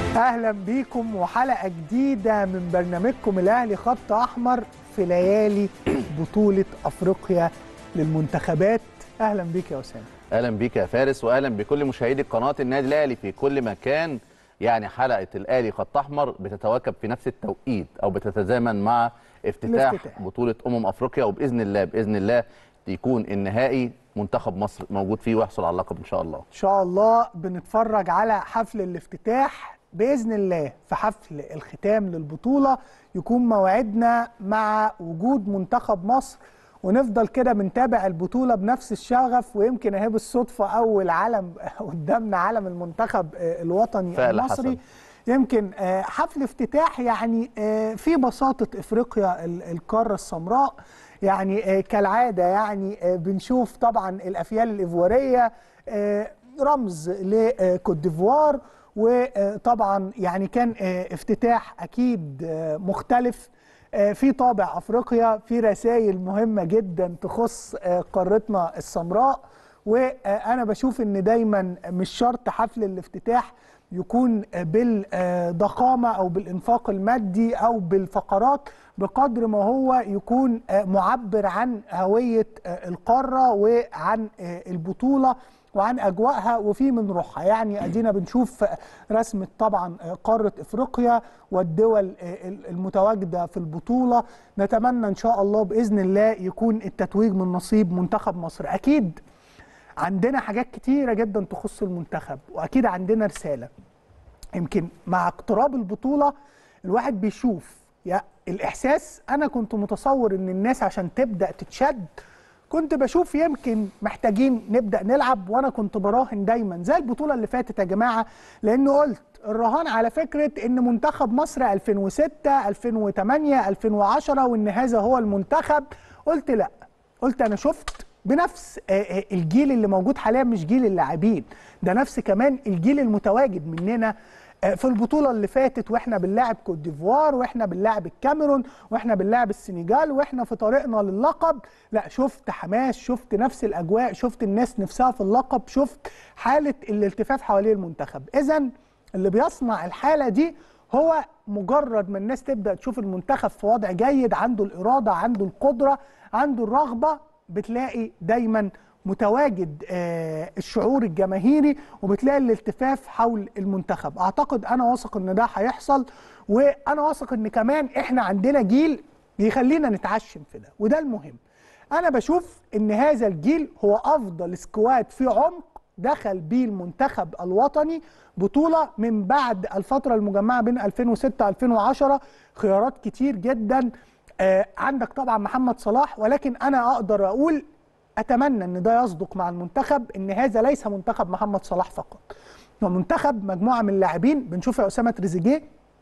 اهلا بيكم وحلقه جديده من برنامجكم الاهلي خط احمر في ليالي بطوله افريقيا للمنتخبات اهلا بيك يا اسامه اهلا بيك يا فارس واهلا بكل مشاهدي قناه النادي الاهلي في كل مكان يعني حلقه الاهلي خط احمر بتتواكب في نفس التوقيت او بتتزامن مع افتتاح الافتتاح. بطوله امم افريقيا وباذن الله باذن الله يكون النهائي منتخب مصر موجود فيه ويحصل على اللقب ان شاء الله ان شاء الله بنتفرج على حفل الافتتاح باذن الله في حفل الختام للبطوله يكون موعدنا مع وجود منتخب مصر ونفضل كده بنتابع البطوله بنفس الشغف ويمكن اهي بالصدفه اول علم قدامنا علم المنتخب آه، الوطني فعلا المصري حسن. يمكن آه، حفل افتتاح يعني آه، في بساطة إفريقيا ال- القارة السمراء يعني آه، كالعادة يعني آه، بنشوف طبعا الأفيال الإيفوارية آه، رمز لكوت ديفوار وطبعا يعني كان آه، افتتاح أكيد آه، مختلف آه، في طابع أفريقيا في رسائل مهمة جدا تخص آه، قارتنا السمراء وانا بشوف ان دايما مش شرط حفل الافتتاح يكون بالضخامه او بالانفاق المادي او بالفقرات بقدر ما هو يكون معبر عن هويه القاره وعن البطوله وعن اجواءها وفي من روحها يعني ادينا بنشوف رسمه طبعا قاره افريقيا والدول المتواجده في البطوله نتمنى ان شاء الله باذن الله يكون التتويج من نصيب منتخب مصر اكيد عندنا حاجات كتيره جدا تخص المنتخب واكيد عندنا رساله يمكن مع اقتراب البطوله الواحد بيشوف يا الاحساس انا كنت متصور ان الناس عشان تبدا تتشد كنت بشوف يمكن محتاجين نبدا نلعب وانا كنت براهن دايما زي البطوله اللي فاتت يا جماعه لان قلت الرهان على فكره ان منتخب مصر 2006 2008 2010 وان هذا هو المنتخب قلت لا قلت انا شفت بنفس آه، آه، الجيل اللي موجود حاليا مش جيل اللاعبين ده نفس كمان الجيل المتواجد مننا آه، في البطوله اللي فاتت واحنا بنلاعب كوت ديفوار واحنا بنلاعب الكاميرون واحنا بنلاعب السنغال واحنا في طريقنا للقب لا شفت حماس شفت نفس الاجواء شفت الناس نفسها في اللقب شفت حاله الالتفاف حوالين المنتخب اذا اللي بيصنع الحاله دي هو مجرد ما الناس تبدا تشوف المنتخب في وضع جيد عنده الاراده عنده القدره عنده الرغبه بتلاقي دايما متواجد آه، الشعور الجماهيري وبتلاقي الالتفاف حول المنتخب اعتقد انا واثق ان ده هيحصل وانا واثق ان كمان احنا عندنا جيل يخلينا نتعشم في ده وده المهم انا بشوف ان هذا الجيل هو افضل سكواد في عمق دخل بيه المنتخب الوطني بطولة من بعد الفترة المجمعة بين 2006 2010 خيارات كتير جدا آه، عندك طبعا محمد صلاح ولكن انا اقدر اقول اتمنى ان ده يصدق مع المنتخب ان هذا ليس منتخب محمد صلاح فقط هو منتخب مجموعه من اللاعبين بنشوف يا اسامه تريزيجيه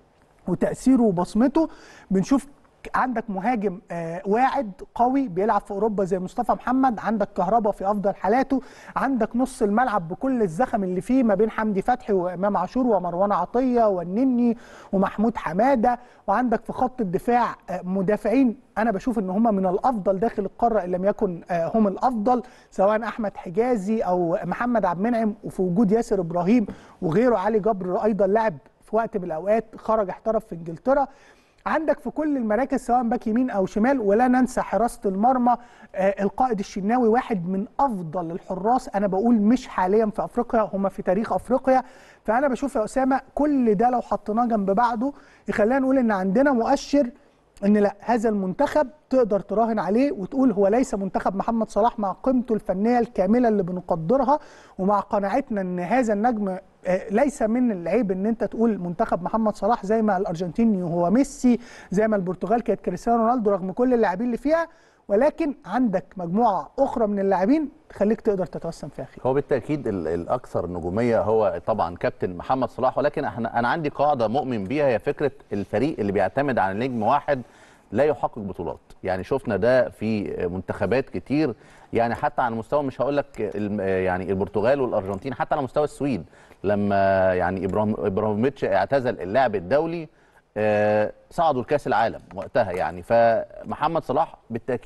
وتاثيره وبصمته بنشوف عندك مهاجم آه واعد قوي بيلعب في اوروبا زي مصطفى محمد عندك كهربا في افضل حالاته عندك نص الملعب بكل الزخم اللي فيه ما بين حمدي فتحي وامام عاشور ومروان عطيه والنني ومحمود حماده وعندك في خط الدفاع آه مدافعين انا بشوف ان هم من الافضل داخل القاره ان لم يكن آه هم الافضل سواء احمد حجازي او محمد عبد المنعم وفي وجود ياسر ابراهيم وغيره علي جبر ايضا لاعب في وقت من الاوقات خرج احترف في انجلترا عندك في كل المراكز سواء باك يمين او شمال ولا ننسى حراسه المرمى آه القائد الشناوي واحد من افضل الحراس انا بقول مش حاليا في افريقيا هم في تاريخ افريقيا فانا بشوف يا اسامه كل ده لو حطيناه جنب بعضه يخلينا نقول ان عندنا مؤشر ان لا هذا المنتخب تقدر تراهن عليه وتقول هو ليس منتخب محمد صلاح مع قيمته الفنيه الكامله اللي بنقدرها ومع قناعتنا ان هذا النجم آه، ليس من العيب ان انت تقول منتخب محمد صلاح زي ما الارجنتين هو ميسي زي ما البرتغال كانت كريستيانو رونالدو رغم كل اللاعبين اللي فيها ولكن عندك مجموعه اخرى من اللاعبين تخليك تقدر تتوسم فيها خير هو بالتاكيد ال- الاكثر نجوميه هو طبعا كابتن محمد صلاح ولكن احنا انا عندي قاعده مؤمن بيها هي فكره الفريق اللي بيعتمد على نجم واحد لا يحقق بطولات يعني شفنا ده في منتخبات كتير يعني حتى على مستوى مش هقول لك الم- يعني البرتغال والارجنتين حتى على مستوى السويد لما يعني ابراهيم ابراهيموفيتش اعتزل اللعب الدولي آه، صعدوا لكاس العالم وقتها يعني فمحمد صلاح بالتاكيد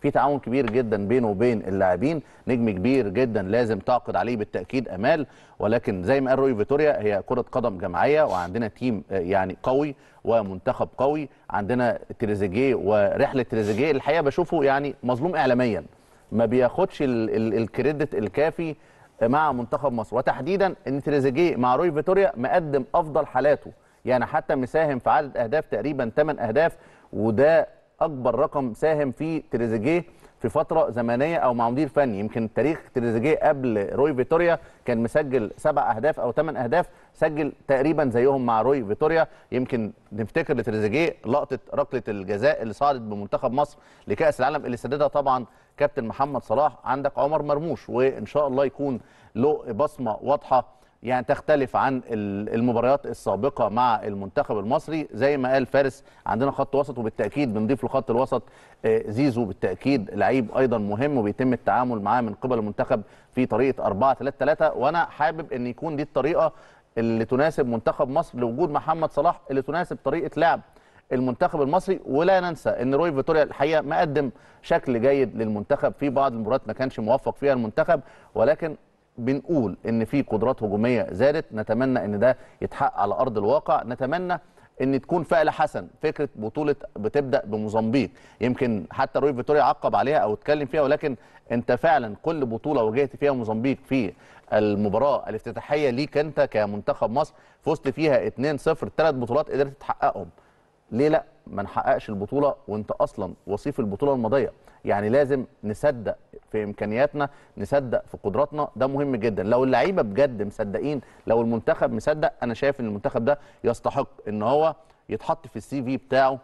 في تعاون كبير جدا بينه وبين اللاعبين نجم كبير جدا لازم تعقد عليه بالتاكيد امال ولكن زي ما قال روي فيتوريا هي كره قدم جماعيه وعندنا تيم آه، يعني قوي ومنتخب قوي عندنا تريزيجيه ورحله تريزيجيه الحقيقه بشوفه يعني مظلوم اعلاميا ما بياخدش ال- ال- الكريدت الكافي مع منتخب مصر وتحديدا ان تريزيجيه مع روي فيتوريا مقدم افضل حالاته يعني حتى مساهم في عدد اهداف تقريبا 8 اهداف وده اكبر رقم ساهم فيه تريزيجيه في فتره زمنيه او مع مدير فني يمكن تاريخ تريزيجيه قبل روي فيتوريا كان مسجل سبع اهداف او ثمان اهداف سجل تقريبا زيهم مع روي فيتوريا يمكن نفتكر لتريزيجيه لقطه ركله الجزاء اللي صعدت بمنتخب مصر لكاس العالم اللي سددها طبعا كابتن محمد صلاح عندك عمر مرموش وان شاء الله يكون له بصمه واضحه يعني تختلف عن ال- المباريات السابقه مع المنتخب المصري زي ما قال فارس عندنا خط وسط وبالتاكيد بنضيف لخط الوسط آه، زيزو بالتاكيد لعيب ايضا مهم وبيتم التعامل معاه من قبل المنتخب في طريقه 4 3 3 وانا حابب ان يكون دي الطريقه اللي تناسب منتخب مصر لوجود محمد صلاح اللي تناسب طريقه لعب المنتخب المصري ولا ننسى ان روي فيتوريا الحقيقه مقدم شكل جيد للمنتخب في بعض المباريات ما كانش موفق فيها المنتخب ولكن بنقول ان في قدرات هجوميه زادت نتمنى ان ده يتحقق على ارض الواقع نتمنى ان تكون فعل حسن فكره بطوله بتبدا بموزمبيق يمكن حتى روي فيتوريا عقب عليها او اتكلم فيها ولكن انت فعلا كل بطوله واجهت فيها موزمبيق في المباراه الافتتاحيه ليك انت كمنتخب مصر فزت فيها 2-0 ثلاث بطولات قدرت تحققهم ليه لا ما نحققش البطوله وانت اصلا وصيف البطوله الماضيه يعني لازم نصدق في امكانياتنا نصدق في قدراتنا ده مهم جدا لو اللعيبه بجد مصدقين لو المنتخب مصدق انا شايف ان المنتخب ده يستحق ان هو يتحط في السي في بتاعه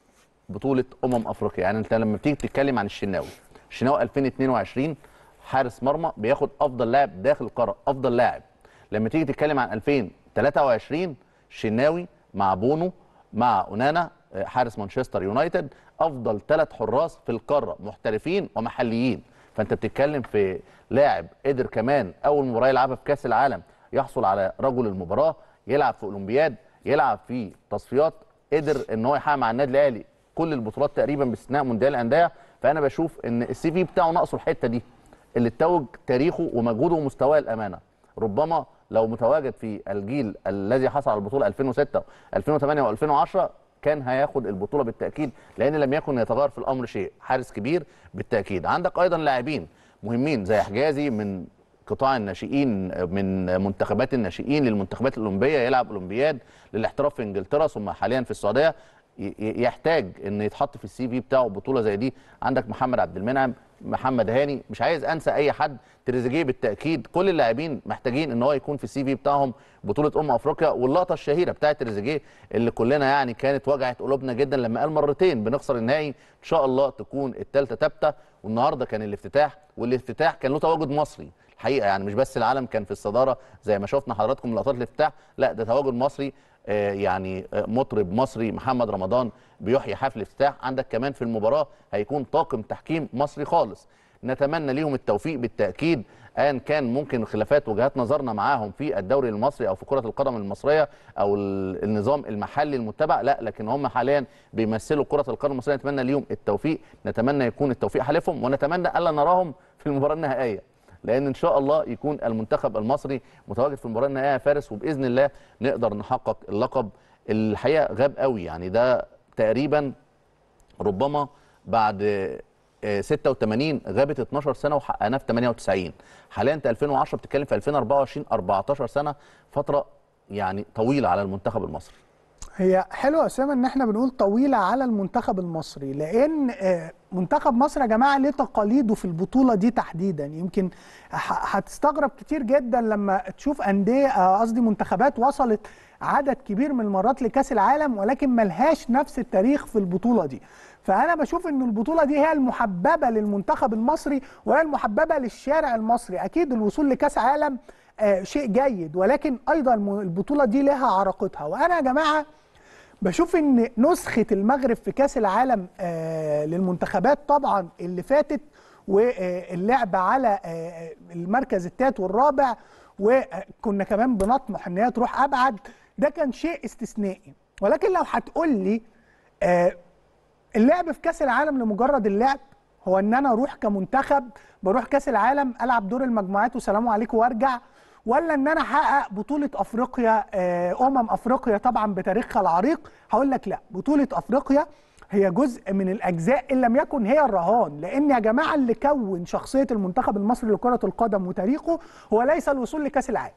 بطوله امم افريقيا يعني انت لما بتيجي تتكلم عن الشناوي الشناوي 2022 حارس مرمى بياخد افضل لاعب داخل القاره افضل لاعب لما تيجي تتكلم عن 2023 الشناوي مع بونو مع اونانا آه، حارس مانشستر يونايتد افضل ثلاث حراس في القاره محترفين ومحليين فانت بتتكلم في لاعب قدر كمان اول مباراه يلعبها في كاس العالم يحصل على رجل المباراه يلعب في اولمبياد يلعب في تصفيات قدر ان هو يحقق مع النادي الاهلي كل البطولات تقريبا باستثناء مونديال الانديه فانا بشوف ان السي في بتاعه ناقصه الحته دي اللي توج تاريخه ومجهوده ومستواه الامانه ربما لو متواجد في الجيل الذي حصل على البطوله 2006 2008 و2010 كان هياخد البطوله بالتاكيد لان لم يكن يتغير في الامر شيء حارس كبير بالتاكيد عندك ايضا لاعبين مهمين زي حجازي من قطاع الناشئين من منتخبات الناشئين للمنتخبات الاولمبيه يلعب اولمبياد للاحتراف في انجلترا ثم حاليا في السعوديه ي- ي- يحتاج ان يتحط في السي في بتاعه بطوله زي دي عندك محمد عبد المنعم محمد هاني مش عايز انسى اي حد تريزيجيه بالتاكيد كل اللاعبين محتاجين ان هو يكون في السي في بتاعهم بطوله امم افريقيا واللقطه الشهيره بتاعت تريزيجيه اللي كلنا يعني كانت وجعت قلوبنا جدا لما قال مرتين بنخسر النهائي ان شاء الله تكون الثالثه ثابته والنهارده كان الافتتاح والافتتاح كان له تواجد مصري الحقيقه يعني مش بس العالم كان في الصداره زي ما شفنا حضراتكم لقطات الافتتاح لا ده تواجد مصري آه، يعني آه، مطرب مصري محمد رمضان بيحيي حفل افتتاح عندك كمان في المباراه هيكون طاقم تحكيم مصري خالص نتمنى ليهم التوفيق بالتاكيد ان كان ممكن خلافات وجهات نظرنا معاهم في الدوري المصري او في كره القدم المصريه او ال- النظام المحلي المتبع لا لكن هم حاليا بيمثلوا كره القدم المصريه نتمنى ليهم التوفيق نتمنى يكون التوفيق حالفهم ونتمنى الا نراهم في المباراه النهائيه لان ان شاء الله يكون المنتخب المصري متواجد في المباراه النهائيه يا فارس وباذن الله نقدر نحقق اللقب الحقيقه غاب قوي يعني ده تقريبا ربما بعد آه، 86 غابت 12 سنه وحققناها في 98 حاليا انت 2010 بتتكلم في 2024 14 سنه فتره يعني طويله على المنتخب المصري هي حلوه يا اسامه ان احنا بنقول طويله على المنتخب المصري لان آه، منتخب مصر يا جماعه ليه تقاليده في البطوله دي تحديدا يمكن ح- هتستغرب كتير جدا لما تشوف انديه آه، قصدي منتخبات وصلت عدد كبير من المرات لكاس العالم ولكن ملهاش نفس التاريخ في البطوله دي فانا بشوف ان البطوله دي هي المحببه للمنتخب المصري وهي المحببه للشارع المصري اكيد الوصول لكاس عالم آه، شيء جيد ولكن ايضا الم- البطوله دي لها عراقتها وانا يا جماعه بشوف ان نسخه المغرب في كاس العالم آه للمنتخبات طبعا اللي فاتت واللعب على آه المركز الثالث والرابع وكنا كمان بنطمح ان هي تروح ابعد ده كان شيء استثنائي ولكن لو هتقول لي آه اللعب في كاس العالم لمجرد اللعب هو ان انا اروح كمنتخب بروح كاس العالم العب دور المجموعات وسلام عليكم وارجع ولا ان انا احقق بطوله افريقيا آه، امم افريقيا طبعا بتاريخها العريق هقول لك لا بطوله افريقيا هي جزء من الاجزاء ان لم يكن هي الرهان لان يا جماعه اللي كون شخصيه المنتخب المصري لكره القدم وتاريخه هو ليس الوصول لكاس العالم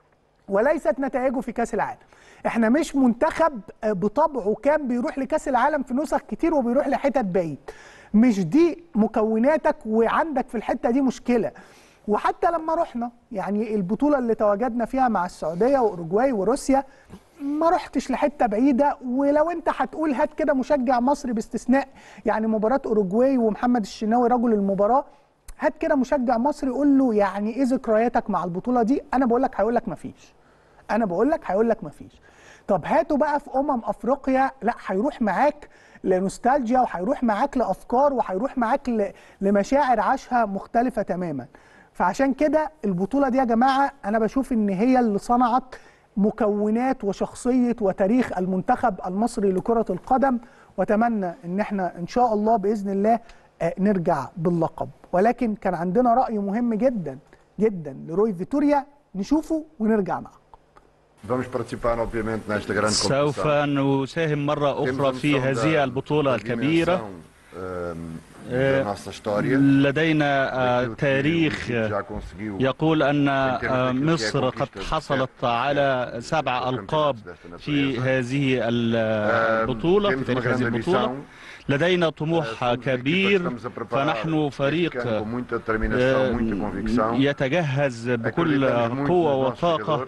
وليست نتائجه في كاس العالم احنا مش منتخب آه، بطبعه كان بيروح لكاس العالم في نسخ كتير وبيروح لحتت بعيد مش دي مكوناتك وعندك في الحته دي مشكله وحتى لما رحنا يعني البطوله اللي تواجدنا فيها مع السعوديه واوروجواي وروسيا ما رحتش لحته بعيده ولو انت هتقول هات كده مشجع مصري باستثناء يعني مباراه اوروجواي ومحمد الشناوي رجل المباراه هات كده مشجع مصري قول له يعني ايه ذكرياتك مع البطوله دي انا بقول لك هيقول لك مفيش انا بقول لك هيقول لك مفيش طب هاته بقى في امم افريقيا لا هيروح معاك لنوستالجيا وهيروح معاك لافكار وهيروح معاك ل- لمشاعر عاشها مختلفه تماما فعشان كده البطوله دي يا جماعه انا بشوف ان هي اللي صنعت مكونات وشخصيه وتاريخ المنتخب المصري لكره القدم واتمنى ان احنا ان شاء الله باذن الله آه، نرجع باللقب ولكن كان عندنا راي مهم جدا جدا لروي فيتوريا نشوفه ونرجع معه Vamos participar, obviamente, nesta grande سوف competição. نساهم مرة Temos a أخرى في noção da- هذه البطولة da الكبيرة dimensão, ahm, آه، da nossa história. لدينا آه، daquilo que o تاريخ Egito já conseguiu يقول أن in termos آه، daquilo que é مصر قد conquistas حصلت certas على de- سبع dos ألقاب campeonatos desta في natureza. هذه Ahm, البطولة في temos uma تاريخ هذه grande البطولة ambição. لدينا Ah, طموح somos uma equipa que كبير estamos a preparar فنحن este فريق ano com muita آه، determinação, muita convicção. يتجهز بكل Acreditamos muito قوة nos nossos وطاقة jogadores.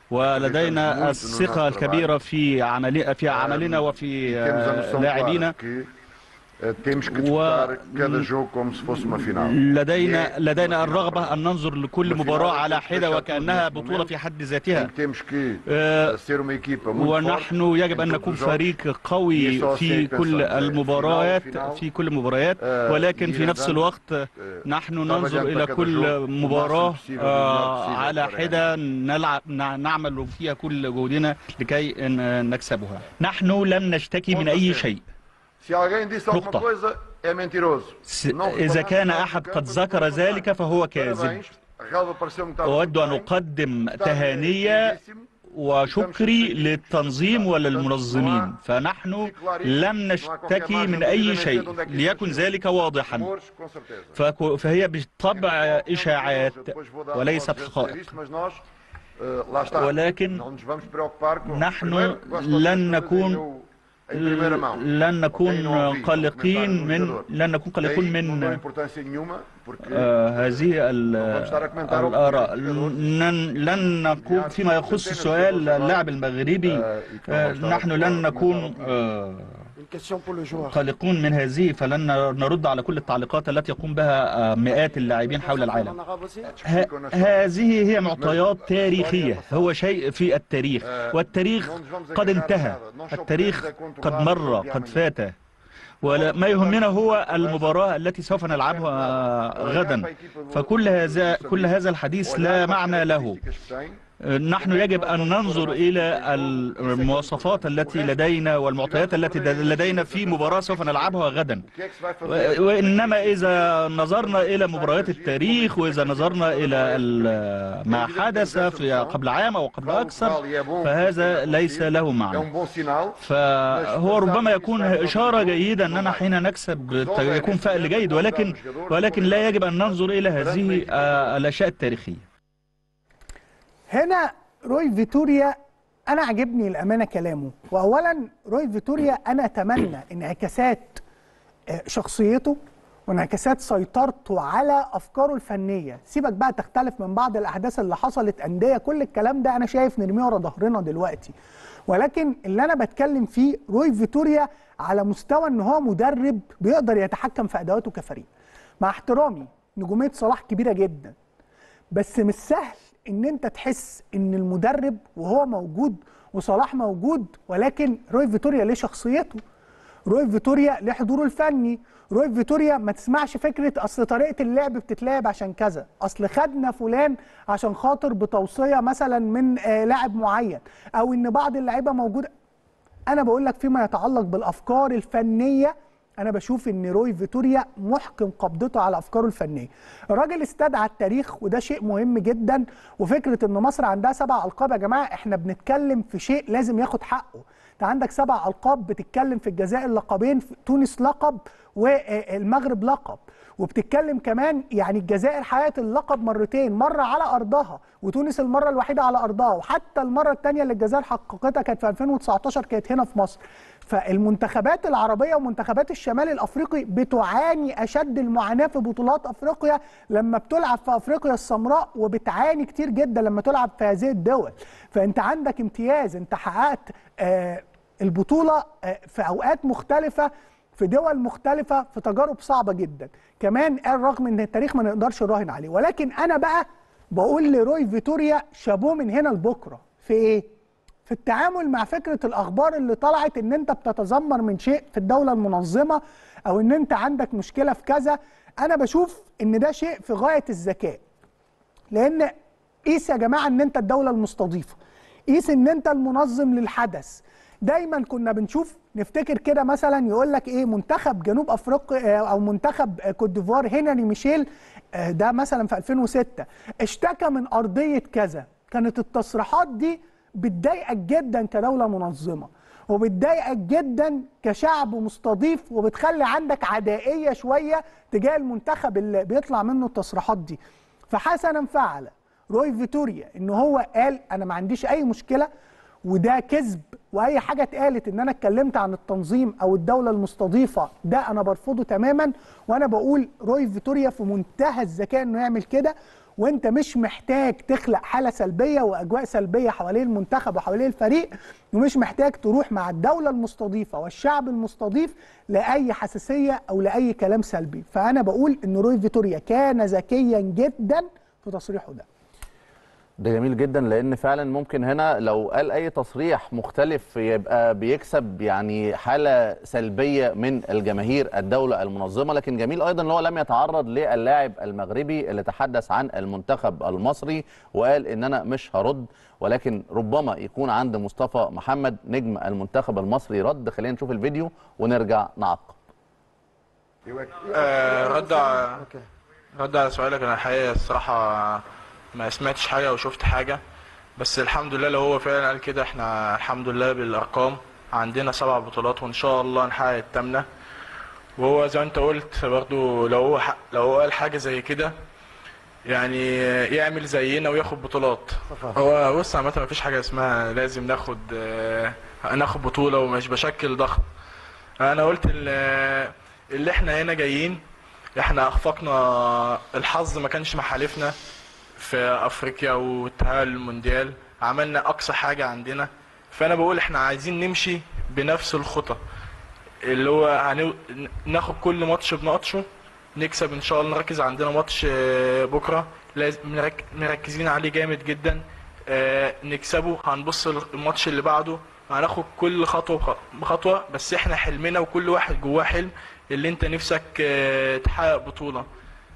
ولدينا acreditamos muito no الثقة nosso الكبيرة في عمل في عملنا وفي E temos a آه، noção لاعبينا clara que ah, temos que disputar cada jogo como se fosse uma final. لدينا E é لدينا uma final الرغبة para أن ننظر لكل uma مباراة final على temos que حدة deixar وكأنها tudo neste بطولة momento. في حد em ذاتها que temos que آه، uh, ser uma equipa muito ونحن forte يجب أن em نكون todos os jogos. فريق قوي يسوع في سيكا كل سانتا. المباريات فينال- فينال. في كل المباريات آه، ولكن في نفس يلعب- الوقت آه، نحن طبعاً ننظر يبقى إلى كذا كل جول مباراة وماكسيم بسيبة آه، بالماكسيم على يعني. حدة نلعب نع- نعمل فيها كل جهدنا لكي ن- نكسبها نحن لم نشتكي من أي شيء Se alguém disse alguma نقطة. coisa, é mentiroso. س- Não إذا reclamamos كان nada do أحد campo, قد não ذكر reclamamos ذلك nada. فهو كاذب Parabéns. A relva pareceu-me que estava أود muito أن bem. أقدم Está تهانية lindíssimo. وشكري للتنظيم وللمنظمين فنحن لم نشتكي من أي شيء ليكن ذلك واضحا Rumores, com certeza. فك- فهي بالطبع إشاعات Depois vou dar- وليست vou dizer حقائق isto, mas nós, eh, lá está. ولكن Não nos vamos preocupar com- نحن Primeiro, gosto de لن trazer نكون eu em primeira mão. لن Ok, نكون não ouvi قلقين comentário do من jogador. لن نكون قلقين Daí não dou من importância nenhuma, porque آه، هذه ال- vamos estar a comentar ao الآراء jogador. لن لن نكون فيما يخص سؤال اللاعب المغربي آه، نحن لن نكون آه، Une question pour le joueur. قلقون من هذه فلن نرد على كل التعليقات التي يقوم بها آه، مئات اللاعبين حول العالم En arabe aussi ه- هذه هي معطيات تاريخية هو شيء في التاريخ والتاريخ قد انتهى التاريخ قد مر قد فات وما يهمنا هو المباراة التي سوف نلعبها غدا فكل هذا كل هذا الحديث لا معنى له نحن يجب أن ننظر إلى المواصفات التي لدينا والمعطيات التي لدينا في مباراة سوف نلعبها غدا و- وإنما إذا نظرنا إلى مباريات التاريخ وإذا نظرنا إلى ال- ما حدث في قبل عام أو قبل أكثر فهذا ليس له É um معنى bom sinal. فهو ربما يكون إشارة جيدة أننا حين نكسب يكون فأل جيد ولكن ولكن لا يجب أن ننظر إلى هذه آه، الأشياء التاريخية هنا روي فيتوريا انا عجبني الامانه كلامه واولا روي فيتوريا انا اتمنى انعكاسات آه، شخصيته وانعكاسات سيطرته على افكاره الفنيه سيبك بقى تختلف من بعض الاحداث اللي حصلت انديه كل الكلام ده انا شايف نرميه ورا ظهرنا دلوقتي ولكن اللي انا بتكلم فيه روي فيتوريا على مستوى ان هو مدرب بيقدر يتحكم في ادواته كفريق مع احترامي نجوميه صلاح كبيره جدا بس مش سهل ان انت تحس ان المدرب وهو موجود وصلاح موجود ولكن روي فيتوريا ليه شخصيته روي فيتوريا ليه حضوره الفني روي فيتوريا ما تسمعش فكره اصل طريقه اللعب بتتلعب عشان كذا اصل خدنا فلان عشان خاطر بتوصيه مثلا من آه لاعب معين او ان بعض اللعيبه موجوده انا بقول لك فيما يتعلق بالافكار الفنيه انا بشوف ان روي فيتوريا محكم قبضته على افكاره الفنيه الراجل استدعى التاريخ وده شيء مهم جدا وفكره ان مصر عندها سبع القاب يا جماعه احنا بنتكلم في شيء لازم ياخد حقه انت عندك سبع القاب بتتكلم في الجزائر لقبين في تونس لقب والمغرب لقب وبتتكلم كمان يعني الجزائر حققت اللقب مرتين مره على ارضها وتونس المره الوحيده على ارضها وحتى المره الثانيه اللي الجزائر حققتها كانت في 2019 كانت هنا في مصر فالمنتخبات العربيه ومنتخبات الشمال الافريقي بتعاني اشد المعاناه في بطولات افريقيا لما بتلعب في افريقيا السمراء وبتعاني كتير جدا لما تلعب في هذه الدول فانت عندك امتياز انت حققت آه البطوله آه في اوقات مختلفه في دول مختلفة في تجارب صعبة جدا كمان قال رغم ان التاريخ ما نقدرش نراهن عليه ولكن انا بقى بقول لروي فيتوريا شابوه من هنا لبكرة في ايه في التعامل مع فكرة الاخبار اللي طلعت ان انت بتتذمر من شيء في الدولة المنظمة او ان انت عندك مشكلة في كذا انا بشوف ان ده شيء في غاية الذكاء لان قيس يا جماعة ان انت الدولة المستضيفة قيس ان انت المنظم للحدث دايما كنا بنشوف نفتكر كده مثلا يقول لك ايه منتخب جنوب افريقيا او منتخب كوت ديفوار هنري ميشيل ده مثلا في 2006 اشتكى من ارضيه كذا كانت التصريحات دي بتضايقك جدا كدوله منظمه وبتضايقك جدا كشعب مستضيف وبتخلي عندك عدائيه شويه تجاه المنتخب اللي بيطلع منه التصريحات دي فحسنا فعل روي فيتوريا ان هو قال انا ما عنديش اي مشكله وده كذب واي حاجه اتقالت ان انا اتكلمت عن التنظيم او الدوله المستضيفه ده انا برفضه تماما وانا بقول روي فيتوريا في منتهى الذكاء انه يعمل كده وانت مش محتاج تخلق حاله سلبيه واجواء سلبيه حوالين المنتخب وحوالين الفريق ومش محتاج تروح مع الدوله المستضيفه والشعب المستضيف لاي حساسيه او لاي كلام سلبي فانا بقول ان روي فيتوريا كان ذكيا جدا في تصريحه ده ده جميل جدا لان فعلا ممكن هنا لو قال اي تصريح مختلف يبقى بيكسب يعني حاله سلبيه من الجماهير الدوله المنظمه لكن جميل ايضا ان هو لم يتعرض للاعب المغربي اللي تحدث عن المنتخب المصري وقال ان انا مش هرد ولكن ربما يكون عند مصطفى محمد نجم المنتخب المصري رد خلينا نشوف الفيديو ونرجع نعقب آه رد على رد على سؤالك انا الحقيقه الصراحه ما سمعتش حاجه او شفت حاجه بس الحمد لله لو هو فعلا قال كده احنا الحمد لله بالارقام عندنا سبع بطولات وان شاء الله نحقق الثامنه وهو زي ما انت قلت برضو لو هو ح... لو هو قال حاجه زي كده يعني يعمل زينا وياخد بطولات هو بص عامه ما فيش حاجه اسمها لازم ناخد آه، ناخد بطوله ومش بشكل ضغط انا قلت ال- اللي احنا هنا جايين احنا اخفقنا الحظ ما كانش محالفنا في افريقيا واتحاد المونديال عملنا اقصى حاجه عندنا فانا بقول احنا عايزين نمشي بنفس الخطى اللي هو هنو... ناخد كل ماتش بنقطشه نكسب ان شاء الله نركز عندنا ماتش آه، بكره لازم نرك... مركزين عليه جامد جدا آه، نكسبه هنبص الماتش اللي بعده هناخد كل خطوه بخ- بخطوه بس احنا حلمنا وكل واحد جواه حلم اللي انت نفسك آه، تحقق بطوله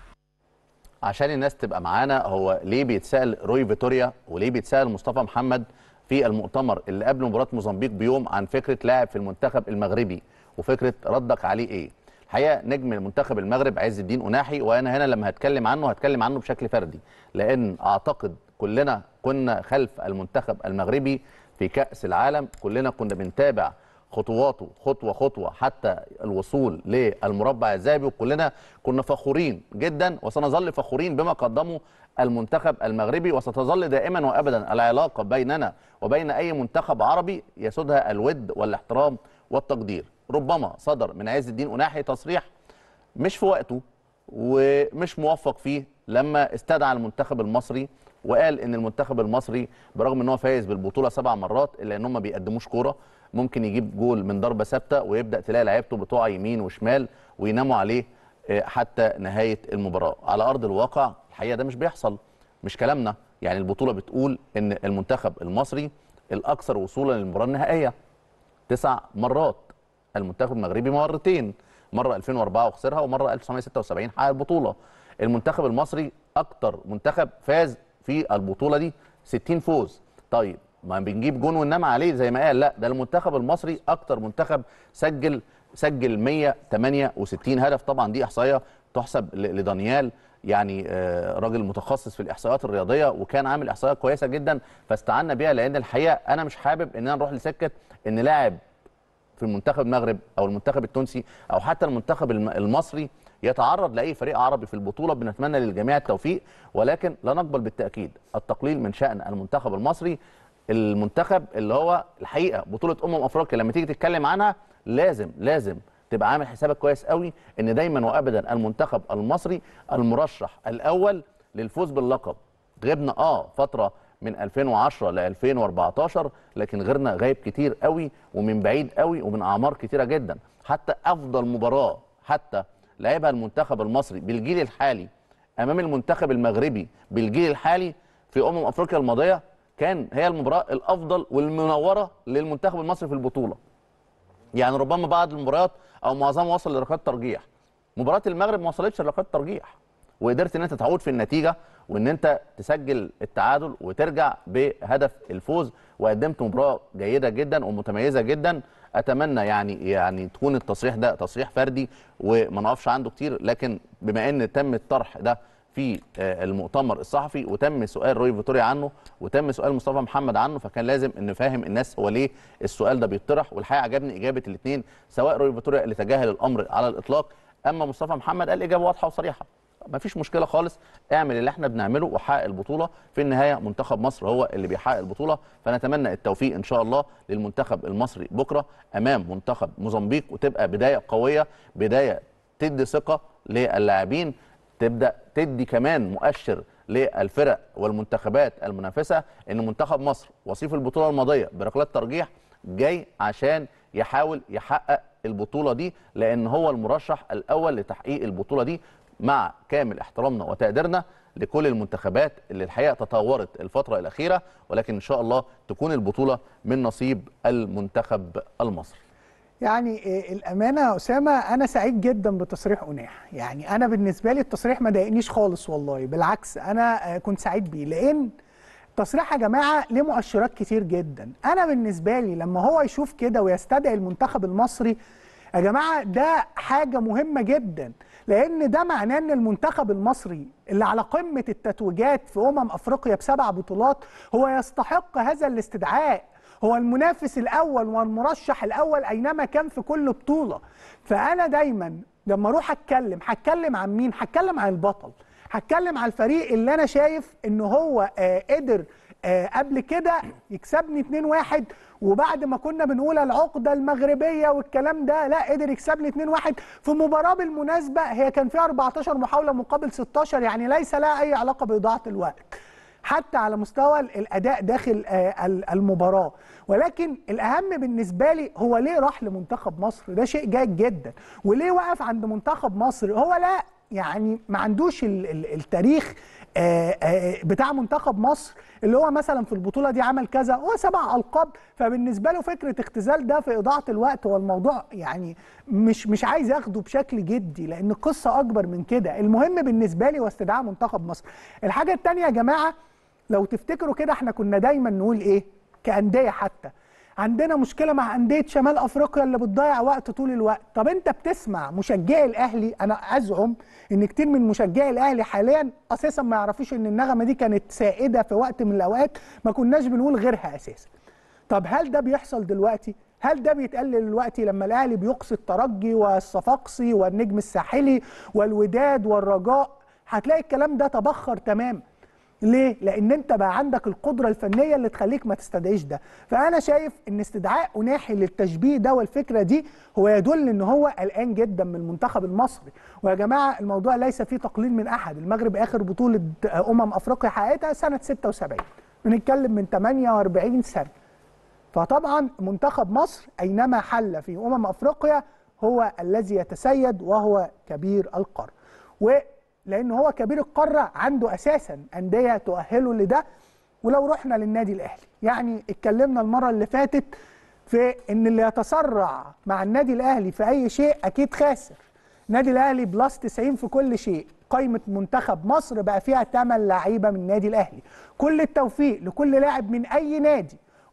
عشان الناس تبقى معانا هو ليه بيتسال روي فيتوريا وليه بيتسال مصطفى محمد في المؤتمر اللي قبل مباراه موزمبيق بيوم عن فكره لاعب في المنتخب المغربي وفكره ردك عليه ايه الحقيقه نجم المنتخب المغرب عز الدين اناحي وانا هنا لما هتكلم عنه هتكلم عنه بشكل فردي لان اعتقد كلنا كنا خلف المنتخب المغربي في كاس العالم كلنا كنا بنتابع خطواته خطوه خطوه حتى الوصول للمربع الذهبي وكلنا كنا فخورين جدا وسنظل فخورين بما قدمه المنتخب المغربي وستظل دائما وابدا العلاقه بيننا وبين اي منتخب عربي يسودها الود والاحترام والتقدير ربما صدر من عز الدين اناحي تصريح مش في وقته ومش موفق فيه لما استدعى المنتخب المصري وقال ان المنتخب المصري برغم ان هو فايز بالبطوله سبع مرات الا ان هم ما بيقدموش كوره ممكن يجيب جول من ضربه ثابته ويبدا تلاقي لعيبته بتوع يمين وشمال ويناموا عليه آه، حتى نهايه المباراه على ارض الواقع الحقيقه ده مش بيحصل مش كلامنا يعني البطوله بتقول ان المنتخب المصري الاكثر وصولا للمباراه النهائيه تسع مرات المنتخب المغربي مرتين مره 2004 وخسرها ومره 1976 حقق البطوله المنتخب المصري اكتر منتخب فاز في البطوله دي 60 فوز طيب ما بنجيب جون وننام عليه زي ما قال لا ده المنتخب المصري اكتر منتخب سجل سجل 168 هدف طبعا دي احصائيه تحسب ل- لدانيال يعني آه، راجل متخصص في الاحصائيات الرياضيه وكان عامل احصائيات كويسه جدا فاستعنا بيها لان الحقيقه انا مش حابب ان انا نروح لسكه ان لاعب في المنتخب المغرب او المنتخب التونسي او حتى المنتخب الم- المصري يتعرض لاي فريق عربي في البطوله بنتمنى للجميع التوفيق ولكن لا نقبل بالتاكيد التقليل من شان المنتخب المصري المنتخب اللي هو الحقيقه بطوله امم افريقيا لما تيجي تتكلم عنها لازم لازم تبقى عامل حسابك كويس قوي ان دايما وابدا المنتخب المصري المرشح الاول للفوز باللقب غبنا اه فتره من 2010 ل 2014 لكن غيرنا غايب كتير قوي ومن بعيد قوي ومن اعمار كتيره جدا حتى افضل مباراه حتى لعبها المنتخب المصري بالجيل الحالي امام المنتخب المغربي بالجيل الحالي في امم افريقيا الماضيه كان هي المباراه الافضل والمنوره للمنتخب المصري في البطوله يعني ربما بعض المباريات او معظمها وصل لركلات ترجيح مباراه المغرب ما وصلتش لركلات ترجيح وقدرت ان انت تعود في النتيجه وان انت تسجل التعادل وترجع بهدف الفوز وقدمت مباراه جيده جدا ومتميزه جدا اتمنى يعني يعني تكون التصريح ده تصريح فردي وما نقفش عنده كتير لكن بما ان تم الطرح ده في آه، المؤتمر الصحفي وتم سؤال روي فيتوريا عنه وتم سؤال مصطفى محمد عنه فكان لازم ان نفهم الناس هو ليه السؤال ده بيطرح والحقيقه عجبني اجابه الاثنين سواء روي فيتوريا اللي تجاهل الامر على الاطلاق اما مصطفى محمد قال اجابه واضحه وصريحه ما فيش مشكله خالص اعمل اللي احنا بنعمله وحقق البطوله في النهايه منتخب مصر هو اللي بيحقق البطوله فنتمنى التوفيق ان شاء الله للمنتخب المصري بكره امام منتخب موزمبيق وتبقى بدايه قويه بدايه تدي ثقه للاعبين تبدا تدي كمان مؤشر للفرق والمنتخبات المنافسه ان منتخب مصر وصيف البطوله الماضيه بركلات ترجيح جاي عشان يحاول يحقق البطوله دي لان هو المرشح الاول لتحقيق البطوله دي مع كامل احترامنا وتقديرنا لكل المنتخبات اللي الحقيقه تطورت الفتره الاخيره ولكن ان شاء الله تكون البطوله من نصيب المنتخب المصري يعني إيه الامانه يا اسامه انا سعيد جدا بتصريح اناح يعني انا بالنسبه لي التصريح ما ضايقنيش خالص والله بالعكس انا آه، كنت سعيد بيه لان التصريح يا جماعه ليه مؤشرات كتير جدا انا بالنسبه لي لما هو يشوف كده ويستدعي المنتخب المصري يا جماعه ده حاجه مهمه جدا لان ده معناه ان المنتخب المصري اللي على قمه التتويجات في امم افريقيا بسبع بطولات هو يستحق هذا الاستدعاء هو المنافس الاول والمرشح الاول اينما كان في كل بطوله فانا دايما لما اروح اتكلم هتكلم عن مين هتكلم عن البطل هتكلم عن الفريق اللي انا شايف ان هو آه قدر آه قبل كده يكسبني 2-1 وبعد ما كنا بنقول العقده المغربيه والكلام ده لا قدر يكسبني 2-1 في مباراه بالمناسبه هي كان فيها 14 محاوله مقابل 16 يعني ليس لها اي علاقه باضاعه الوقت حتى على مستوى الاداء داخل آه، ال- المباراه ولكن الاهم بالنسبه لي هو ليه راح لمنتخب مصر ده شيء جيد جدا وليه وقف عند منتخب مصر هو لا يعني ما عندوش ال- ال- التاريخ آه، آه، بتاع منتخب مصر اللي هو مثلا في البطوله دي عمل كذا هو سبع القاب فبالنسبه له فكره اختزال ده في اضاعه الوقت هو الموضوع يعني مش مش عايز ياخده بشكل جدي لان القصه اكبر من كده المهم بالنسبه لي هو استدعاء منتخب مصر الحاجه الثانيه يا جماعه لو تفتكروا كده احنا كنا دايما نقول ايه كأندية حتى عندنا مشكلة مع أندية شمال أفريقيا اللي بتضيع وقت طول الوقت طب أنت بتسمع مشجعي الأهلي أنا أزعم إن كتير من مشجعي الأهلي حاليا أساسا ما يعرفوش إن النغمة دي كانت سائدة في وقت من الأوقات ما كناش بنقول غيرها أساسا طب هل ده بيحصل دلوقتي؟ هل ده بيتقلل دلوقتي لما الاهلي بيقصي الترجي والصفاقسي والنجم الساحلي والوداد والرجاء هتلاقي الكلام ده تبخر تماما ليه؟ لأن أنت بقى عندك القدرة الفنية اللي تخليك ما تستدعيش ده، فأنا شايف إن استدعاء أناحي للتشبيه ده والفكرة دي هو يدل إن هو قلقان جدا من المنتخب المصري، ويا جماعة الموضوع ليس فيه تقليل من أحد، المغرب آخر بطولة أمم أفريقيا حققتها سنة 76 بنتكلم من 48 سنة. فطبعا منتخب مصر أينما حل في أمم أفريقيا هو الذي يتسيد وهو كبير القارة. و لان هو كبير القاره عنده اساسا انديه تؤهله لده ولو رحنا للنادي الاهلي يعني اتكلمنا المره اللي فاتت في ان اللي يتسرع مع النادي الاهلي في اي شيء اكيد خاسر النادي الاهلي بلس 90 في كل شيء قائمه منتخب مصر بقى فيها 8 لعيبه من النادي الاهلي كل التوفيق لكل لاعب من اي نادي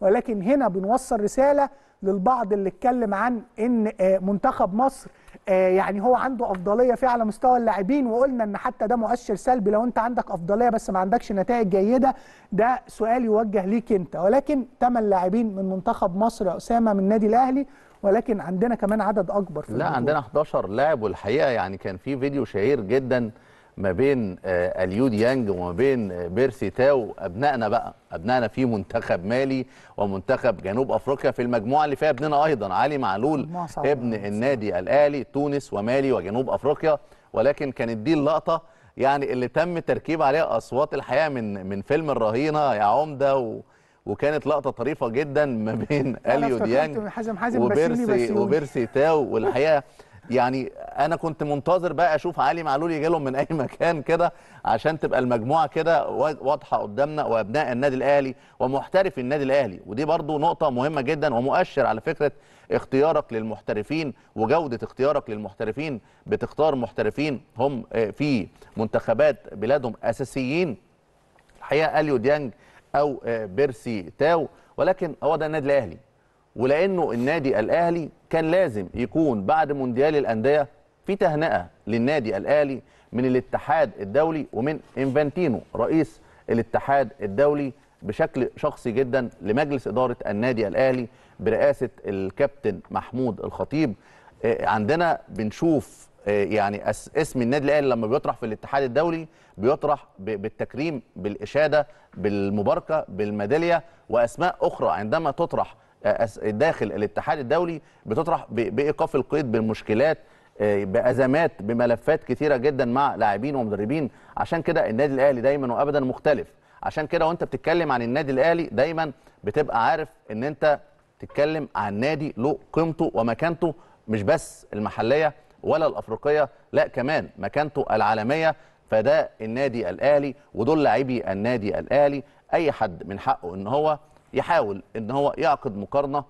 ولكن هنا بنوصل رساله للبعض اللي اتكلم عن ان آه، منتخب مصر آه، يعني هو عنده افضليه فيه على مستوى اللاعبين وقلنا ان حتى ده مؤشر سلبي لو انت عندك افضليه بس ما عندكش نتائج جيده ده سؤال يوجه ليك انت ولكن ثمان لاعبين من منتخب مصر يا اسامه من النادي الاهلي ولكن عندنا كمان عدد اكبر في لا البطولة. عندنا 11 لاعب والحقيقه يعني كان في فيديو شهير جدا ما بين آه، اليو ديانج وما بين آه، بيرسي تاو ابنائنا بقى ابنائنا في منتخب مالي ومنتخب جنوب افريقيا في المجموعه اللي فيها ابننا ايضا علي معلول مجموعة صعبة. ابن النادي الاهلي تونس ومالي وجنوب افريقيا ولكن كانت دي اللقطه يعني اللي تم تركيب عليها اصوات الحقيقه من من فيلم الرهينه يا عمده و وكانت لقطه طريفه جدا ما بين أنا اليو افتكرت ديانج من حازم حازم بسيوني وبيرسي بسيوني. وبيرسي تاو والحقيقه يعني انا كنت منتظر بقى اشوف علي معلول يجي لهم من اي مكان كده عشان تبقى المجموعه كده وا- واضحه قدامنا وابناء النادي الاهلي ومحترف النادي الاهلي ودي برضو نقطه مهمه جدا ومؤشر على فكره اختيارك للمحترفين وجوده اختيارك للمحترفين بتختار محترفين هم آه، في منتخبات بلادهم اساسيين الحقيقه اليو ديانج او آه، بيرسي تاو ولكن هو ده النادي الاهلي ولانه النادي الاهلي كان لازم يكون بعد مونديال الانديه في تهنئه للنادي الاهلي من الاتحاد الدولي ومن انفانتينو رئيس الاتحاد الدولي بشكل شخصي جدا لمجلس اداره النادي الاهلي برئاسه الكابتن محمود الخطيب آه، عندنا بنشوف آه، يعني أس- اسم النادي الاهلي لما بيطرح في الاتحاد الدولي بيطرح ب- بالتكريم بالاشاده بالمباركه بالميداليه واسماء اخرى عندما تطرح آه، أس- داخل الاتحاد الدولي بتطرح ب- بايقاف القيد بالمشكلات آه، بازمات بملفات كثيره جدا مع لاعبين ومدربين عشان كده النادي الاهلي دايما وابدا مختلف عشان كده وانت بتتكلم عن النادي الاهلي دايما بتبقى عارف ان انت تتكلم عن نادي له قيمته ومكانته مش بس المحليه ولا الافريقيه لا كمان مكانته العالميه فده النادي الاهلي ودول لاعبي النادي الاهلي اي حد من حقه ان هو يحاول ان هو يعقد مقارنه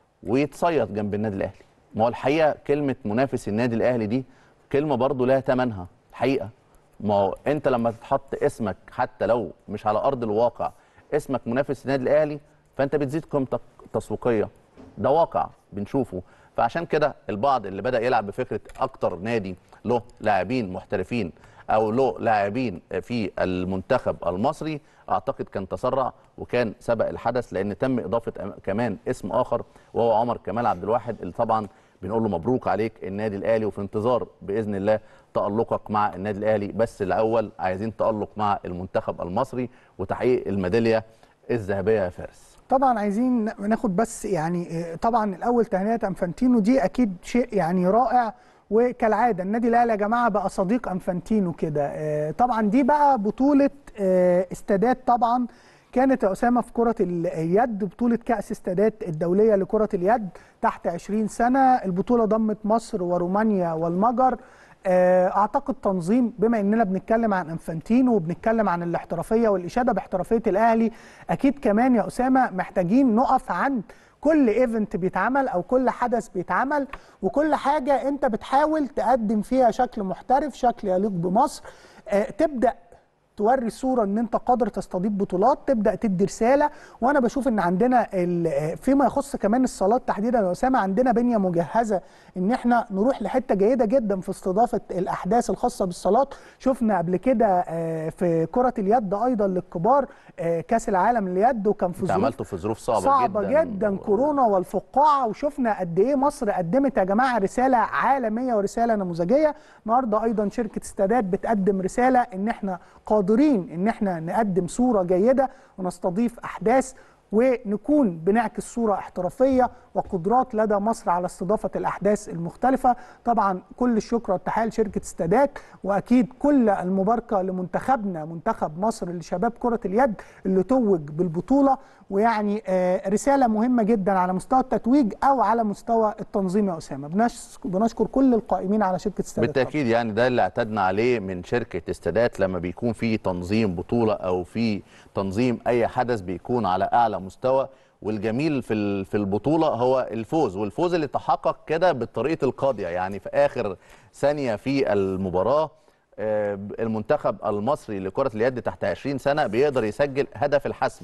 ويتصيد جنب النادي الاهلي ما هو الحقيقه كلمه منافس النادي الاهلي دي كلمه برضو لها ثمنها الحقيقه ما هو انت لما تحط اسمك حتى لو مش على ارض الواقع اسمك منافس النادي الاهلي فانت بتزيد قيمتك التسويقيه ده واقع بنشوفه فعشان كده البعض اللي بدا يلعب بفكره اكتر نادي له لاعبين محترفين او له لاعبين في المنتخب المصري اعتقد كان تسرع وكان سبق الحدث لان تم اضافه أم- كمان اسم اخر وهو عمر كمال عبد الواحد اللي طبعا بنقول له مبروك عليك النادي الاهلي وفي انتظار باذن الله تالقك مع النادي الاهلي بس الاول عايزين تالق مع المنتخب المصري وتحقيق الميداليه الذهبيه يا فارس طبعا عايزين ناخد بس يعني آه، طبعا الاول تهنئه انفانتينو دي اكيد شيء يعني رائع وكالعاده النادي الاهلي يا جماعه بقى صديق انفانتينو كده آه، طبعا دي بقى بطوله آه، استادات طبعا كانت يا اسامه في كره اليد بطوله كاس استادات الدوليه لكره اليد تحت 20 سنه البطوله ضمت مصر ورومانيا والمجر آه، اعتقد تنظيم بما اننا بنتكلم عن انفانتينو وبنتكلم عن الاحترافيه والاشاده باحترافيه الاهلي اكيد كمان يا اسامه محتاجين نقف عند كل ايفنت بيتعمل او كل حدث بيتعمل وكل حاجه انت بتحاول تقدم فيها شكل محترف شكل يليق بمصر آه، تبدا توري صوره ان انت قادر تستضيف بطولات تبدا تدي رساله وانا بشوف ان عندنا ال- فيما يخص كمان الصالات تحديدا يا اسامه عندنا بنيه مجهزه ان احنا نروح لحته جيده جدا في استضافه الاحداث الخاصه بالصالات شفنا قبل كده آه، في كره اليد ايضا للكبار آه، كاس العالم لليد وكان في انت ظروف عملته في ظروف صعبه, صعبة جدا, جدا كورونا والفقاعة وشفنا قد ايه مصر قدمت يا جماعة رسالة عالمية ورسالة نموذجية النهاردة ايضا شركة استادات بتقدم رسالة ان احنا قادرين ان احنا نقدم صورة جيدة ونستضيف احداث ونكون بنعكس صورة احترافية وقدرات لدى مصر على استضافة الأحداث المختلفة طبعا كل الشكر والتحية لشركة استادات وأكيد كل المباركة لمنتخبنا منتخب مصر لشباب كرة اليد اللي توج بالبطولة ويعني آه، رسالة مهمة جدا على مستوى التتويج أو على مستوى التنظيم يا أسامة بنش- بنشكر كل القائمين على شركة استادات بالتاكيد يعني ده اللي اعتدنا عليه من شركه استادات لما بيكون في تنظيم بطوله او في تنظيم اي حدث بيكون على اعلى مستوى والجميل في ال- في البطوله هو الفوز والفوز اللي تحقق كده بالطريقه القاضيه يعني في اخر ثانيه في المباراه آه، المنتخب المصري لكره اليد تحت 20 سنه بيقدر يسجل هدف الحسم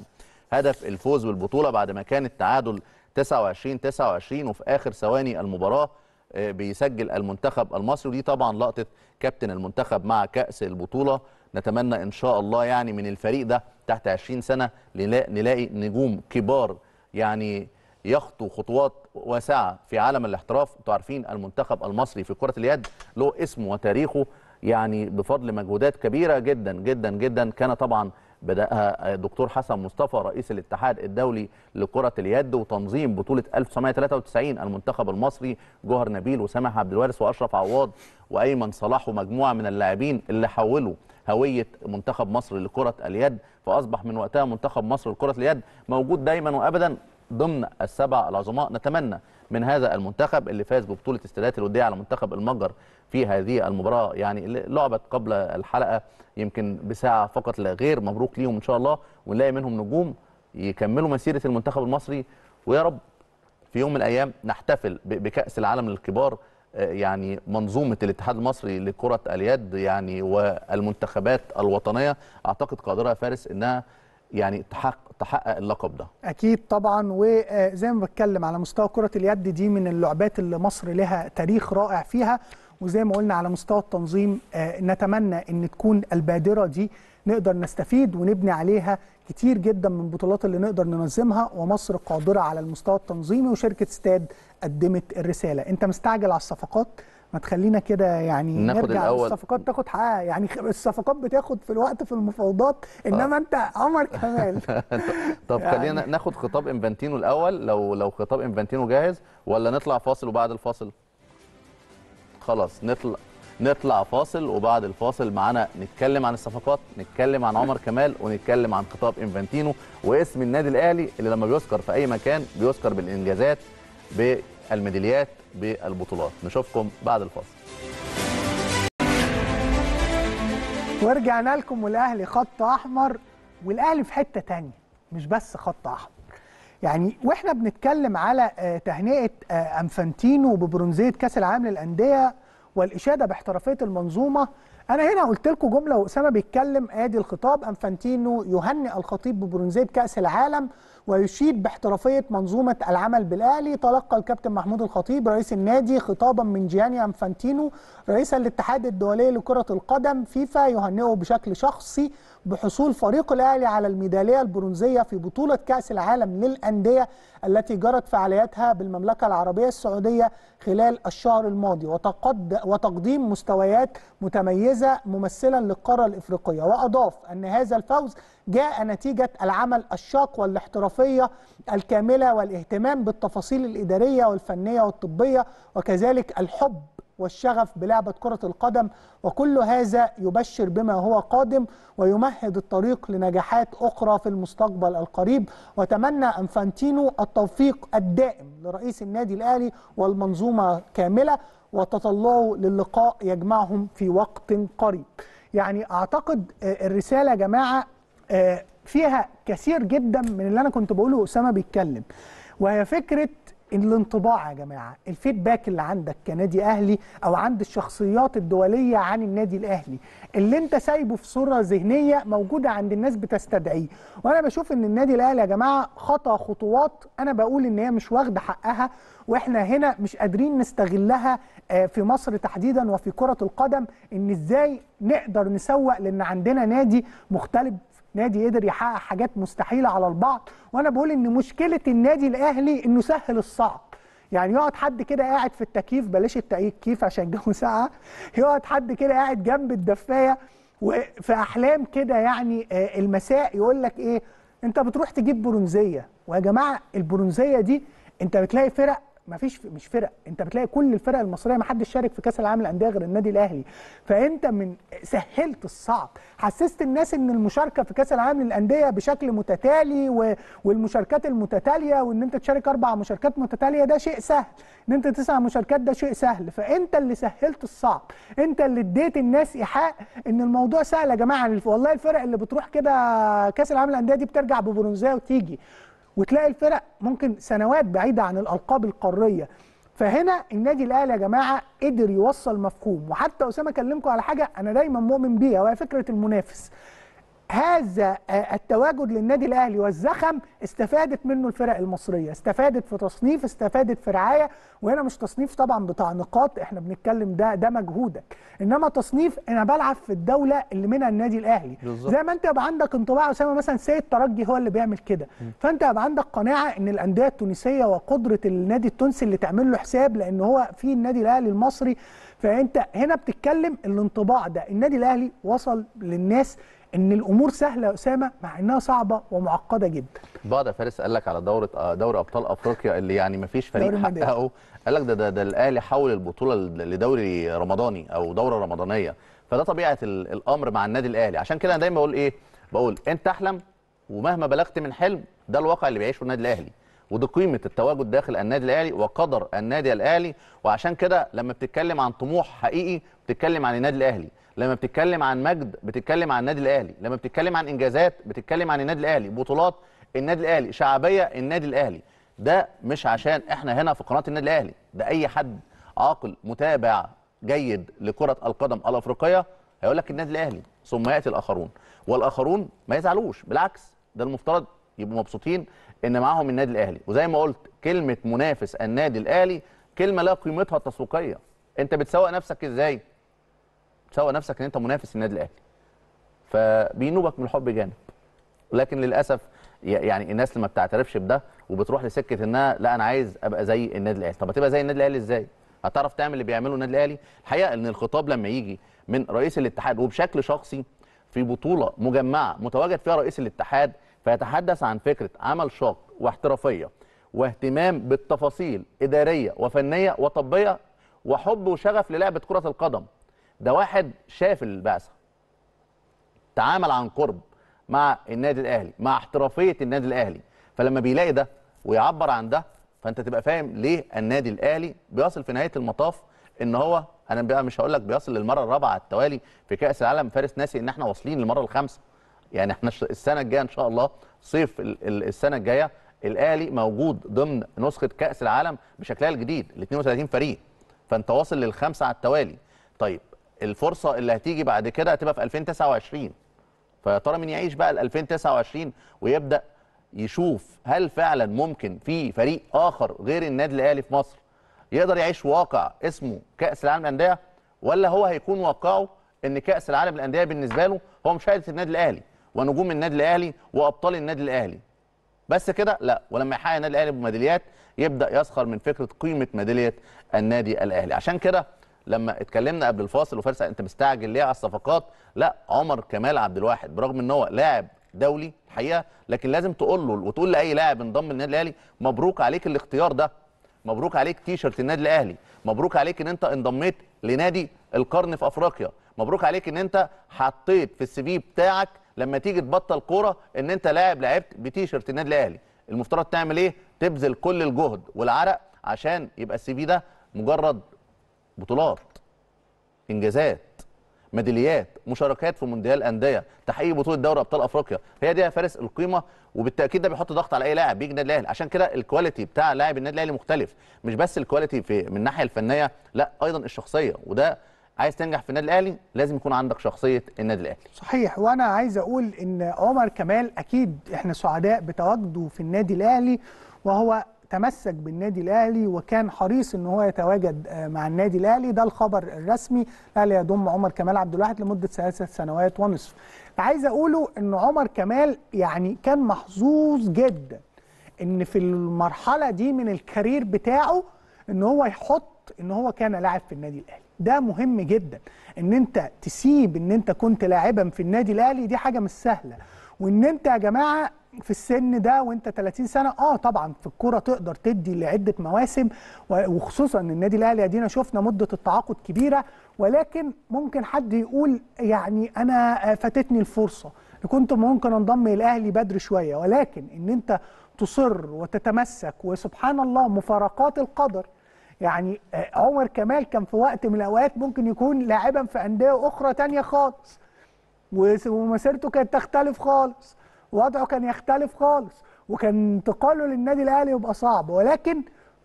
هدف الفوز بالبطوله بعد ما كان التعادل 29 29 وفي اخر ثواني المباراه آه، بيسجل المنتخب المصري ودي طبعا لقطه كابتن المنتخب مع كاس البطوله نتمنى ان شاء الله يعني من الفريق ده تحت 20 سنه نلا- نلاقي نجوم كبار يعني يخطو خطوات واسعه في عالم الاحتراف انتوا عارفين المنتخب المصري في كره اليد له اسمه وتاريخه يعني بفضل مجهودات كبيره جدا جدا جدا كان طبعا بداها دكتور حسن مصطفى رئيس الاتحاد الدولي لكره اليد وتنظيم بطوله 1993 المنتخب المصري جوهر نبيل وسامح عبد الوارث واشرف عواد وايمن صلاح ومجموعه من اللاعبين اللي حولوا هويه منتخب مصر لكره اليد فاصبح من وقتها منتخب مصر لكره اليد موجود دايما وابدا ضمن السبع العظماء نتمنى من هذا المنتخب اللي فاز ببطوله استادات الوديه على منتخب المجر في هذه المباراه يعني اللي لعبت قبل الحلقه يمكن بساعه فقط لا غير مبروك ليهم ان شاء الله ونلاقي منهم نجوم يكملوا مسيره المنتخب المصري ويا رب في يوم من الايام نحتفل ب- بكاس العالم للكبار آه، يعني منظومه الاتحاد المصري لكره اليد يعني والمنتخبات الوطنيه اعتقد قادره يا فارس انها يعني تحقق تحقق اللقب ده اكيد طبعا وزي ما بتكلم على مستوى كره اليد دي من اللعبات اللي مصر لها تاريخ رائع فيها وزي ما قلنا على مستوى التنظيم آه، نتمنى ان تكون البادره دي نقدر نستفيد ونبني عليها كتير جدا من البطولات اللي نقدر ننظمها ومصر قادره على المستوى التنظيمي وشركه استاد قدمت الرساله انت مستعجل على الصفقات ما تخلينا كده يعني ناخد نرجع الأول. للصفقات تاخد حقها يعني خ- الصفقات بتاخد في الوقت في المفاوضات انما انت عمر كمال طب يعني- خلينا ناخد خطاب انفانتينو الاول لو لو خطاب انفانتينو جاهز ولا نطلع فاصل وبعد الفاصل خلاص نطلع نطلع فاصل وبعد الفاصل معانا نتكلم عن الصفقات نتكلم عن عمر كمال ونتكلم عن خطاب انفانتينو واسم النادي الاهلي اللي لما بيذكر في اي مكان بيذكر بالانجازات بالميداليات بالبطولات نشوفكم بعد الفاصل ورجعنا لكم والاهلي خط احمر والاهلي في حته تانية مش بس خط احمر يعني واحنا بنتكلم على آه، تهنئه آه، انفانتينو ببرونزيه كاس العالم للانديه والاشاده باحترافيه المنظومه انا هنا قلت لكم جمله واسامه بيتكلم ادي الخطاب انفانتينو يهنئ الخطيب ببرونزيه كاس العالم ويشيد باحترافيه منظومه العمل بالاهلي تلقى الكابتن محمود الخطيب رئيس النادي خطابا من جياني انفانتينو رئيس الاتحاد الدولي لكره القدم فيفا يهنئه بشكل شخصي بحصول فريق الاهلي على الميداليه البرونزيه في بطوله كاس العالم للانديه التي جرت فعالياتها بالمملكه العربيه السعوديه خلال الشهر الماضي وتقد وتقديم مستويات متميزه ممثلا للقاره الافريقيه واضاف ان هذا الفوز جاء نتيجه العمل الشاق والاحترافيه الكامله والاهتمام بالتفاصيل الاداريه والفنيه والطبيه وكذلك الحب والشغف بلعبة كرة القدم وكل هذا يبشر بما هو قادم ويمهد الطريق لنجاحات أخرى في المستقبل القريب وتمنى أنفانتينو التوفيق الدائم لرئيس النادي الأهلي والمنظومة كاملة وتطلعه للقاء يجمعهم في وقت قريب يعني أعتقد آه، الرسالة يا جماعة آه، فيها كثير جدا من اللي أنا كنت بقوله أسامة بيتكلم وهي فكرة الانطباع يا جماعه الفيدباك اللي عندك كنادي اهلي او عند الشخصيات الدوليه عن النادي الاهلي اللي انت سايبه في صوره ذهنيه موجوده عند الناس بتستدعيه وانا بشوف ان النادي الاهلي يا جماعه خطا خطوات انا بقول ان هي مش واخده حقها واحنا هنا مش قادرين نستغلها آه، في مصر تحديدا وفي كره القدم ان ازاي نقدر نسوق لان عندنا نادي مختلف نادي قدر يحقق حاجات مستحيله على البعض وانا بقول ان مشكله النادي الاهلي انه سهل الصعب يعني يقعد حد كده قاعد في التكييف بلاش التكييف عشان الجو ساقعه يقعد حد كده قاعد جنب الدفايه وفي احلام كده يعني آه، المساء يقول لك ايه انت بتروح تجيب برونزيه ويا جماعه البرونزيه دي انت بتلاقي فرق ما فيش مش فرق انت بتلاقي كل الفرق المصريه ما حدش شارك في كاس العالم للانديه غير النادي الاهلي فانت من سهلت الصعب حسست الناس ان المشاركه في كاس العالم للانديه بشكل متتالي و... والمشاركات المتتاليه وان انت تشارك اربع مشاركات متتاليه ده شيء سهل ان انت تسع مشاركات ده شيء سهل فانت اللي سهلت الصعب انت اللي اديت الناس ايحاء ان الموضوع سهل يا جماعه والله الفرق اللي بتروح كده كاس العالم للانديه دي بترجع ببرونزيه وتيجي وتلاقي الفرق ممكن سنوات بعيده عن الالقاب القاريه فهنا النادي الاهلي يا جماعه قدر يوصل مفهوم وحتى اسامه كلمكم على حاجه انا دايما مؤمن بيها وهي فكره المنافس هذا آه، التواجد للنادي الاهلي والزخم استفادت منه الفرق المصريه استفادت في تصنيف استفادت في رعايه وهنا مش تصنيف طبعا بتاع نقاط احنا بنتكلم ده ده مجهودك انما تصنيف انا بلعب في الدوله اللي منها النادي الاهلي بالظبط. زي ما انت يبقى عندك انطباع اسامه مثلا سيد ترجي هو اللي بيعمل كده فانت يبقى عندك قناعه ان الانديه التونسيه وقدره النادي التونسي اللي تعمل له حساب لان هو في النادي الاهلي المصري فانت هنا بتتكلم الانطباع ده النادي الاهلي وصل للناس ان الامور سهله يا اسامه مع انها صعبه ومعقده جدا بعض يا فارس قال لك على دوره آه، دوري ابطال افريقيا اللي يعني ما فيش فريق دوري المدارس. حققه قال لك ده ده, ده الاهلي حول البطوله ل- لدوري رمضاني او دوره رمضانيه فده طبيعه ال- الامر مع النادي الاهلي عشان كده انا دايما بقول ايه بقول انت احلم ومهما بلغت من حلم ده الواقع اللي بيعيشه النادي الاهلي ودي قيمه التواجد داخل النادي الاهلي وقدر النادي الاهلي وعشان كده لما بتتكلم عن طموح حقيقي بتتكلم عن النادي الاهلي لما بتتكلم عن مجد بتتكلم عن النادي الاهلي لما بتتكلم عن انجازات بتتكلم عن النادي الاهلي بطولات النادي الاهلي شعبيه النادي الاهلي ده مش عشان احنا هنا في قناه النادي الاهلي ده اي حد عاقل متابع جيد لكره القدم الافريقيه هيقول لك النادي الاهلي ثم ياتي الاخرون والاخرون ما يزعلوش بالعكس ده المفترض يبقوا مبسوطين ان معاهم النادي الاهلي وزي ما قلت كلمه منافس النادي الاهلي كلمه لا قيمتها التسويقيه انت بتسوق نفسك ازاي بتسوق نفسك ان انت منافس النادي الاهلي فبينوبك من الحب جانب لكن للاسف ي- يعني الناس اللي ما بتعترفش بده وبتروح لسكه انها لا انا عايز ابقى زي النادي الاهلي طب هتبقى زي النادي الاهلي ازاي هتعرف تعمل اللي بيعمله النادي الاهلي الحقيقه ان الخطاب لما يجي من رئيس الاتحاد وبشكل شخصي في بطوله مجمعه متواجد فيها رئيس الاتحاد فيتحدث عن فكره عمل شاق واحترافيه واهتمام بالتفاصيل اداريه وفنيه وطبيه وحب وشغف للعبه كره القدم ده واحد شاف البعثه تعامل عن قرب مع النادي الاهلي مع احترافيه النادي الاهلي فلما بيلاقي ده ويعبر عن ده فانت تبقى فاهم ليه النادي الاهلي بيصل في نهايه المطاف ان هو انا بقى مش هقول لك بيصل للمره الرابعه على التوالي في كاس العالم فارس ناسي ان احنا واصلين للمره الخامسه يعني احنا الش- السنه الجايه ان شاء الله صيف ال- ال- السنه الجايه الاهلي موجود ضمن نسخه كاس العالم بشكلها الجديد ال 32 فريق فانت واصل للخمسه على التوالي طيب الفرصه اللي هتيجي بعد كده هتبقى في 2029 فيا ترى مين يعيش بقى ل 2029 ويبدا يشوف هل فعلا ممكن في فريق اخر غير النادي الاهلي في مصر يقدر يعيش واقع اسمه كاس العالم للانديه ولا هو هيكون واقعه ان كاس العالم للانديه بالنسبه له هو مشاهده النادي الاهلي ونجوم النادي الاهلي وابطال النادي الاهلي بس كده لا ولما يحقق النادي الاهلي بميداليات يبدا يسخر من فكره قيمه ميداليه النادي الاهلي عشان كده لما اتكلمنا قبل الفاصل وفارس انت مستعجل ليه على الصفقات لا عمر كمال عبد الواحد برغم ان هو لاعب دولي الحقيقه لكن لازم تقول له وتقول لاي لاعب انضم للنادي الاهلي مبروك عليك الاختيار ده مبروك عليك تيشرت النادي الاهلي مبروك عليك ان انت انضميت لنادي القرن في افريقيا مبروك عليك ان انت حطيت في السي في بتاعك لما تيجي تبطل كوره ان انت لاعب لعبت بتيشرت النادي الاهلي المفترض تعمل ايه تبذل كل الجهد والعرق عشان يبقى السي في ده مجرد بطولات انجازات ميداليات مشاركات في مونديال انديه تحقيق بطوله دوري ابطال افريقيا هي دي يا فارس القيمه وبالتاكيد ده بيحط ضغط على اي لاعب بيجي النادي الاهلي عشان كده الكواليتي بتاع لاعب النادي الاهلي مختلف مش بس الكواليتي في من الناحيه الفنيه لا ايضا الشخصيه وده عايز تنجح في النادي الاهلي لازم يكون عندك شخصيه النادي الاهلي صحيح وانا عايز اقول ان عمر كمال اكيد احنا سعداء بتواجده في النادي الاهلي وهو تمسك بالنادي الاهلي وكان حريص ان هو يتواجد آه، مع النادي الاهلي ده الخبر الرسمي الاهلي يضم عمر كمال عبد الواحد لمده ثلاث سنوات ونصف عايز اقوله ان عمر كمال يعني كان محظوظ جدا ان في المرحله دي من الكارير بتاعه ان هو يحط ان هو كان لاعب في النادي الاهلي ده مهم جدا ان انت تسيب ان انت كنت لاعبا في النادي الاهلي دي حاجه مش سهله وان انت يا جماعه في السن ده وانت 30 سنه اه طبعا في الكوره تقدر تدي لعده مواسم و- وخصوصا ان النادي الاهلي ادينا شفنا مده التعاقد كبيره ولكن ممكن حد يقول يعني انا آه، فاتتني الفرصه كنت ممكن انضم الاهلي بدري شويه ولكن ان انت تصر وتتمسك وسبحان الله مفارقات القدر يعني آه، عمر كمال كان في وقت من الاوقات ممكن يكون لاعبا في انديه اخرى تانية خالص وس- ومسيرته كانت تختلف خالص وضعه كان يختلف خالص وكان انتقاله للنادي الاهلي يبقى صعب ولكن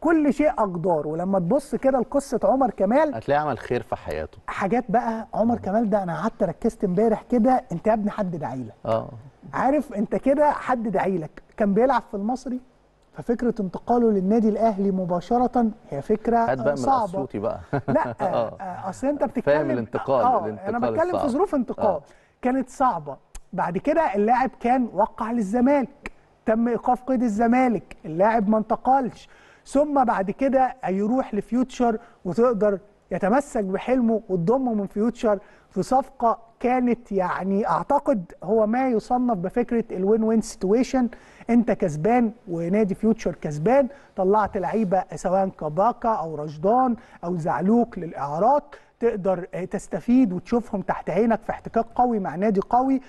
كل شيء اقدار ولما تبص كده لقصه عمر كمال هتلاقيه عمل خير في حياته حاجات بقى عمر كمال ده انا قعدت ركزت امبارح كده انت يا ابني حد داعي لك اه عارف انت كده حد داعي لك كان بيلعب في المصري ففكره انتقاله للنادي الاهلي مباشره هي فكره هات بقى آه، من صعبه الاسيوطي بقى لا آه، آه. آه، اصل انت بتتكلم الانتقال، اه الانتقال انا بتكلم الصعب. في ظروف انتقال آه. كانت صعبه بعد كده اللاعب كان وقع للزمالك تم ايقاف قيد الزمالك اللاعب ما انتقلش ثم بعد كده يروح لفيوتشر وتقدر يتمسك بحلمه وتضمه من فيوتشر في صفقه كانت يعني اعتقد هو ما يصنف بفكره الوين وين سيتويشن انت كسبان ونادي فيوتشر كسبان طلعت لعيبه سواء كباكا او رشدان او زعلوك للاعارات تقدر آه، تستفيد وتشوفهم تحت عينك في احتكاك قوي مع نادي قوي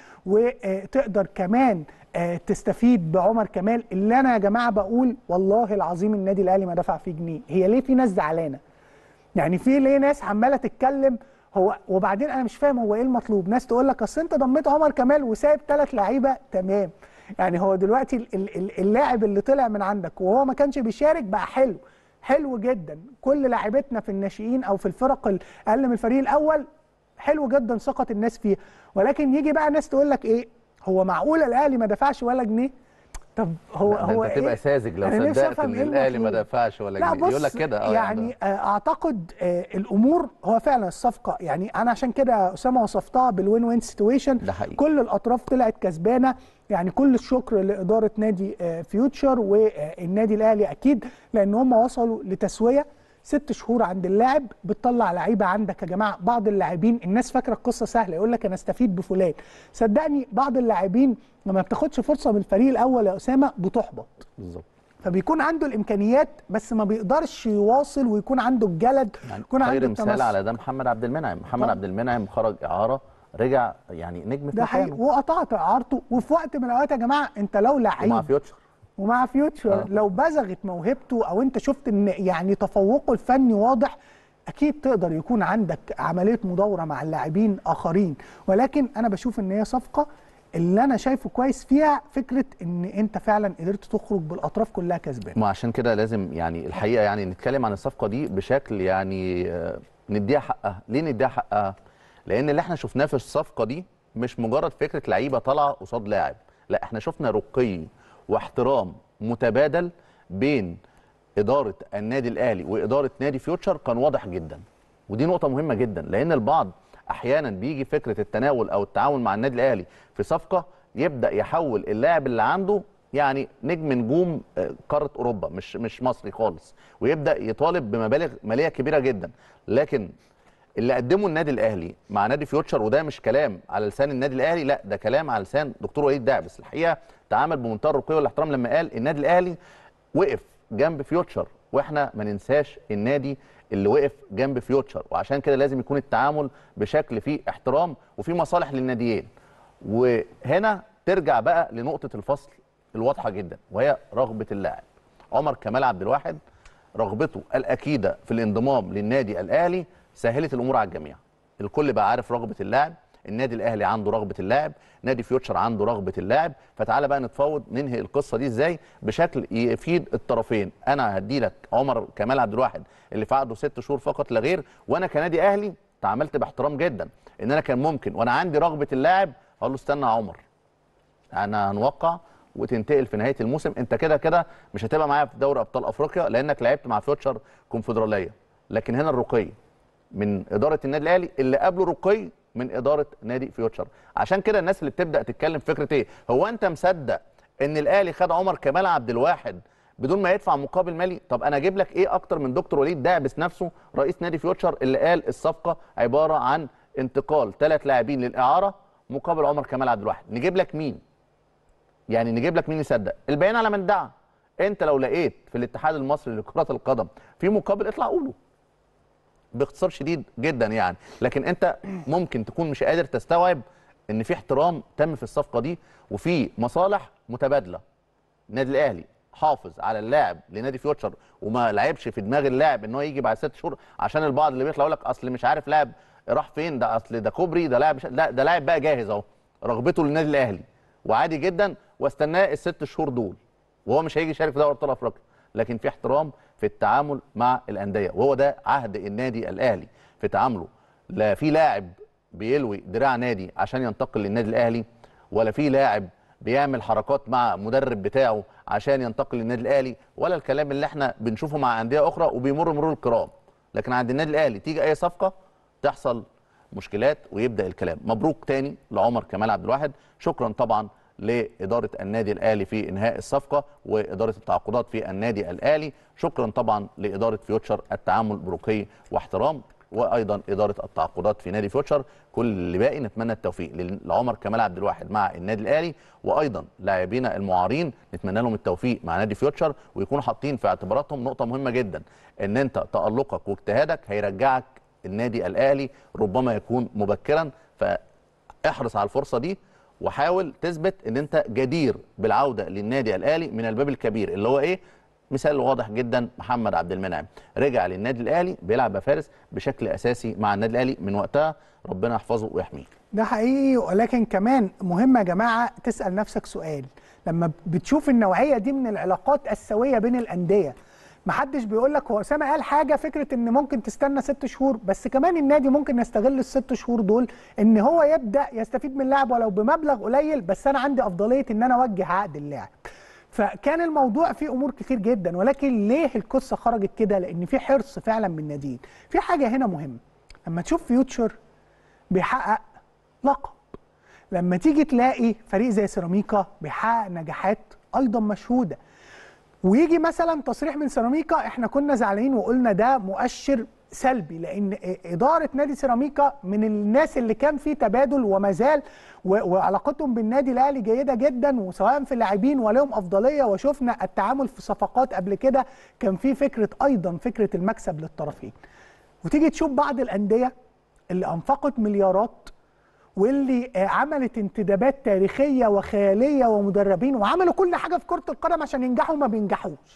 وتقدر كمان آه، تستفيد بعمر كمال اللي انا يا جماعه بقول والله العظيم النادي الاهلي ما دفع فيه جنيه هي ليه في ناس زعلانه يعني في ليه ناس عماله تتكلم هو وبعدين انا مش فاهم هو ايه المطلوب ناس تقول لك اصل انت ضميت عمر كمال وسايب ثلاث لعيبه تمام يعني هو دلوقتي ال- ال- ال- اللاعب اللي طلع من عندك وهو ما كانش بيشارك بقى حلو حلو جدا كل لاعبتنا في الناشئين او في الفرق الاقل من الفريق الاول حلو جدا ثقه الناس فيه ولكن يجي بقى ناس تقول لك ايه هو معقول الاهلي ما دفعش ولا جنيه طب هو لا، ده هو انت تبقى إيه؟ ساذج لو أنا نفسي صدقت أفهم ان إيه الاهلي ما المطلوب. دفعش ولا لا جنيه بص يقول لك كده اه يعني آه، اعتقد آه، الامور هو فعلا الصفقه يعني انا عشان كده اسامه وصفتها بالوين وين سيتويشن ده حقيقي. كل الاطراف طلعت كسبانه يعني كل الشكر لاداره نادي آه، فيوتشر والنادي الاهلي اكيد لان هم وصلوا لتسويه ست شهور عند اللاعب بتطلع لعيبه عندك يا جماعه بعض اللاعبين الناس فاكره القصه سهله يقول لك انا استفيد بفلان صدقني بعض اللاعبين لما بتاخدش فرصه من الفريق الاول يا اسامه بتحبط بالظبط فبيكون عنده الامكانيات بس ما بيقدرش يواصل ويكون عنده الجلد يعني يكون عنده خير مثال التمسك. على ده محمد عبد المنعم محمد طبعا. عبد المنعم خرج اعاره رجع يعني نجم في ده حقيقي مكانه وقطعت اعارته وفي وقت من الاوقات يا جماعه انت لو لعيب ومع فيوتشر ومع فيوتشر آه. لو بزغت موهبته او انت شفت ان يعني تفوقه الفني واضح اكيد تقدر يكون عندك عمليه مداوره مع اللاعبين اخرين ولكن انا بشوف ان هي صفقه اللي انا شايفه كويس فيها فكره ان انت فعلا قدرت تخرج بالاطراف كلها كسبان ما عشان كده لازم يعني الحقيقه يعني نتكلم عن الصفقه دي بشكل يعني آه، نديها حقها ليه نديها حقها لان اللي احنا شفناه في الصفقه دي مش مجرد فكره لعيبه طالعه قصاد لاعب لا احنا شفنا رقي واحترام متبادل بين اداره النادي الاهلي واداره نادي فيوتشر كان واضح جدا ودي نقطه مهمه جدا لان البعض احيانا بيجي فكره التناول او التعاون مع النادي الاهلي في صفقه يبدا يحول اللاعب اللي عنده يعني نجم نجوم آه، قاره اوروبا مش مش مصري خالص ويبدا يطالب بمبالغ ماليه كبيره جدا لكن اللي قدمه النادي الاهلي مع نادي فيوتشر وده مش كلام على لسان النادي الاهلي لا ده كلام على لسان دكتور وليد دعبس الحقيقه تعامل بمنتهى الرقي والاحترام لما قال النادي الاهلي وقف جنب فيوتشر واحنا ما ننساش النادي اللي وقف جنب فيوتشر وعشان كده لازم يكون التعامل بشكل فيه احترام وفيه مصالح للناديين وهنا ترجع بقى لنقطه الفصل الواضحه جدا وهي رغبه اللاعب عمر كمال عبد الواحد رغبته الاكيده في الانضمام للنادي الاهلي سهلت الامور على الجميع الكل بقى عارف رغبه اللاعب النادي الاهلي عنده رغبه اللاعب نادي فيوتشر عنده رغبه اللاعب فتعالى بقى نتفاوض ننهي القصه دي ازاي بشكل يفيد الطرفين انا هدي لك عمر كمال عبد الواحد اللي في عقده ست شهور فقط لا غير وانا كنادي اهلي تعاملت باحترام جدا ان انا كان ممكن وانا عندي رغبه اللاعب اقول له استنى يا عمر انا هنوقع وتنتقل في نهايه الموسم انت كده كده مش هتبقى معايا في دوري ابطال افريقيا لانك لعبت مع فيوتشر كونفدراليه لكن هنا الرقي من اداره النادي الاهلي اللي قبله رقي من اداره نادي فيوتشر عشان كده الناس اللي بتبدا تتكلم في فكره ايه هو انت مصدق ان الاهلي خد عمر كمال عبد الواحد بدون ما يدفع مقابل مالي طب انا اجيب لك ايه اكتر من دكتور وليد داعبس نفسه رئيس نادي فيوتشر اللي قال الصفقه عباره عن انتقال ثلاث لاعبين للاعاره مقابل عمر كمال عبد الواحد نجيب لك مين يعني نجيب لك مين يصدق البيان على من دعا انت لو لقيت في الاتحاد المصري لكره القدم في مقابل اطلع قوله باختصار شديد جدا يعني لكن انت ممكن تكون مش قادر تستوعب ان في احترام تم في الصفقه دي وفي مصالح متبادله النادي الاهلي حافظ على اللاعب لنادي فيوتشر وما لعبش في دماغ اللاعب ان هو يجي بعد ست شهور عشان البعض اللي بيطلع يقول لك اصل مش عارف لاعب راح فين ده اصل ده كوبري ده لاعب مش... لا ده لاعب بقى جاهز اهو رغبته للنادي الاهلي وعادي جدا واستناه الست شهور دول وهو مش هيجي يشارك في دوري ابطال افريقيا لكن في احترام في التعامل مع الانديه وهو ده عهد النادي الاهلي في تعامله لا في لاعب بيلوي دراع نادي عشان ينتقل للنادي الاهلي ولا في لاعب بيعمل حركات مع مدرب بتاعه عشان ينتقل للنادي الاهلي ولا الكلام اللي احنا بنشوفه مع انديه اخرى وبيمر مرور الكرام لكن عند النادي الاهلي تيجي اي صفقه تحصل مشكلات ويبدا الكلام مبروك تاني لعمر كمال عبد الواحد شكرا طبعا لاداره النادي الاهلي في انهاء الصفقه واداره التعاقدات في النادي الاهلي شكرا طبعا لاداره فيوتشر التعامل برقي واحترام وايضا اداره التعاقدات في نادي فيوتشر كل اللي باقي نتمنى التوفيق لعمر كمال عبد الواحد مع النادي الاهلي وايضا لاعبينا المعارين نتمنى لهم التوفيق مع نادي فيوتشر ويكونوا حاطين في اعتباراتهم نقطه مهمه جدا ان انت تالقك واجتهادك هيرجعك النادي الاهلي ربما يكون مبكرا فاحرص على الفرصه دي وحاول تثبت ان انت جدير بالعوده للنادي الاهلي من الباب الكبير اللي هو ايه مثال واضح جدا محمد عبد المنعم رجع للنادي الاهلي بيلعب فارس بشكل اساسي مع النادي الاهلي من وقتها ربنا يحفظه ويحميه ده حقيقي ولكن كمان مهم يا جماعه تسال نفسك سؤال لما بتشوف النوعيه دي من العلاقات السويه بين الانديه محدش بيقول لك هو اسامه قال حاجه فكره ان ممكن تستنى ست شهور بس كمان النادي ممكن يستغل الست شهور دول ان هو يبدا يستفيد من اللاعب ولو بمبلغ قليل بس انا عندي افضليه ان انا اوجه عقد اللاعب فكان الموضوع فيه امور كتير جدا ولكن ليه القصه خرجت كده لان في حرص فعلا من الناديين في حاجه هنا مهمه لما تشوف فيوتشر بيحقق لقب لما تيجي تلاقي فريق زي سيراميكا بيحقق نجاحات ايضا مشهوده ويجي مثلا تصريح من سيراميكا احنا كنا زعلانين وقلنا ده مؤشر سلبي لان اداره نادي سيراميكا من الناس اللي كان في تبادل وما زال وعلاقتهم بالنادي الاهلي جيده جدا وسواء في اللاعبين ولهم افضليه وشفنا التعامل في صفقات قبل كده كان في فكره ايضا فكره المكسب للطرفين وتيجي تشوف بعض الانديه اللي انفقت مليارات واللي عملت انتدابات تاريخيه وخياليه ومدربين وعملوا كل حاجه في كره القدم عشان ينجحوا ما بينجحوش.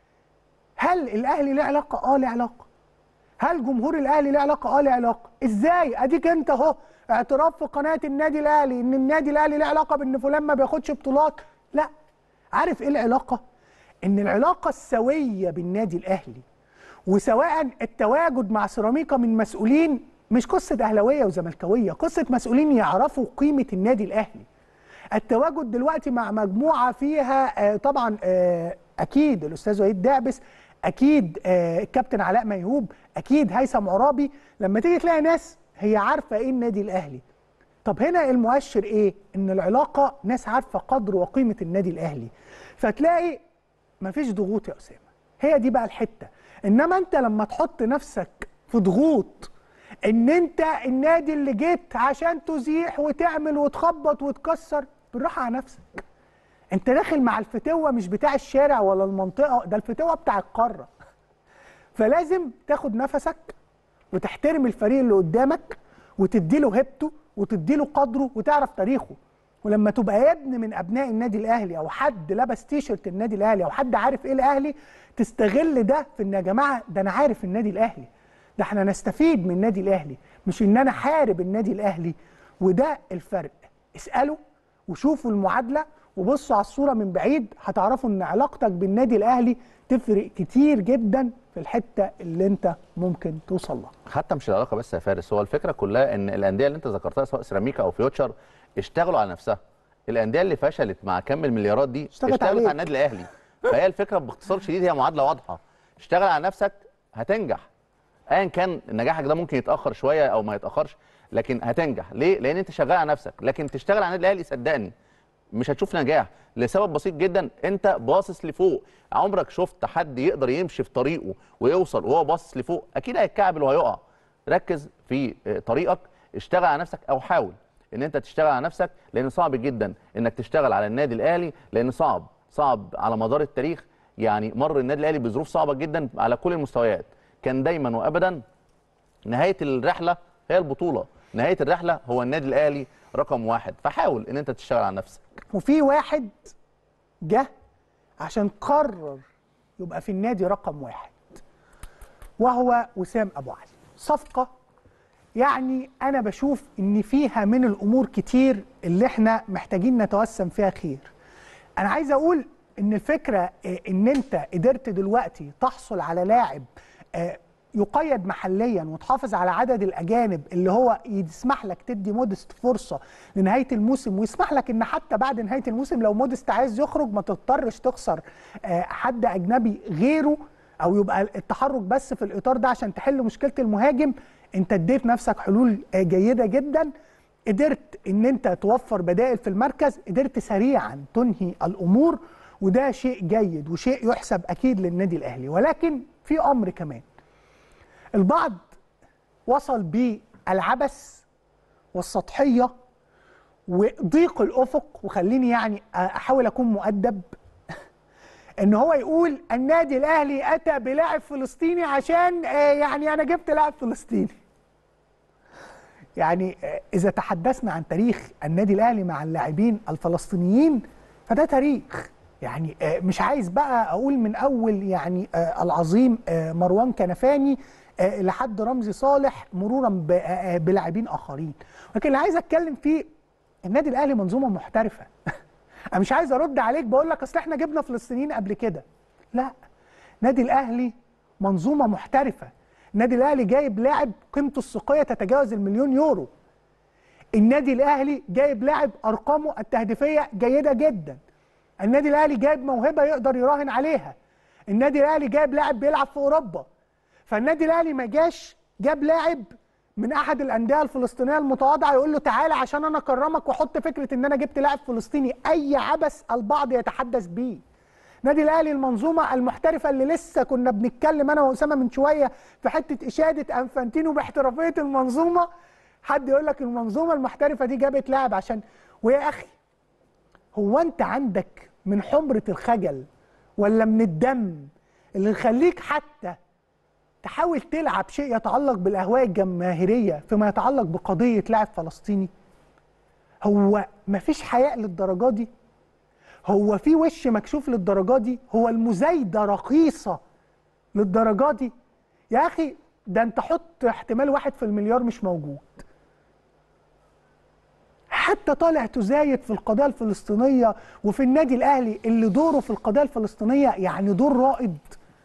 هل الاهلي له علاقه؟ اه له علاقه. هل جمهور الاهلي له علاقه؟ اه له علاقه. ازاي؟ اديك انت اهو اعتراف في قناه النادي الاهلي ان النادي الاهلي له علاقه بان فلان ما بياخدش بطولات. لا. عارف ايه العلاقه؟ ان العلاقه السويه بالنادي الاهلي وسواء التواجد مع سيراميكا من مسؤولين مش قصة أهلاوية وزملكاوية قصة مسؤولين يعرفوا قيمة النادي الأهلي التواجد دلوقتي مع مجموعة فيها طبعا أكيد الأستاذ وليد دعبس أكيد الكابتن علاء ميهوب أكيد هيثم عرابي لما تيجي تلاقي ناس هي عارفة إيه النادي الأهلي طب هنا المؤشر إيه؟ إن العلاقة ناس عارفة قدر وقيمة النادي الأهلي فتلاقي مفيش ضغوط يا أسامة هي دي بقى الحتة إنما أنت لما تحط نفسك في ضغوط ان انت النادي اللي جيت عشان تزيح وتعمل وتخبط وتكسر بالراحه على نفسك انت داخل مع الفتوه مش بتاع الشارع ولا المنطقه ده الفتوه بتاع القاره فلازم تاخد نفسك وتحترم الفريق اللي قدامك وتديله هيبته وتديله قدره وتعرف تاريخه ولما تبقى ابن من ابناء النادي الاهلي او حد لبس تيشرت النادي الاهلي او حد عارف ايه الاهلي تستغل ده في ان يا جماعه ده انا عارف النادي الاهلي ده احنا نستفيد من النادي الاهلي مش ان انا حارب النادي الاهلي وده الفرق اسالوا وشوفوا المعادله وبصوا على الصوره من بعيد هتعرفوا ان علاقتك بالنادي الاهلي تفرق كتير جدا في الحته اللي انت ممكن توصل لها حتى مش العلاقه بس يا فارس هو الفكره كلها ان الانديه اللي انت ذكرتها سواء سيراميكا او فيوتشر اشتغلوا على نفسها الانديه اللي فشلت مع كم المليارات دي اشتغلت اشتغلت عليك. على النادي الاهلي فهي الفكره باختصار شديد هي معادله واضحه اشتغل على نفسك هتنجح ايا كان نجاحك ده ممكن يتاخر شويه او ما يتاخرش لكن هتنجح ليه لان انت شغال على نفسك لكن تشتغل على النادي الاهلي صدقني مش هتشوف نجاح لسبب بسيط جدا انت باصص لفوق عمرك شفت حد يقدر يمشي في طريقه ويوصل وهو باصص لفوق اكيد هيتكعبل وهيقع ركز في اه، طريقك اشتغل على نفسك او حاول ان انت تشتغل على نفسك لان صعب جدا انك تشتغل على النادي الاهلي لان صعب صعب على مدار التاريخ يعني مر النادي الاهلي بظروف صعبه جدا على كل المستويات كان دايما وابدا نهايه الرحله هي البطوله نهايه الرحله هو النادي الاهلي رقم واحد فحاول ان انت تشتغل على نفسك وفي واحد جه عشان قرر يبقى في النادي رقم واحد وهو وسام ابو علي صفقه يعني انا بشوف ان فيها من الامور كتير اللي احنا محتاجين نتوسم فيها خير انا عايز اقول ان الفكره آه، ان انت قدرت دلوقتي تحصل على لاعب آه، يقيد محليا وتحافظ على عدد الاجانب اللي هو يسمح لك تدي مودست فرصه لنهايه الموسم ويسمح لك ان حتى بعد نهايه الموسم لو مودست عايز يخرج ما تضطرش تخسر آه، حد اجنبي غيره او يبقى التحرك بس في الاطار ده عشان تحل مشكله المهاجم انت اديت نفسك حلول آه، جيده جدا قدرت ان انت توفر بدائل في المركز قدرت سريعا تنهي الامور وده شيء جيد وشيء يحسب اكيد للنادي الاهلي ولكن في امر كمان البعض وصل بالعبث والسطحيه وضيق الافق وخليني يعني احاول اكون مؤدب ان هو يقول النادي الاهلي اتى بلاعب فلسطيني عشان آه، يعني انا جبت لاعب فلسطيني يعني آه، اذا تحدثنا عن تاريخ النادي الاهلي مع اللاعبين الفلسطينيين فده تاريخ يعني آه، مش عايز بقى اقول من اول يعني آه، العظيم آه، مروان كنفاني آه، لحد رمزي صالح مرورا ب- آه، آه، بلاعبين اخرين ولكن اللي عايز اتكلم فيه النادي الاهلي منظومه محترفه انا مش عايز ارد عليك بقول لك اصل احنا جبنا فلسطينيين قبل كده لا نادي الاهلي منظومه محترفه النادي الاهلي جايب لاعب قيمته السوقيه تتجاوز المليون يورو النادي الاهلي جايب لاعب ارقامه التهديفيه جيده جدا النادي الاهلي جايب موهبه يقدر يراهن عليها النادي الاهلي جايب لاعب بيلعب في اوروبا فالنادي الاهلي ما جاش جاب لاعب من احد الانديه الفلسطينيه المتواضعه يقول له تعالى عشان انا اكرمك واحط فكره ان انا جبت لاعب فلسطيني اي عبث البعض يتحدث بيه نادي الاهلي المنظومه المحترفه اللي لسه كنا بنتكلم انا واسامه من شويه في حته اشاده انفانتينو باحترافيه المنظومه حد يقول لك المنظومه المحترفه دي جابت لاعب عشان ويا اخي هو انت عندك من حمره الخجل ولا من الدم اللي يخليك حتى تحاول تلعب شيء يتعلق بالاهواء الجماهيريه فيما يتعلق بقضيه لاعب فلسطيني هو مفيش حياء للدرجه دي هو في وش مكشوف للدرجه دي هو المزايده رخيصه للدرجه دي يا اخي ده انت حط احتمال واحد في المليار مش موجود حتى طالع تزايد في القضيه الفلسطينيه وفي النادي الاهلي اللي دوره في القضيه الفلسطينيه يعني دور رائد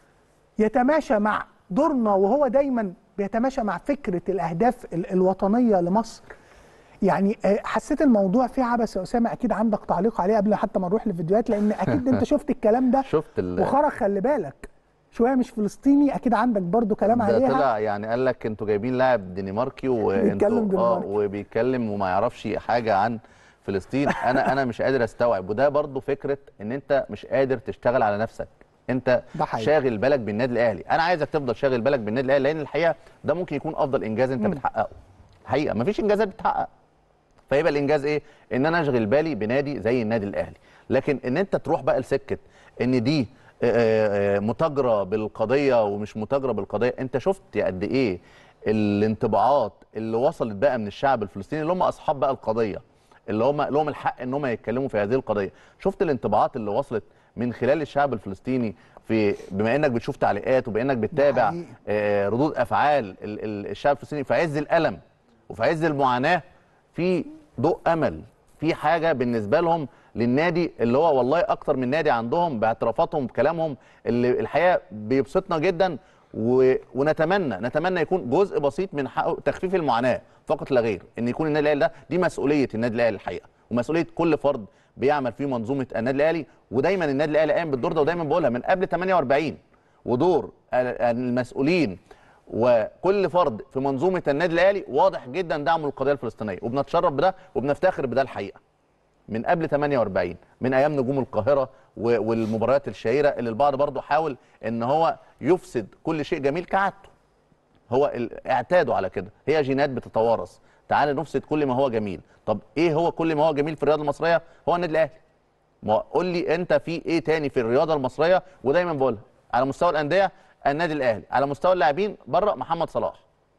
يتماشى مع دورنا وهو دايما بيتماشى مع فكره الاهداف ال- الوطنيه لمصر يعني آه، حسيت الموضوع فيه عبث يا اسامه اكيد عندك تعليق عليه قبل حتى ما نروح للفيديوهات لان اكيد انت شفت الكلام ده شفت ال- وخرج خلي بالك شويه مش فلسطيني اكيد عندك برضو كلام ده عليها طلع يعني قال لك انتوا جايبين لاعب دنماركي بيتكلم وانتوا اه دنماركي. وبيتكلم وما يعرفش حاجه عن فلسطين انا انا مش قادر استوعب وده برضو فكره ان انت مش قادر تشتغل على نفسك انت ده حقيقي. شاغل بالك بالنادي الاهلي انا عايزك تفضل شاغل بالك بالنادي الاهلي لان الحقيقه ده ممكن يكون افضل انجاز انت بتحققه الحقيقه مفيش انجازات بتحقق فيبقى الانجاز ايه ان انا اشغل بالي بنادي زي النادي الاهلي لكن ان انت تروح بقى لسكه ان دي آه، آه، متاجره بالقضيه ومش متاجره بالقضيه انت شفت قد ايه الانطباعات اللي وصلت بقى من الشعب الفلسطيني اللي هم اصحاب بقى القضيه اللي هم لهم الحق ان هم يتكلموا في هذه القضيه شفت الانطباعات اللي وصلت من خلال الشعب الفلسطيني في بما انك بتشوف تعليقات وبانك بتتابع حقيقي. آه، ردود افعال ال- ال- الشعب الفلسطيني في عز الالم وفي عز المعاناه في ضوء امل في حاجه بالنسبه لهم للنادي اللي هو والله اكتر من نادي عندهم باعترافاتهم بكلامهم اللي الحقيقه بيبسطنا جدا و... ونتمنى نتمنى يكون جزء بسيط من حق تخفيف المعاناه فقط لا غير ان يكون النادي الاهلي ده دي مسؤوليه النادي الاهلي الحقيقه ومسؤوليه كل فرد بيعمل في منظومه النادي الاهلي ودايما النادي الاهلي قايم بالدور ده ودايما بقولها من قبل 48 ودور المسؤولين وكل فرد في منظومه النادي الاهلي واضح جدا دعمه للقضيه الفلسطينيه وبنتشرف بده وبنفتخر بده الحقيقه من قبل 48 من ايام نجوم القاهره و- والمباريات الشهيره اللي البعض برضه حاول ان هو يفسد كل شيء جميل كعادته هو ال- اعتادوا على كده هي جينات بتتوارث تعال نفسد كل ما هو جميل طب ايه هو كل ما هو جميل في الرياضه المصريه هو النادي الاهلي ما قول لي انت في ايه تاني في الرياضه المصريه ودايما بقولها على مستوى الانديه النادي الاهلي على مستوى اللاعبين بره محمد صلاح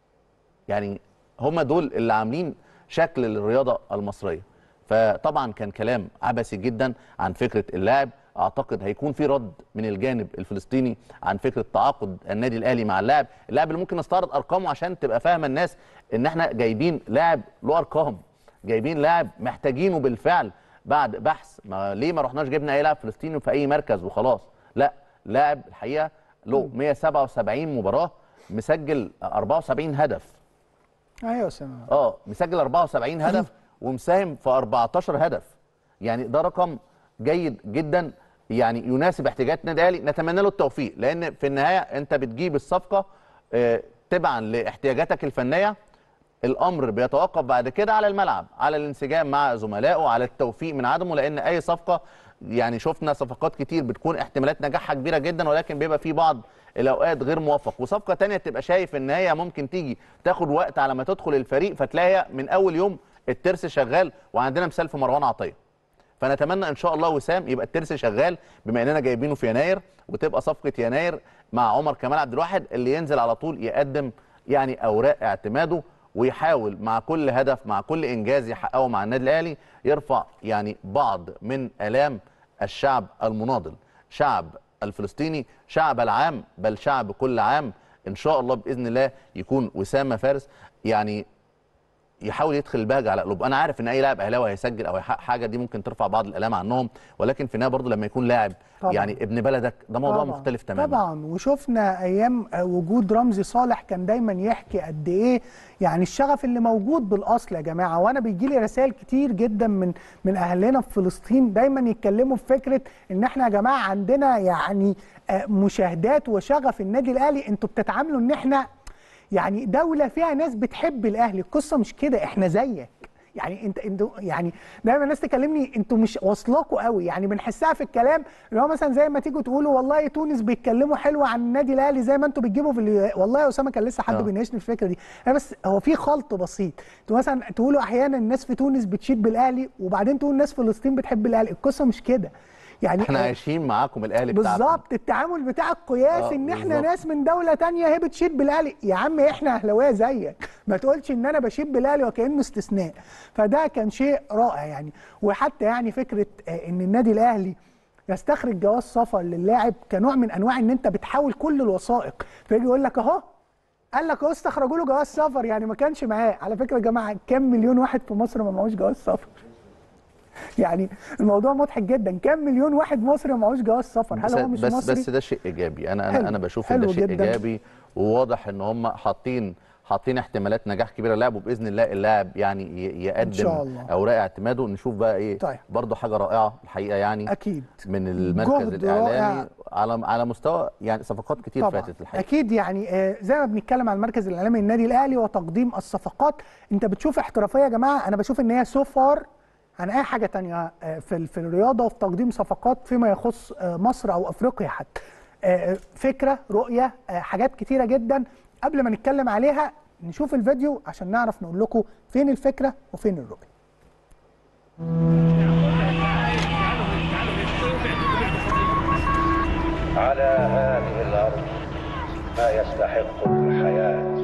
يعني هم دول اللي عاملين شكل للرياضه المصريه فطبعا كان كلام عبثي جدا عن فكره اللاعب اعتقد هيكون في رد من الجانب الفلسطيني عن فكره تعاقد النادي الاهلي مع اللاعب اللاعب اللي ممكن نستعرض ارقامه عشان تبقى فاهمه الناس ان احنا جايبين لاعب له ارقام جايبين لاعب محتاجينه بالفعل بعد بحث ما ليه ما رحناش جبنا اي لاعب فلسطيني في اي مركز وخلاص لا لاعب الحقيقه له 177 مباراه مسجل 74 هدف ايوه يا اسامه اه مسجل 74 هدف ومساهم في 14 هدف يعني ده رقم جيد جدا يعني يناسب احتياجات النادي الاهلي نتمنى له التوفيق لان في النهايه انت بتجيب الصفقه آه، تبعا لاحتياجاتك الفنيه الامر بيتوقف بعد كده على الملعب على الانسجام مع زملائه على التوفيق من عدمه لان اي صفقه يعني شفنا صفقات كتير بتكون احتمالات نجاحها كبيره جدا ولكن بيبقى في بعض الاوقات غير موفق وصفقه تانية تبقى شايف ان هي ممكن تيجي تاخد وقت على ما تدخل الفريق فتلاقيها من اول يوم الترس شغال وعندنا مثال في مروان عطيه فنتمنى ان شاء الله وسام يبقى الترس شغال بما اننا جايبينه في يناير وتبقى صفقه يناير مع عمر كمال عبد الواحد اللي ينزل على طول يقدم يعني اوراق اعتماده ويحاول مع كل هدف مع كل انجاز يحققه مع النادي الاهلي يرفع يعني بعض من الام الشعب المناضل شعب الفلسطيني شعب العام بل شعب كل عام ان شاء الله باذن الله يكون وسام فارس يعني يحاول يدخل البهجه على قلوب انا عارف ان اي لاعب اهلاوي هيسجل او هيحقق حاجه دي ممكن ترفع بعض الالام عنهم ولكن في النهايه برضه لما يكون لاعب طبعاً. يعني ابن بلدك ده موضوع طبعاً. مختلف تماما طبعا وشفنا ايام وجود رمزي صالح كان دايما يحكي قد ايه يعني الشغف اللي موجود بالاصل يا جماعه وانا بيجي لي رسائل كتير جدا من من اهلنا في فلسطين دايما يتكلموا في فكره ان احنا يا جماعه عندنا يعني آه، مشاهدات وشغف النادي الاهلي انتوا بتتعاملوا ان احنا يعني دوله فيها ناس بتحب الاهلي القصه مش كده احنا زيك يعني انت انتوا يعني دايما الناس تكلمني انتوا مش واصلاكوا قوي يعني بنحسها في الكلام اللي هو مثلا زي ما تيجوا تقولوا والله تونس بيتكلموا حلو عن النادي الاهلي زي ما انتوا بتجيبوا في ال- والله يا اسامه كان لسه حد اه. بيناقشني في الفكره دي انا بس هو في خلط بسيط انتوا مثلا تقولوا احيانا الناس في تونس بتشيد بالاهلي وبعدين تقول الناس في فلسطين بتحب الاهلي القصه مش كده يعني احنا عايشين معاكم الاهلي بتاعكم بالظبط التعامل بتاعك قياسي آه، ان احنا بالظبط. ناس من دوله تانية هي بتشيد بالاهلي يا عم احنا اهلاويه زيك ما تقولش ان انا بشيد بالاهلي وكانه استثناء فده كان شيء رائع يعني وحتى يعني فكره آه، ان النادي الاهلي يستخرج جواز سفر للاعب كنوع من انواع ان انت بتحاول كل الوثائق فيجي يقول لك اهو قال لك اهو استخرجوا له جواز سفر يعني ما كانش معاه على فكره يا جماعه كام مليون واحد في مصر ما معهوش جواز سفر يعني الموضوع مضحك جدا كام مليون واحد مصري ما معهوش جواز سفر هل بس هو مش بس, مصري بس ده شيء ايجابي انا حلو، انا انا بشوف ان ده حلو شيء جداً. ايجابي وواضح ان هم حاطين حاطين احتمالات نجاح كبيره للاعب وباذن الله اللاعب يعني ي- يقدم شاء الله. اوراق اعتماده نشوف بقى ايه طيب. برضه حاجه رائعه الحقيقه يعني اكيد من المركز جهد الاعلامي رائع. على على مستوى يعني صفقات كتير طبعا فاتت الحقيقه اكيد يعني آه، زي ما بنتكلم عن المركز الاعلامي للنادي الاهلي وتقديم الصفقات انت بتشوف احترافيه يا جماعه انا بشوف ان هي سو فار عن اي حاجه تانية آه، في في الرياضه وفي تقديم صفقات فيما يخص آه، مصر او افريقيا حتى آه، فكره رؤيه آه، حاجات كتيره جدا قبل ما نتكلم عليها نشوف الفيديو عشان نعرف نقول لكم فين الفكره وفين الرؤيه على هذه الأرض ما يستحق الحياة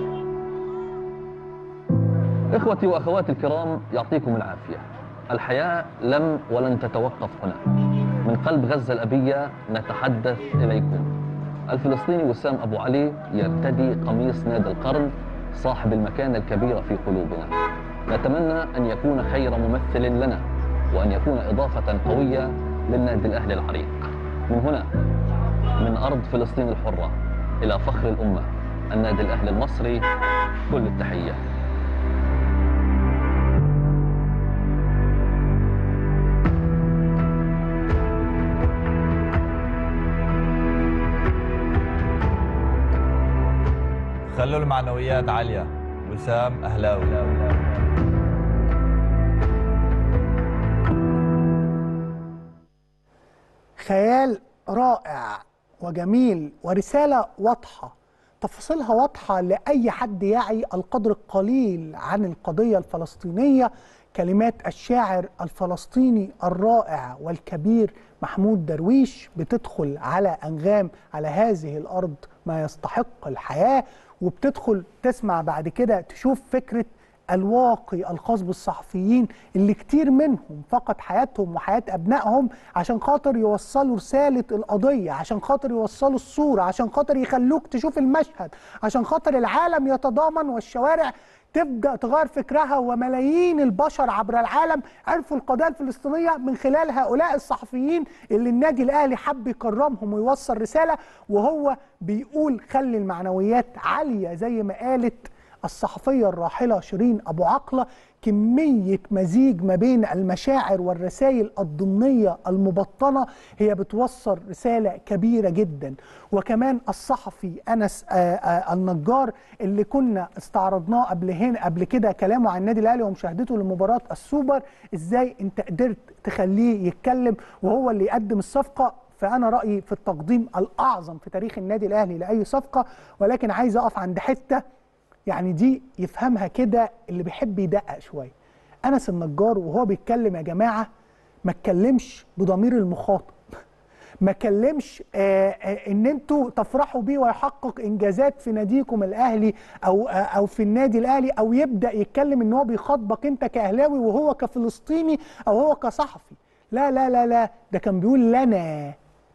إخوتي وأخواتي الكرام يعطيكم العافية الحياة لم ولن تتوقف هنا من قلب غزة الأبية نتحدث إليكم الفلسطيني وسام أبو علي يرتدي قميص نادي القرن صاحب المكانة الكبيرة في قلوبنا نتمنى أن يكون خير ممثل لنا وأن يكون إضافة قوية للنادي الأهلي العريق من هنا من أرض فلسطين الحرة إلى فخر الأمة النادي الأهلي المصري كل التحية خلوا المعنويات عالية وسام أهلاوي خيال رائع وجميل ورسالة واضحة تفاصيلها واضحة لأي حد يعي القدر القليل عن القضية الفلسطينية كلمات الشاعر الفلسطيني الرائع والكبير محمود درويش بتدخل على أنغام على هذه الأرض ما يستحق الحياة وبتدخل تسمع بعد كده تشوف فكرة الواقي الخاص بالصحفيين اللي كتير منهم فقد حياتهم وحياة أبنائهم عشان خاطر يوصلوا رسالة القضية عشان خاطر يوصلوا الصورة عشان خاطر يخلوك تشوف المشهد عشان خاطر العالم يتضامن والشوارع تبدا تغير فكرها وملايين البشر عبر العالم عرفوا القضيه الفلسطينيه من خلال هؤلاء الصحفيين اللي النادي الاهلي حب يكرمهم ويوصل رساله وهو بيقول خلي المعنويات عاليه زي ما قالت الصحفيه الراحله شيرين ابو عقله كميه مزيج ما بين المشاعر والرسائل الضمنيه المبطنه هي بتوصل رساله كبيره جدا وكمان الصحفي انس آه، آه، النجار اللي كنا استعرضناه قبل هنا قبل كده كلامه عن النادي الاهلي ومشاهدته لمباراه السوبر ازاي انت قدرت تخليه يتكلم وهو اللي يقدم الصفقه فانا رايي في التقديم الاعظم في تاريخ النادي الاهلي لاي صفقه ولكن عايز اقف عند حته يعني دي يفهمها كده اللي بيحب يدقق شويه انس النجار وهو بيتكلم يا جماعه ما اتكلمش بضمير المخاطب ما اتكلمش آه، آه، ان انتوا تفرحوا بيه ويحقق انجازات في ناديكم الاهلي او آه، او في النادي الاهلي او يبدا يتكلم ان هو بيخاطبك انت كاهلاوي وهو كفلسطيني او هو كصحفي لا لا لا لا ده كان بيقول لنا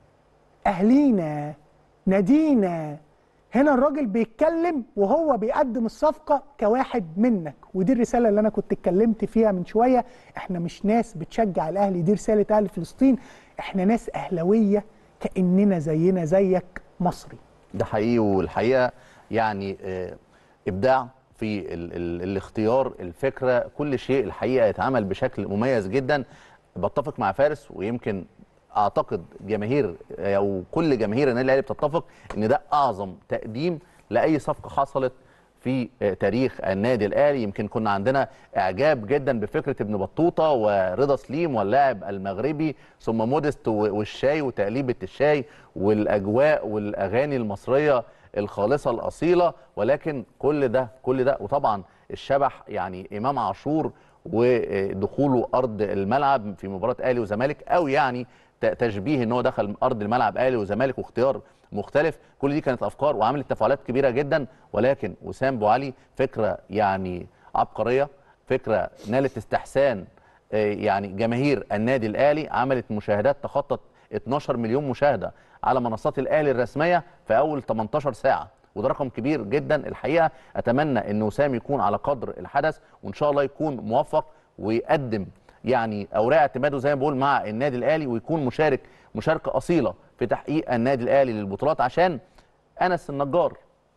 اهلينا نادينا هنا الراجل بيتكلم وهو بيقدم الصفقة كواحد منك ودي الرسالة اللي أنا كنت اتكلمت فيها من شوية احنا مش ناس بتشجع الأهلي دي رسالة أهل فلسطين احنا ناس أهلوية كأننا زينا زيك مصري ده حقيقي والحقيقه يعني آه، ابداع في ال ال الاختيار الفكره كل شيء الحقيقه يتعمل بشكل مميز جدا بتفق مع فارس ويمكن اعتقد جماهير او كل جماهير النادي الاهلي بتتفق ان ده اعظم تقديم لاي صفقه حصلت في آه، تاريخ النادي الاهلي يمكن كنا عندنا اعجاب جدا بفكره ابن بطوطه ورضا سليم واللاعب المغربي ثم مودست و- والشاي وتقليبه الشاي والاجواء والاغاني المصريه الخالصه الاصيله ولكن كل ده كل ده وطبعا الشبح يعني امام عاشور ودخوله ارض الملعب في مباراه اهلي وزمالك او يعني ت- تشبيه ان هو دخل ارض الملعب اهلي وزمالك واختيار مختلف كل دي كانت افكار وعملت تفاعلات كبيره جدا ولكن وسام ابو علي فكره يعني عبقريه فكره نالت استحسان آه، يعني جماهير النادي الاهلي عملت مشاهدات تخطت 12 مليون مشاهده على منصات الاهلي الرسميه في اول 18 ساعه وده رقم كبير جدا الحقيقه اتمنى ان وسام يكون على قدر الحدث وان شاء الله يكون موفق ويقدم يعني اوراق اعتماده زي ما بقول مع النادي الاهلي ويكون مشارك مشاركه اصيله في تحقيق النادي الاهلي للبطولات عشان انس النجار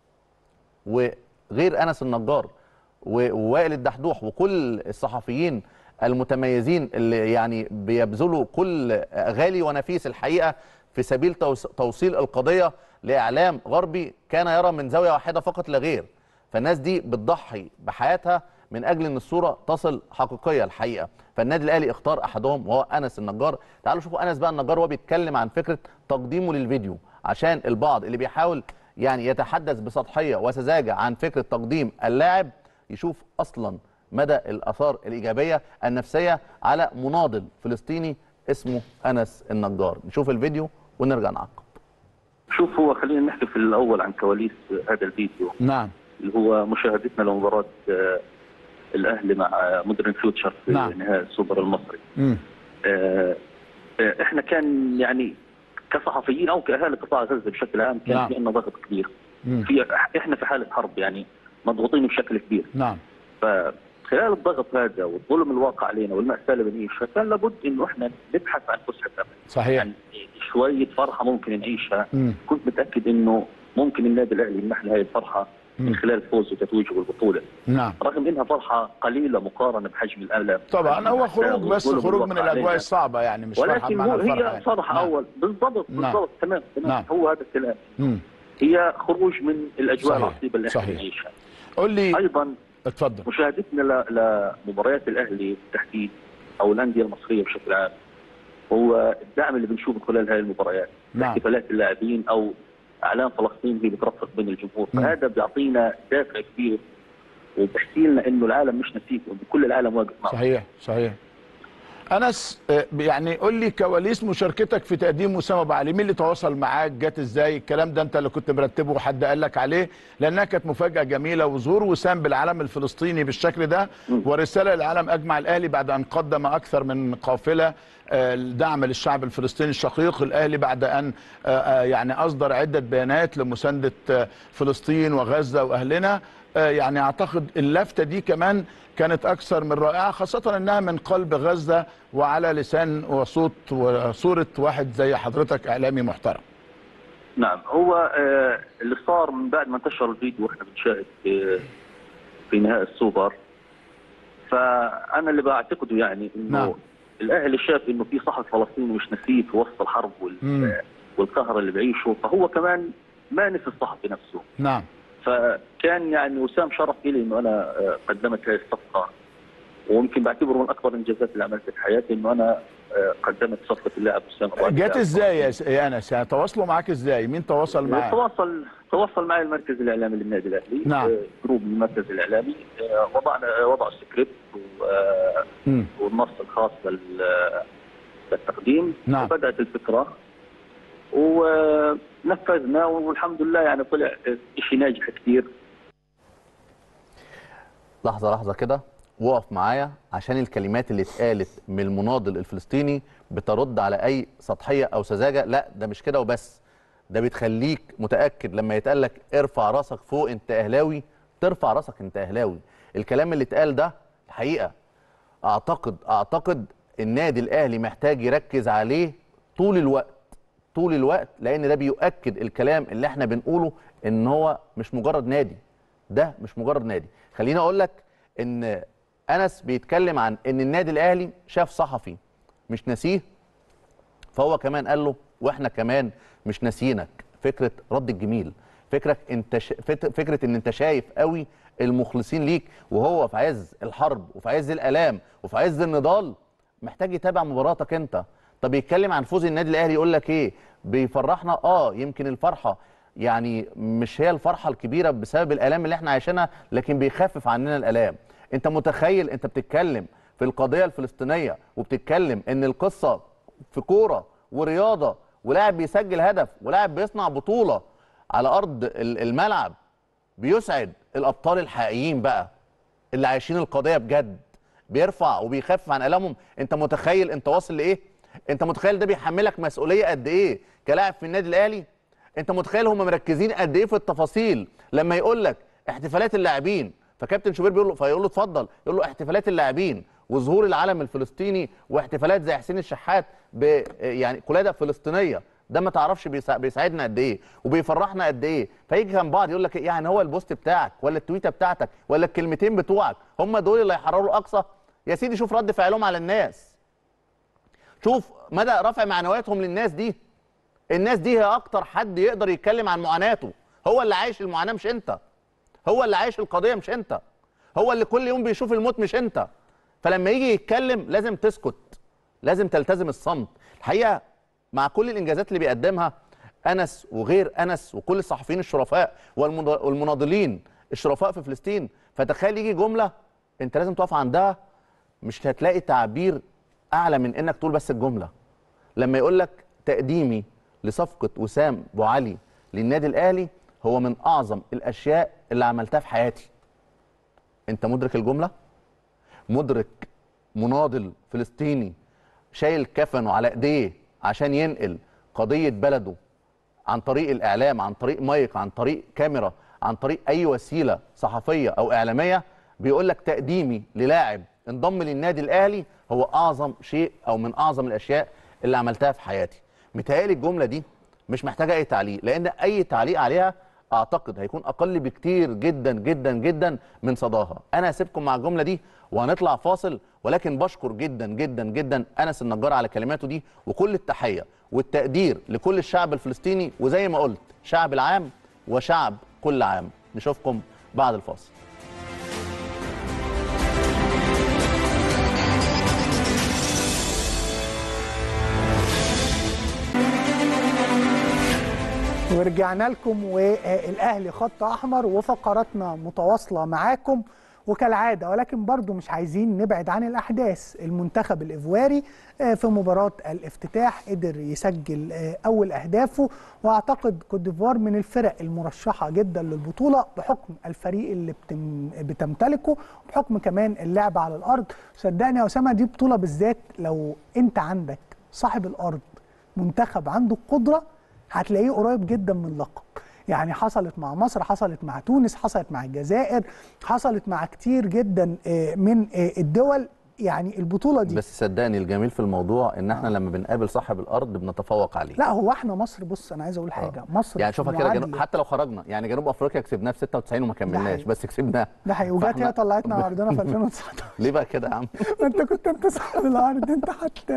وغير انس النجار و- ووائل الدحدوح وكل الصحفيين المتميزين اللي يعني بيبذلوا كل غالي ونفيس الحقيقه في سبيل توس- توصيل القضيه لاعلام غربي كان يرى من زاويه واحده فقط لا غير فالناس دي بتضحي بحياتها من اجل ان الصوره تصل حقيقيه الحقيقه فالنادي الاهلي اختار احدهم وهو انس النجار تعالوا شوفوا انس بقى النجار وهو بيتكلم عن فكره تقديمه للفيديو عشان البعض اللي بيحاول يعني يتحدث بسطحيه وسذاجه عن فكره تقديم اللاعب يشوف اصلا مدى الاثار الايجابيه النفسيه على مناضل فلسطيني اسمه انس النجار نشوف الفيديو ونرجع نعقب شوف هو خلينا نحكي في الاول عن كواليس هذا الفيديو نعم اللي هو مشاهدتنا لمباراه آه، الاهلي مع آه، مودرن فيوتشر في نعم. نهائي السوبر المصري مم. آه، آه، احنا كان يعني كصحفيين او كاهالي قطاع غزه بشكل عام كان نعم. في عندنا ضغط كبير مم. في احنا في حاله حرب يعني مضغوطين بشكل كبير نعم فخلال الضغط هذا والظلم الواقع علينا والمأساة اللي بنعيشها كان لابد انه احنا نبحث عن فسحة امل صحيح يعني شوية فرحة ممكن نعيشها مم. كنت متأكد انه ممكن النادي الاهلي يمنح لنا هذه الفرحة من مم. خلال فوز وتتويجه بالبطولة نعم رغم انها فرحة قليلة مقارنة بحجم الالم طبعا حجم هو المأساة خروج بس والظلم خروج من الواقع الاجواء علينا. الصعبه يعني مش فرحه ولكن بمعنى هو الفرحه هي يعني. فرحة نعم. اول بالضبط نعم. بالضبط تمام تمام نعم. هو هذا الكلام مم. هي خروج من الاجواء صحيح. العصيبة اللي احنا صحيح. بنعيشها قول لي ايضا اتفضل مشاهدتنا ل- لمباريات الاهلي بالتحديد او الانديه المصريه بشكل عام هو الدعم اللي بنشوفه خلال هذه المباريات نعم احتفالات اللاعبين او اعلام فلسطين هي بترفق بين الجمهور مم. فهذا بيعطينا دافع كبير وبحكي لنا انه العالم مش نسيكم كل العالم واقف معه صحيح صحيح انس آه، يعني قول لي كواليس مشاركتك في تقديم اسامه ابو علي مين اللي تواصل معاك جت ازاي الكلام ده انت اللي كنت مرتبه وحد قال لك عليه لانها كانت مفاجاه جميله وظهور وسام بالعلم الفلسطيني بالشكل ده ورساله للعالم اجمع الاهلي بعد ان قدم اكثر من قافله آه، الدعم للشعب الفلسطيني الشقيق الاهلي بعد ان آه، آه، يعني اصدر عده بيانات لمسانده آه، فلسطين وغزه واهلنا آه، يعني اعتقد اللفته دي كمان كانت اكثر من رائعه خاصه انها من قلب غزه وعلى لسان وصوت وصوره واحد زي حضرتك اعلامي محترم نعم هو آه، اللي صار من بعد ما انتشر الفيديو واحنا بنشاهد في في نهائي السوبر فانا اللي بعتقده يعني انه نعم. الاهلي شاف انه في صحفي فلسطيني مش نسيه في وسط الحرب وال... مم. والقهر اللي بيعيشه فهو كمان ما نسي الصحفي نفسه نعم فكان يعني وسام شرف لي انه انا آه، قدمت هذه الصفقه ويمكن بعتبره من اكبر الانجازات اللي عملتها في حياتي انه انا آه، قدمت صفقه اللاعب وسام أبو علي. جت ازاي يا س- يا انس يعني تواصلوا معاك ازاي مين تواصل معاك تواصل تواصل معي المركز الاعلامي للنادي الاهلي نعم. آه، جروب من المركز الاعلامي آه، وضعنا آه، وضعوا السكريبت و- آه، مم. والنص الخاص بال- بالتقديم نعم. وبدات الفكره ونفذنا والحمد لله يعني طلع شيء ناجح كثير لحظه لحظه كده وقف معايا عشان الكلمات اللي اتقالت من المناضل الفلسطيني بترد على اي سطحيه او سذاجه لا ده مش كده وبس ده بتخليك متاكد لما يتقال لك ارفع راسك فوق انت اهلاوي ترفع راسك انت اهلاوي الكلام اللي اتقال ده الحقيقه اعتقد اعتقد النادي الاهلي محتاج يركز عليه طول الوقت طول الوقت لان ده بيؤكد الكلام اللي احنا بنقوله ان هو مش مجرد نادي ده مش مجرد نادي خليني اقول لك ان انس بيتكلم عن ان النادي الاهلي شاف صحفي مش ناسيه فهو كمان قال له واحنا كمان مش ناسيينك فكره رد الجميل فكرك انت ش... فت- فكره ان انت شايف قوي المخلصين ليك وهو في عز الحرب وفي عز الالام وفي عز النضال محتاج يتابع مباراتك انت طب يتكلم عن فوز النادي الاهلي يقول لك ايه بيفرحنا اه يمكن الفرحه يعني مش هي الفرحه الكبيره بسبب الالام اللي احنا عايشينها لكن بيخفف عننا الالام انت متخيل انت بتتكلم في القضيه الفلسطينيه وبتتكلم ان القصه في كوره ورياضه ولاعب بيسجل هدف ولاعب بيصنع بطوله على ارض ال- الملعب بيسعد الابطال الحقيقيين بقى اللي عايشين القضيه بجد بيرفع وبيخفف عن الامهم انت متخيل انت واصل لايه انت متخيل ده بيحملك مسؤوليه قد ايه كلاعب في النادي الاهلي انت متخيل هم مركزين قد ايه في التفاصيل لما يقول لك احتفالات اللاعبين فكابتن شوبير بيقول له فيقول له اتفضل يقول له احتفالات اللاعبين وظهور العلم الفلسطيني واحتفالات زي حسين الشحات ب يعني قلاده فلسطينيه ده ما تعرفش بيسا- بيساعدنا قد ايه وبيفرحنا قد ايه فيجي كان بعض يقول لك يعني هو البوست بتاعك ولا التويته بتاعتك ولا الكلمتين بتوعك هم دول اللي هيحرروا الاقصى يا سيدي شوف رد فعلهم على الناس شوف مدى رفع معنوياتهم للناس دي الناس دي هي اكتر حد يقدر يتكلم عن معاناته هو اللي عايش المعاناه مش انت هو اللي عايش القضيه مش انت هو اللي كل يوم بيشوف الموت مش انت فلما يجي يتكلم لازم تسكت لازم تلتزم الصمت الحقيقه مع كل الانجازات اللي بيقدمها انس وغير انس وكل الصحفيين الشرفاء والمض- والمناضلين الشرفاء في فلسطين فتخيل يجي جمله انت لازم تقف عندها مش هتلاقي تعبير اعلى من انك تقول بس الجمله لما يقول لك تقديمي لصفقه وسام ابو علي للنادي الاهلي هو من اعظم الاشياء اللي عملتها في حياتي انت مدرك الجمله مدرك مناضل فلسطيني شايل كفنه على ايديه عشان ينقل قضيه بلده عن طريق الاعلام عن طريق مايك عن طريق كاميرا عن طريق اي وسيله صحفيه او اعلاميه بيقول لك تقديمي للاعب انضم للنادي الاهلي هو اعظم شيء او من اعظم الاشياء اللي عملتها في حياتي متهيألي الجمله دي مش محتاجه اي تعليق لان اي تعليق عليها اعتقد هيكون اقل بكتير جدا جدا جدا من صداها انا هسيبكم مع الجمله دي وهنطلع فاصل ولكن بشكر جدا جدا جدا انس النجار على كلماته دي وكل التحيه والتقدير لكل الشعب الفلسطيني وزي ما قلت شعب العام وشعب كل عام نشوفكم بعد الفاصل ورجعنا لكم والاهلي خط احمر وفقراتنا متواصله معاكم وكالعاده ولكن برضو مش عايزين نبعد عن الاحداث المنتخب الايفواري آه، في مباراه الافتتاح قدر يسجل آه، اول اهدافه واعتقد كوت ديفوار من الفرق المرشحه جدا للبطوله بحكم الفريق اللي بتم بتمتلكه وبحكم كمان اللعب على الارض صدقني يا اسامه دي بطوله بالذات لو انت عندك صاحب الارض منتخب عنده القدره هتلاقيه قريب جدا من لقب يعني حصلت مع مصر حصلت مع تونس حصلت مع الجزائر حصلت مع كتير جدا آه، من آه، الدول يعني البطوله دي بس صدقني الجميل في الموضوع ان احنا لما بنقابل صاحب الارض بنتفوق عليه لا هو احنا مصر بص انا عايز اقول حاجه مصر يعني شوفها كده جنوب معادلة. حتى لو خرجنا يعني جنوب افريقيا كسبناها في 96 وما كملناش حقيقي. بس كسبناها ده حقيقي وجات فاحنا- هي طلعتنا على ارضنا في 2019 ليه بقى كده يا عم ما انت كنت انت صاحب الارض انت حتى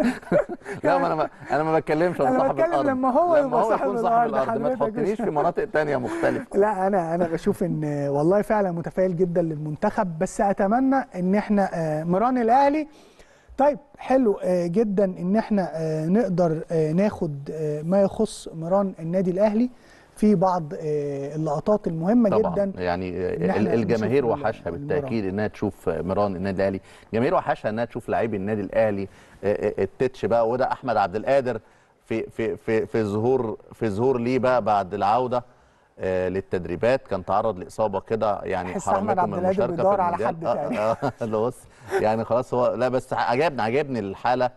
لا ما انا ما انا ما بتكلمش عن أنا صاحب بتكلم الارض لما هو لما يبقى هو صاحب يكون صاحب الأرض، الارض ما حضرتك تحطنيش في مناطق تانية مختلفه لا انا انا بشوف ان والله فعلا متفائل جدا للمنتخب بس اتمنى ان احنا آه، مران الاهلي طيب حلو آه، جدا ان احنا آه، نقدر آه، ناخد آه، ما يخص مران النادي الاهلي في بعض آه، اللقطات المهمه طبعا جدا يعني إن إحنا ال- الجماهير نشوف وحشها المران. بالتاكيد انها تشوف مران النادي الاهلي الجماهير وحشها انها تشوف لاعبي النادي الاهلي آه، آه، التتش بقى وده احمد عبد القادر في في في في ظهور في ظهور ليه بقى بعد العوده آه، للتدريبات كان تعرض لاصابه كده يعني تحس أحمد حرمته عبد من القادر المشاركه في بيدور على المونديال. حد آه، تاني. آه، اللي بص يعني خلاص هو لا بس عجبني عجبني الحاله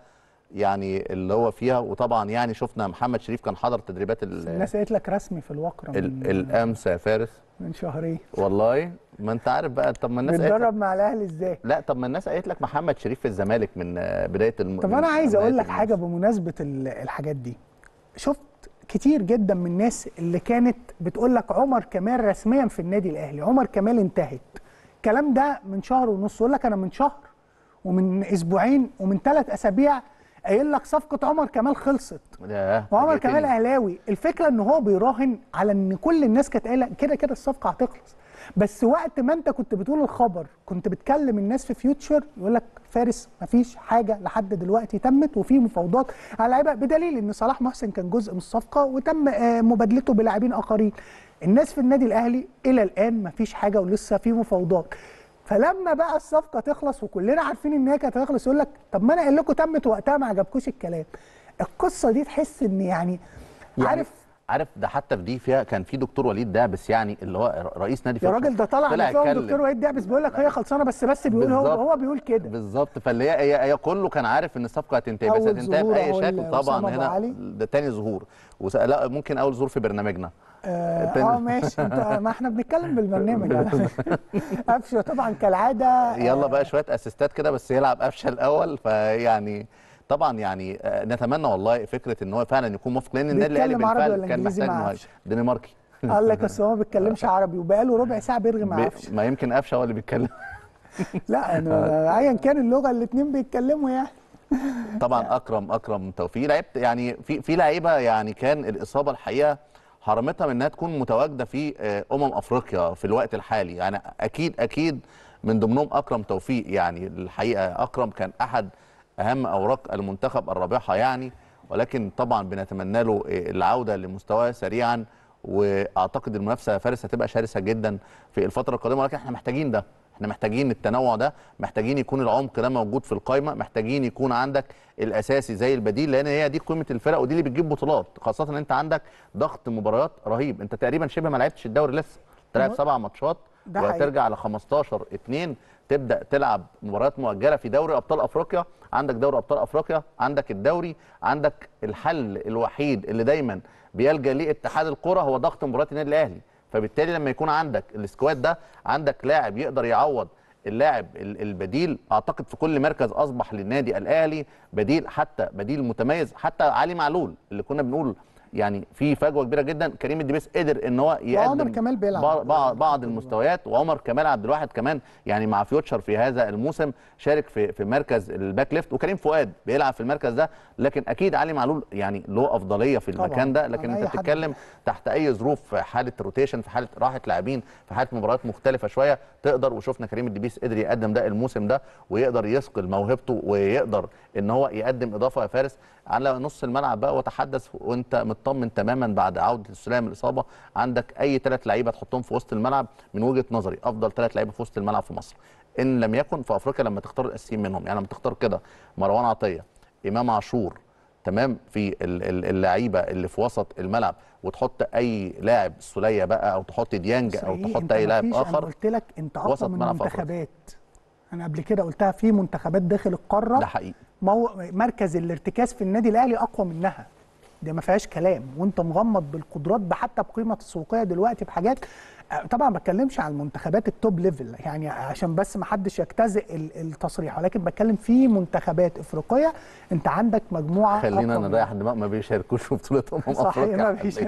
يعني اللي هو فيها وطبعا يعني شفنا محمد شريف كان حضر تدريبات ال- الناس قالت لك رسمي في الوقره من, ال- الامس يا فارس من شهرين والله ما انت عارف بقى طب ما الناس قالت لك بيتدرب مع الاهلي ازاي لا طب ما الناس قالت لك محمد شريف في الزمالك من آه، بدايه الم... طب من انا عايز بداية اقول لك الموسم. حاجه بمناسبه ال- الحاجات دي شفت كتير جدا من الناس اللي كانت بتقول لك عمر كمال رسميا في النادي الاهلي عمر كمال انتهت الكلام ده من شهر ونص يقول لك انا من شهر ومن اسبوعين ومن ثلاث اسابيع قايل لك صفقه عمر كمال خلصت ياه، وعمر فاجئتني. كمال اهلاوي الفكره ان هو بيراهن على ان كل الناس كانت قايله كده كده الصفقه هتخلص بس وقت ما انت كنت بتقول الخبر كنت بتكلم الناس في فيوتشر يقول لك فارس مفيش حاجه لحد دلوقتي تمت وفي مفاوضات على لعيبه بدليل ان صلاح محسن كان جزء من الصفقه وتم آه، مبادلته بلاعبين اخرين الناس في النادي الاهلي الى الان مفيش حاجه ولسه في مفاوضات فلما بقى الصفقه تخلص وكلنا عارفين ان هي كانت هتخلص يقول لك طب ما انا قايل لكم تمت وقتها ما عجبكوش الكلام القصه دي تحس ان يعني يعني عارف عارف ده حتى في دي فيها كان في دكتور وليد دعبس يعني اللي هو رئيس نادي يا فيوتشر. راجل ده طلع طلع فيهم يتكلم. دكتور وائل دعبس بيقول لك هي خلصانه بس بس بيقول هو بالظبط. هو بيقول كده بالظبط فاللي هي هي, هي كله كان عارف ان الصفقه هتنتهي بس أول هتنتهي ظهور باي أهو شكل لأسامة طبعا أبو هنا علي. ده تاني ظهور وس... لا ممكن اول ظهور في برنامجنا اه, التاني- آه ماشي انت ما احنا بنتكلم بالبرنامج قفشه طبعا كالعاده يلا بقى شويه اسيستات كده بس يلعب قفشه الاول فيعني طبعا يعني آه، نتمنى والله فكره ان هو فعلا يكون موفق لان النادي الاهلي بيتكلم عربي بالفعل ولا كان إنجليزي محتاج مع مهاجم قفشة؟ دنماركي قال لك بس هو ما بيتكلمش عربي وبقاله ربع ساعه بيرغي مع بي- قفشه ما يمكن قفشه هو اللي بيتكلم لا انا ايا كان اللغه الاثنين بيتكلموا يعني طبعا اكرم اكرم توفيق لعبت يعني في في لعيبه يعني كان الاصابه الحقيقه حرمتها من انها تكون متواجده في آه، امم افريقيا في الوقت الحالي يعني اكيد اكيد من ضمنهم اكرم توفيق يعني الحقيقه اكرم كان احد اهم اوراق المنتخب الرابحه يعني ولكن طبعا بنتمنى له آه، العوده لمستواه سريعا واعتقد المنافسه يا فارس هتبقى شرسه جدا في الفتره القادمه ولكن احنا محتاجين ده احنا محتاجين التنوع ده محتاجين يكون العمق ده موجود في القائمه محتاجين يكون عندك الاساسي زي البديل لان هي دي قيمه الفرق ودي اللي بتجيب بطولات خاصه ان انت عندك ضغط مباريات رهيب انت تقريبا شبه ما لعبتش الدوري لسه تلعب سبع ماتشات ده حقيقي. وهترجع ل 15 2 تبدا تلعب مباريات مؤجله في دوري ابطال افريقيا عندك دوري ابطال افريقيا عندك الدوري عندك الحل الوحيد اللي دايما بيلجا ليه اتحاد الكره هو ضغط مباريات النادي الاهلي فبالتالي لما يكون عندك السكواد ده عندك لاعب يقدر يعوض اللاعب ال- البديل اعتقد في كل مركز اصبح للنادي الاهلي بديل حتى بديل متميز حتى علي معلول اللي كنا بنقول يعني في فجوه كبيره جدا كريم الدبيس قدر ان هو وعمر يقدم كمال بيلعب. بعض- بعض بعض المستويات وعمر كمال عبد الواحد كمان يعني مع فيوتشر في هذا الموسم شارك في في مركز الباك ليفت وكريم فؤاد بيلعب في المركز ده لكن اكيد علي معلول يعني له افضليه في طبعاً. المكان ده لكن عن انت أي حد. بتتكلم تحت اي ظروف في حاله روتيشن في حاله راحه لاعبين في حاله مباريات مختلفه شويه تقدر وشفنا كريم الدبيس قدر يقدم ده الموسم ده ويقدر يثقل موهبته ويقدر ان هو يقدم اضافه يا فارس على نص الملعب بقى وتحدث وانت مطمن مطمن تماما بعد عوده السلام من الاصابه عندك اي ثلاث لعيبه تحطهم في وسط الملعب من وجهه نظري افضل ثلاث لعيبه في وسط الملعب في مصر ان لم يكن في افريقيا لما تختار الاساسيين منهم يعني لما تختار كده مروان عطيه امام عاشور تمام في ال- ال- اللعيبه اللي في وسط الملعب وتحط اي لاعب السوليه بقى او تحط ديانج او صحيح، تحط انت اي لاعب مفيش- انا اخر قلت لك انت وسط اقوى من ملعب في أفريقيا. المنتخبات انا قبل كده قلتها في منتخبات داخل القاره ده حقيقي مو... مركز الارتكاز في النادي الاهلي اقوى منها دي ما فيهاش كلام وانت مغمض بالقدرات حتى بقيمه السوقيه دلوقتي بحاجات آه، طبعا ما بتكلمش عن المنتخبات التوب ليفل يعني عشان بس ما حدش يجتزئ ال- التصريح ولكن بتكلم في منتخبات افريقيه انت عندك مجموعه خلينا أقوى نريح دماغ ما بيشاركوش في بطوله امم صحيح افريقيا ما فيش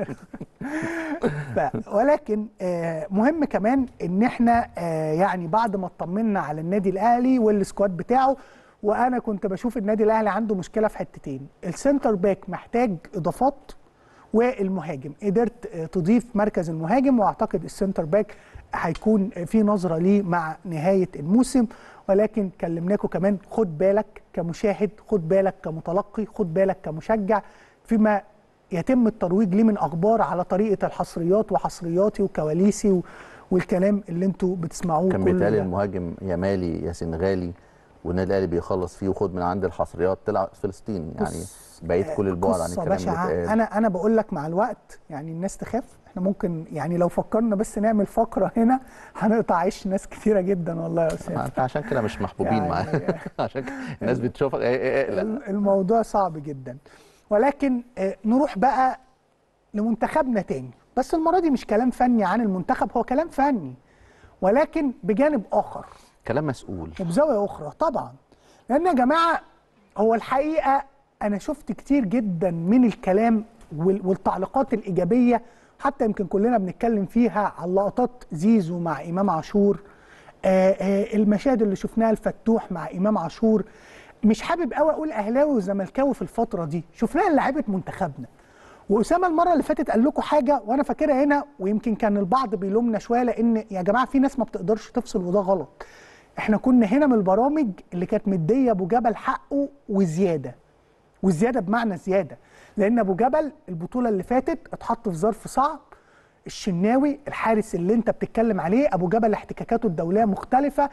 ف- ولكن آه، مهم كمان ان احنا آه، يعني بعد ما اطمنا على النادي الاهلي والسكواد بتاعه وانا كنت بشوف النادي الاهلي عنده مشكله في حتتين السنتر باك محتاج اضافات والمهاجم قدرت آه، تضيف مركز المهاجم واعتقد السنتر باك هيكون في نظره ليه مع نهايه الموسم ولكن كلمناكم كمان خد بالك كمشاهد خد بالك كمتلقي خد بالك كمشجع فيما يتم الترويج ليه من اخبار على طريقه الحصريات وحصرياتي وكواليسي و- والكلام اللي انتوا بتسمعوه كان كل بيتهيألي ده. المهاجم يا مالي يا سنغالي والنادي الاهلي بيخلص فيه وخد من عند الحصريات طلع فلسطيني يعني بعيد كل البعد عن قصة الكلام بشعة. اللي اتقال انا انا بقول لك مع الوقت يعني الناس تخاف احنا ممكن يعني لو فكرنا بس نعمل فقره هنا هنقطع عيش ناس كتيره جدا والله يا استاذ انت عشان كده مش محبوبين يعني- معانا عشان كده الناس بتشوفك ايه ايه ايه لا الموضوع صعب جدا ولكن آه، نروح بقى لمنتخبنا تاني بس المره دي مش كلام فني عن المنتخب هو كلام فني ولكن بجانب اخر كلام مسؤول وبزاويه اخرى طبعا لان يا جماعه هو الحقيقه انا شفت كتير جدا من الكلام وال- والتعليقات الايجابيه حتى يمكن كلنا بنتكلم فيها على لقطات زيزو مع امام عاشور آه، آه، المشاهد اللي شفناها الفتوح مع امام عاشور مش حابب قوي اقول اهلاوي وزملكاوي في الفتره دي شفناها لعيبه منتخبنا واسامه المره اللي فاتت قال لكم حاجه وانا فاكرها هنا ويمكن كان البعض بيلومنا شويه لان يا جماعه في ناس ما بتقدرش تفصل وده غلط احنا كنا هنا من البرامج اللي كانت مديه ابو جبل حقه وزياده وزياده بمعنى زياده لان ابو جبل البطوله اللي فاتت اتحط في ظرف صعب الشناوي الحارس اللي انت بتتكلم عليه ابو جبل احتكاكاته الدوليه مختلفه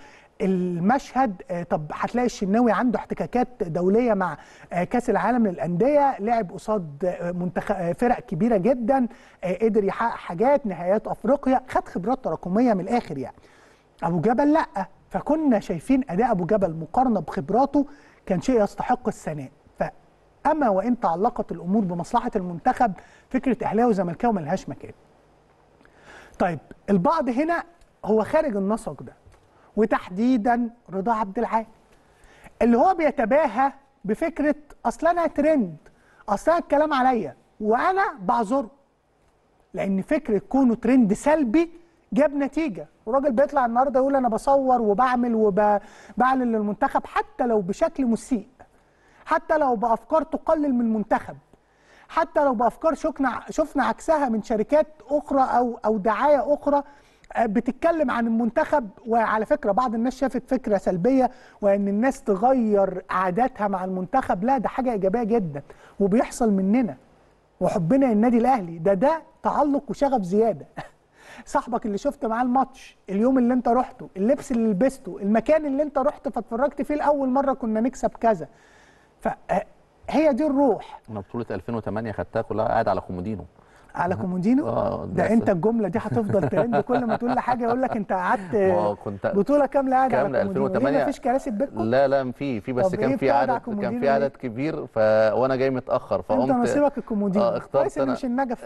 المشهد آه، طب هتلاقي الشناوي عنده احتكاكات دوليه مع آه، كاس العالم للانديه لعب قصاد آه، منتخب آه، فرق كبيره جدا آه، قدر يحقق حاجات نهايات افريقيا خد خبرات تراكميه من الاخر يعني ابو جبل لا فكنا شايفين اداء ابو جبل مقارنه بخبراته كان شيء يستحق الثناء فاما وان تعلقت الامور بمصلحه المنتخب فكره اهلاوي وزملكاوي ملهاش مكان طيب البعض هنا هو خارج النسق ده وتحديدا رضا عبد العال اللي هو بيتباهى بفكره اصل انا ترند اصل انا الكلام عليا وانا بعذره لان فكره كونه ترند سلبي جاب نتيجه وراجل بيطلع النهارده يقول انا بصور وبعمل وبعلن للمنتخب حتى لو بشكل مسيء حتى لو بافكار تقلل من المنتخب حتى لو بافكار شفنا شفنا عكسها من شركات اخرى او او دعايه اخرى آه، بتتكلم عن المنتخب وعلى فكره بعض الناس شافت فكره سلبيه وان الناس تغير عاداتها مع المنتخب لا ده حاجه ايجابيه جدا وبيحصل مننا وحبنا للنادي الاهلي ده ده تعلق وشغف زياده صاحبك اللي شفت معاه الماتش اليوم اللي انت رحته اللبس اللي لبسته المكان اللي انت رحت فاتفرجت فيه لاول مره كنا نكسب كذا فهي دي الروح انا بطوله 2008 خدتها كلها قاعد على كومودينو على كومودينو اه ده انت الجمله دي هتفضل ترند كل ما تقول لحاجه يقول لك انت قعدت ما هو كنت بطوله كامله قاعد على كاملة كومودينو 2008 ليه مفيش كراسي في بيتكم لا لا في في بس طب كان إيه في بتقعد على عدد كان الكومودينو في عدد ليه؟ كبير ف... وانا جاي متاخر فقمت انت نصيبك الكومودينو اه اخترت كويس ان انا مش النجف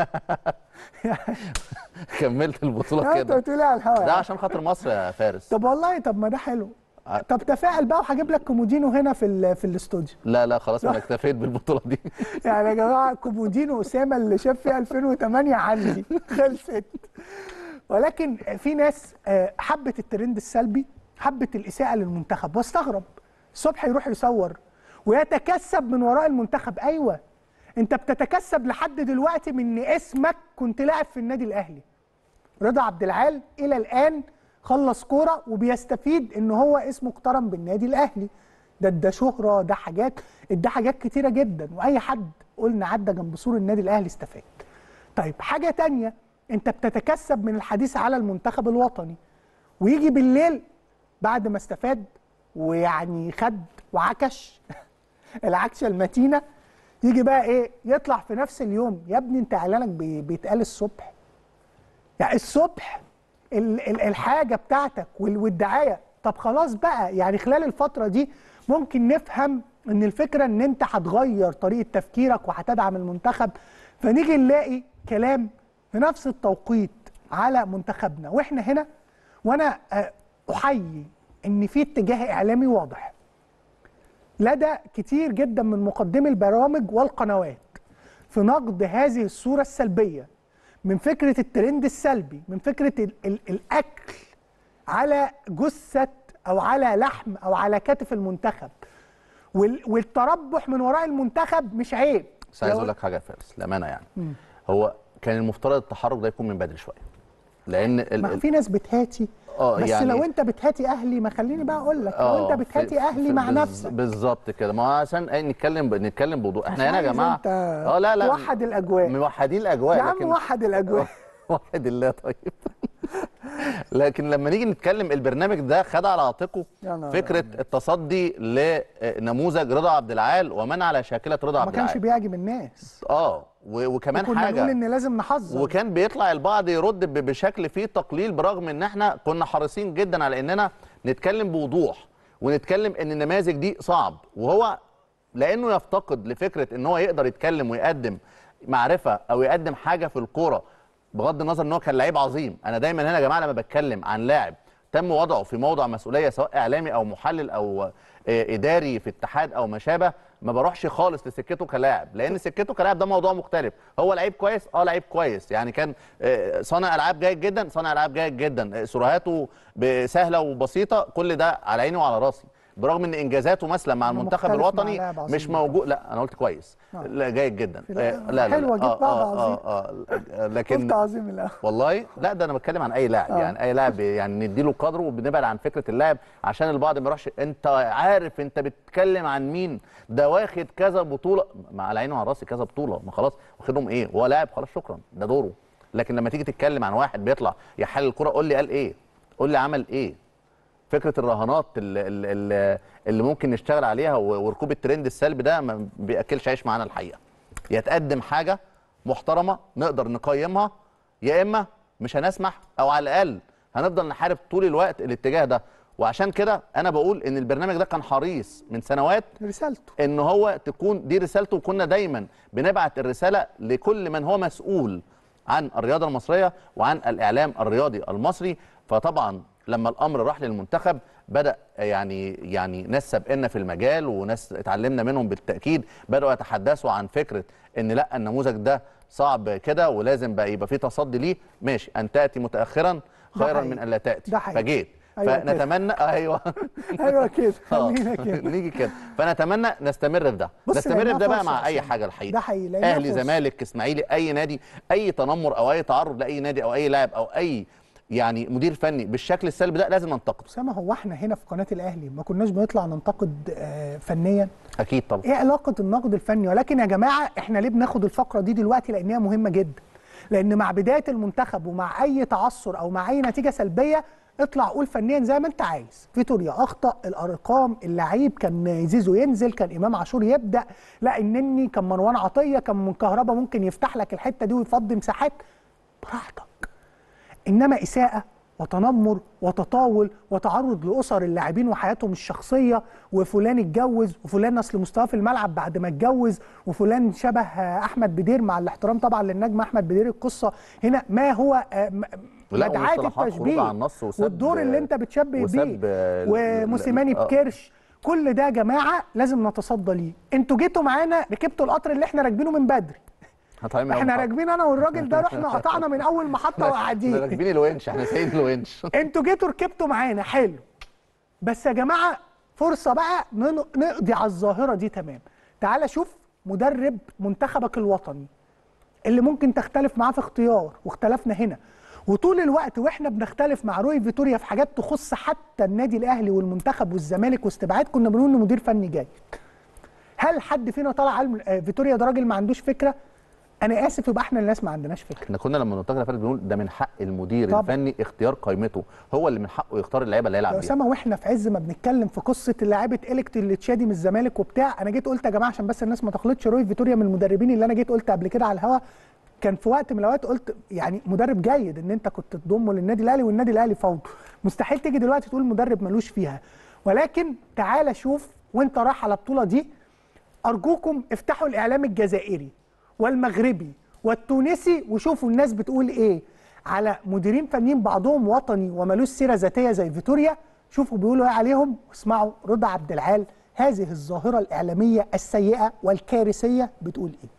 كملت البطوله لا، انت كده بتقولي على الهوا ده يعني. عشان خاطر مصر يا فارس طب والله طب ما ده حلو ع- طب تفائل بقى وهجيب لك كومودينو هنا في ال- في الاستوديو لا لا خلاص انا اكتفيت بالبطوله دي يعني يا جماعه كومودينو اسامه اللي شاف فيها 2008 عندي خلصت ولكن في ناس آه، حبت الترند السلبي حبت الاساءه للمنتخب واستغرب الصبح يروح يصور ويتكسب من وراء المنتخب ايوه انت بتتكسب لحد دلوقتي من ان اسمك كنت لاعب في النادي الاهلي رضا عبد العال الى الان خلص كوره وبيستفيد ان هو اسمه اقترن بالنادي الاهلي ده ده شهره ده حاجات ده حاجات كتيره جدا واي حد قلنا عدى جنب سور النادي الاهلي استفاد طيب حاجه تانية انت بتتكسب من الحديث على المنتخب الوطني ويجي بالليل بعد ما استفاد ويعني خد وعكش العكشه المتينه يجي بقى ايه يطلع في نفس اليوم يا ابني انت اعلانك بي- بيتقال الصبح يعني الصبح ال- ال- الحاجه بتاعتك وال- والدعايه طب خلاص بقى يعني خلال الفتره دي ممكن نفهم ان الفكره ان انت هتغير طريقه تفكيرك وهتدعم المنتخب فنيجي نلاقي كلام في نفس التوقيت على منتخبنا واحنا هنا وانا آه، احيي ان في اتجاه اعلامي واضح لدى كتير جدا من مقدمي البرامج والقنوات في نقد هذه الصورة السلبية من فكرة الترند السلبي من فكرة ال ال الأكل على جثة أو على لحم أو على كتف المنتخب وال والتربح من وراء المنتخب مش عيب بس عايز لو- اقول لك حاجه يا فارس للامانه يعني مم. هو كان المفترض التحرك ده يكون من بدري شويه لان ال- ما ال- في ناس بتهاتي اه بس يعني لو انت بتهاتي اهلي ما خليني بقى اقول لك لو آه، انت بتهاتي في- اهلي في- مع بز- نفسك بالظبط كده ما هو عشان ايه نتكلم ب- نتكلم بوضوح مش احنا هنا يا عايز جماعه انت اه لا لا توحد الاجواء موحدين الاجواء يا عم لكن وحد الاجواء وحد الله طيب لكن لما نيجي نتكلم البرنامج ده خد على عاتقه يا نهار فكره التصدي لنموذج رضا عبد العال ومن على شاكله رضا ما عبد كانش العال بيعجب الناس اه و- وكمان كنا حاجه نقول ان لازم نحذر وكان بيطلع البعض يرد ب- بشكل فيه تقليل برغم ان احنا كنا حريصين جدا على اننا نتكلم بوضوح ونتكلم ان النماذج دي صعب وهو لانه يفتقد لفكره ان هو يقدر يتكلم ويقدم معرفه او يقدم حاجه في الكوره بغض النظر ان هو كان لعيب عظيم انا دايما هنا يا جماعه لما بتكلم عن لاعب تم وضعه في موضع مسؤوليه سواء اعلامي او محلل او آه، اداري في اتحاد او ما شابه ما بروحش خالص لسكته كلاعب لان سكته كلاعب ده موضوع مختلف هو لعيب كويس اه لعيب كويس يعني كان آه، صانع العاب جيد جدا صانع العاب جيد جدا آه، سرعاته ب- سهله وبسيطه كل ده على عيني وعلى راسي برغم ان انجازاته مثلا مع أنا المنتخب مختلف مع الوطني لاعب عظيم مش موجود لا انا قلت كويس آه. لا جيد جدا لا، آه، لا لا حلوة لا. جيت بعد عظيم. آه آه آه لكن قلت عظيم الاول والله لا ده انا بتكلم عن اي لاعب آه. يعني اي لاعب يعني نديله قدره وبنبعد عن فكره اللاعب عشان البعض ما يروحش انت عارف انت بتتكلم عن مين ده واخد كذا بطوله ما على عيني وعلى راسي كذا بطوله ما خلاص واخدهم ايه هو لاعب خلاص شكرا ده دوره لكن لما تيجي تتكلم عن واحد بيطلع يحلل الكره قول لي قال ايه قول لي عمل ايه فكره الرهانات اللي, اللي, اللي ممكن نشتغل عليها و- وركوب الترند السلبي ده ما بياكلش عيش معانا الحقيقه يتقدم حاجه محترمه نقدر نقيمها يا اما مش هنسمح او على الاقل هنفضل نحارب طول الوقت الاتجاه ده وعشان كده انا بقول ان البرنامج ده كان حريص من سنوات رسالته ان هو تكون دي رسالته وكنا دايما بنبعت الرساله لكل من هو مسؤول عن الرياضه المصريه وعن الاعلام الرياضي المصري فطبعا لما الامر راح للمنتخب بدا يعني يعني ناس سابقنا في المجال وناس اتعلمنا منهم بالتاكيد بداوا يتحدثوا عن فكره ان لا النموذج ده صعب كده ولازم بقى يبقى فيه تصدي ليه ماشي ان تاتي متاخرا خيرا حقيقي. من ان لا تاتي ده حقيقي. فجيت أيوة كده. فنتمنى ايوه ايوه كده آه، خلينا كده نيجي كده فنتمنى نستمر في ده بص نستمر لأنها في ده بقى فرصة مع اي أصلاً. حاجه الحقيقه ده حقيقي، لأنها اهلي فرصة. زمالك اسماعيلي اي نادي اي تنمر او اي تعرض لاي نادي او اي لاعب او اي يعني مدير فني بالشكل السلبي ده لازم ننتقده اسامه هو احنا هنا في قناه الاهلي ما كناش بنطلع ننتقد آه، فنيا اكيد طبعا ايه علاقه النقد الفني ولكن يا جماعه احنا ليه بناخد الفقره دي دلوقتي لانها مهمه جدا لان مع بدايه المنتخب ومع اي تعثر او مع اي نتيجه سلبيه اطلع قول فنيا زي ما انت عايز فيتوريا اخطا الارقام اللعيب كان زيزو ينزل كان امام عاشور يبدا لا النني كان مروان عطيه كان من كهربا ممكن يفتح لك الحته دي ويفضي مساحات براحتك انما اساءه وتنمر وتطاول وتعرض لاسر اللاعبين وحياتهم الشخصيه وفلان اتجوز وفلان اصل مستواه في الملعب بعد ما اتجوز وفلان شبه آه، احمد بدير مع الاحترام طبعا للنجم احمد بدير القصه هنا ما هو آه، م- لا، مدعاة ومصطلحات خروج التشبيه عن النص وسب- والدور اللي انت بتشبه وسب بيه ال- وموسيماني ال- آه. بكرش كل ده يا جماعه لازم نتصدى ليه انتوا جيتوا معانا ركبتوا القطر اللي احنا راكبينه من بدري هتعمل احنا راكبين انا والراجل ده رحنا قطعنا من اول محطه احنا وقاعدين راكبين الونش احنا سايقين الونش انتوا جيتوا ركبتوا معانا حلو بس يا جماعه فرصه بقى نن- نقضي على الظاهره دي تمام تعال شوف مدرب منتخبك الوطني اللي ممكن تختلف معاه في اختيار واختلفنا هنا وطول الوقت واحنا بنختلف مع روي فيتوريا في حاجات تخص حتى النادي الاهلي والمنتخب والزمالك واستبعاد كنا بنقول انه مدير فني جيد هل حد فينا طلع قال آه، فيتوريا ده راجل ما عندوش فكره انا اسف يبقى احنا الناس ما عندناش فكره احنا كنا لما ننتقد فاتت بنقول ده من حق المدير طبعا. الفني اختيار قائمته هو اللي من حقه يختار اللعيبه اللي هيلعب يا بيها اسامه واحنا في عز ما بنتكلم في قصه لاعيبه اليكت اللي تشادي من الزمالك وبتاع انا جيت قلت يا جماعه عشان بس الناس ما تخلطش روي فيتوريا من المدربين اللي انا جيت قلت قبل كده على الهوا كان في وقت من الاوقات قلت يعني مدرب جيد ان انت كنت تضمه للنادي الاهلي والنادي الاهلي فوضى مستحيل تيجي دلوقتي تقول مدرب ملوش فيها ولكن تعالى شوف وانت رايح على البطوله دي ارجوكم افتحوا الاعلام الجزائري والمغربي والتونسي وشوفوا الناس بتقول ايه على مديرين فنيين بعضهم وطني وملوش سيره ذاتيه زي فيتوريا شوفوا بيقولوا ايه عليهم واسمعوا رضا عبد العال هذه الظاهره الاعلاميه السيئه والكارثيه بتقول ايه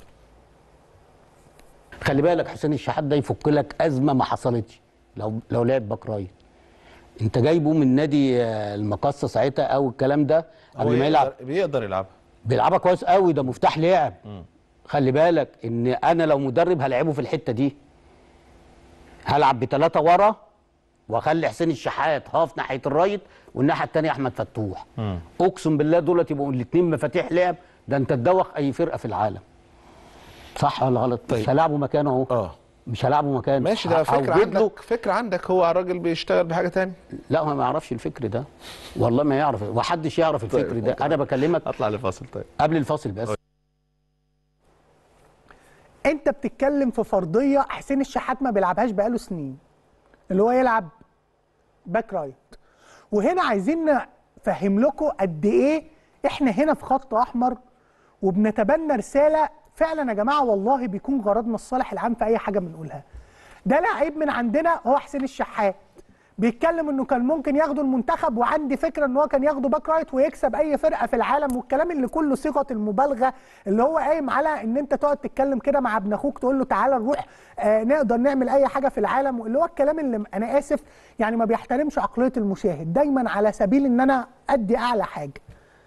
خلي بالك حسين الشحات ده يفك لك ازمه ما حصلتش لو لو لعب باك رايت انت جايبه من نادي آه، المقصه ساعتها او الكلام ده هو قبل ما يلعب يقدر- بيقدر يلعبها بيلعبها كويس قوي ده مفتاح لعب خلي بالك ان انا لو مدرب هلعبه في الحته دي هلعب بثلاثه ورا واخلي حسين الشحات هاف ناحيه الرايت والناحيه الثانيه احمد فتوح اقسم بالله دول يبقوا الاثنين مفاتيح لعب ده انت تدوخ اي فرقه في العالم صح ولا غلط طيب. مش هلعبه مكانه اهو اه مش هلعبه مكانه ماشي ده فكره هوجد له- عندك فكره عندك هو الراجل بيشتغل بحاجه تاني لا هو ما يعرفش الفكر ده والله ما يعرف ومحدش يعرف الفكر طيب، ده ممكن انا بكلمك اطلع لفاصل طيب قبل الفاصل بس انت بتتكلم في فرضيه حسين الشحات ما بيلعبهاش بقاله سنين اللي هو يلعب باك رايت وهنا عايزين نفهم لكم قد ايه احنا هنا في خط احمر وبنتبنى رساله فعلا يا جماعه والله بيكون غرضنا الصالح العام في اي حاجه بنقولها ده لعيب من عندنا هو حسين الشحات بيتكلم انه كان ممكن ياخده المنتخب وعندي فكره ان هو كان ياخده باك رايت ويكسب اي فرقه في العالم والكلام اللي كله صيغه المبالغه اللي هو قايم على ان انت تقعد تتكلم كده مع ابن اخوك تقول له تعالى نروح آه نقدر نعمل اي حاجه في العالم اللي هو الكلام اللي انا اسف يعني ما بيحترمش عقليه المشاهد دايما على سبيل ان انا ادي اعلى حاجه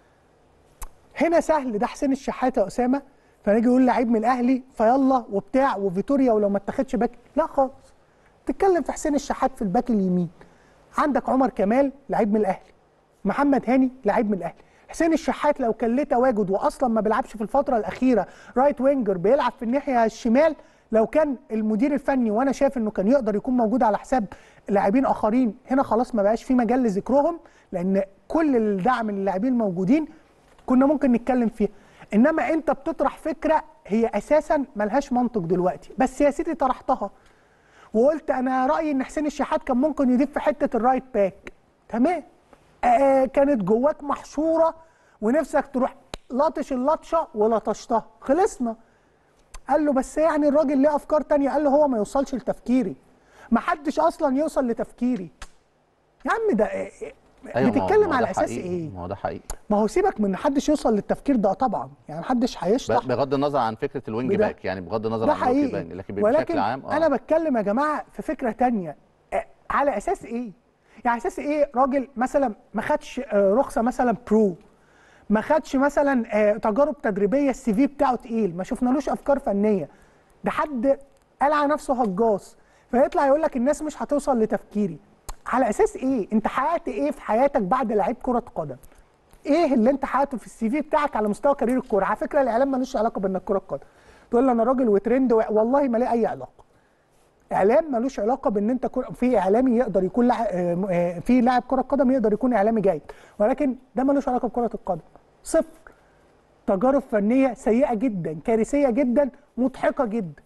هنا سهل ده حسين الشحات يا اسامه فنيجي يقول لعيب من الاهلي فيلا وبتاع وفيتوريا ولو ما اتاخدش باك لا خالص تتكلم في حسين الشحات في الباك اليمين عندك عمر كمال لعيب من الاهلي محمد هاني لعيب من الاهلي حسين الشحات لو كان ليه تواجد واصلا ما بيلعبش في الفتره الاخيره رايت وينجر بيلعب في الناحيه الشمال لو كان المدير الفني وانا شايف انه كان يقدر يكون موجود على حساب لاعبين اخرين هنا خلاص ما بقاش في مجال لذكرهم لان كل الدعم للاعبين الموجودين كنا ممكن نتكلم فيها انما انت بتطرح فكره هي اساسا ملهاش منطق دلوقتي بس يا سيدي طرحتها وقلت انا رايي ان حسين الشحات كان ممكن يضيف في حته الرايت باك تمام آه كانت جواك محشوره ونفسك تروح لطش اللطشه ولطشتها خلصنا قال له بس يعني الراجل ليه افكار تانية قال له هو ما يوصلش لتفكيري ما حدش اصلا يوصل لتفكيري يا عم ده آه، أيوة، ما هو- بتتكلم ما هو على ده اساس حقيقي، ايه ما هو ده حقيقي ما هو سيبك من ان حدش يوصل للتفكير ده طبعا يعني محدش هيشرح بغض النظر عن فكره الوينج بده. باك يعني بغض النظر ده عن الوينج حقيقي باك لكن بشكل ولكن عام انا بتكلم يا جماعه في فكره تانية آه، على اساس ايه يعني على اساس ايه راجل مثلا ما خدش آه، رخصه مثلا برو ما خدش مثلا آه، تجارب تدريبيه السي في بتاعه تقيل ما شفنالوش افكار فنيه ده حد قال على نفسه هجاص فيطلع يقول لك الناس مش هتوصل لتفكيري على اساس ايه انت حققت ايه في حياتك بعد لعيب كره قدم ايه اللي انت حققته في السي في بتاعك على مستوى كارير الكوره على فكره الاعلام ملوش علاقه بانك كره قدم تقول لي انا راجل وترند و... والله ما ليه اي علاقه اعلام ملوش علاقه بان انت كر... في اعلامي يقدر يكون لع... آه، آه، في لاعب كره قدم يقدر يكون اعلامي جيد ولكن ده ملوش علاقه بكره القدم صفر تجارب فنيه سيئه جدا كارثيه جدا مضحكه جدا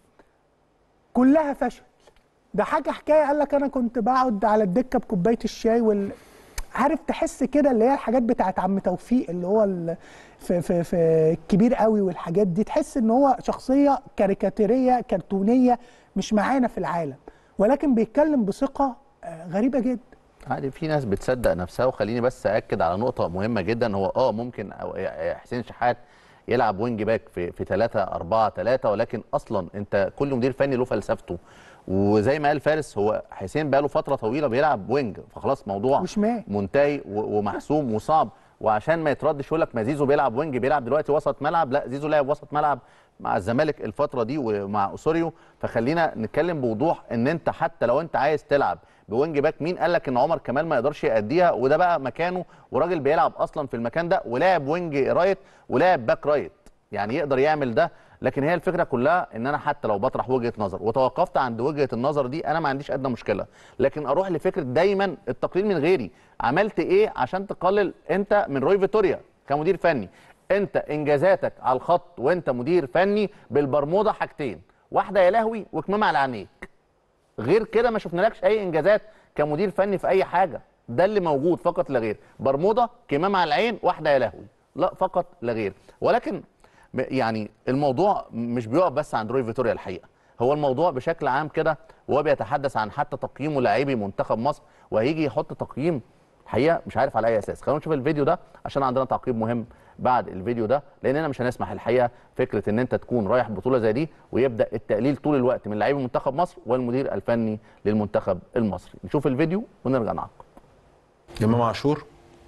كلها فشل ده حاجه حكايه قال لك انا كنت بقعد على الدكه بكوبايه الشاي وال عارف تحس كده اللي هي الحاجات بتاعت عم توفيق اللي هو ال... في في في الكبير قوي والحاجات دي تحس ان هو شخصيه كاريكاتيريه كرتونيه مش معانا في العالم ولكن بيتكلم بثقه آه، غريبه جدا عادي في ناس بتصدق نفسها وخليني بس اكد على نقطه مهمه جدا هو اه ممكن أو- حسين شحات يلعب وينج باك في في 3 4 3 ولكن اصلا انت كل مدير فني له فلسفته وزي ما قال فارس هو حسين بقى له فتره طويله بيلعب وينج فخلاص موضوع وشمال. منتهي و- ومحسوم وصعب وعشان ما يتردش يقول لك ما زيزو بيلعب وينج بيلعب دلوقتي وسط ملعب لا زيزو لعب وسط ملعب مع الزمالك الفتره دي ومع اسوريو فخلينا نتكلم بوضوح ان انت حتى لو انت عايز تلعب بوينج باك مين قال لك ان عمر كمال ما يقدرش يأديها وده بقى مكانه وراجل بيلعب اصلا في المكان ده ولاعب وينج رايت ولاعب باك رايت يعني يقدر يعمل ده لكن هي الفكره كلها ان انا حتى لو بطرح وجهه نظر وتوقفت عند وجهه النظر دي انا ما عنديش ادنى مشكله لكن اروح لفكره دايما التقليل من غيري عملت ايه عشان تقلل انت من روي فيتوريا كمدير فني انت انجازاتك على الخط وانت مدير فني بالبرموده حاجتين واحده يا لهوي وكمام على عينيك غير كده ما شفنالكش اي انجازات كمدير فني في اي حاجه ده اللي موجود فقط لا غير برموده كمام على العين واحده يا لهوي لا فقط لا غير ولكن م- يعني الموضوع مش بيقف بس عند روي فيتوريا الحقيقه هو الموضوع بشكل عام كده وهو بيتحدث عن حتى تقييمه لاعبي منتخب مصر وهيجي يحط تقييم الحقيقه مش عارف على اي اساس خلينا نشوف الفيديو ده عشان عندنا تعقيب مهم بعد الفيديو ده لاننا مش هنسمح الحقيقه فكره ان انت تكون رايح بطوله زي دي ويبدا التقليل طول الوقت من لاعبي منتخب مصر والمدير الفني للمنتخب المصري نشوف الفيديو ونرجع نعقب امام عاشور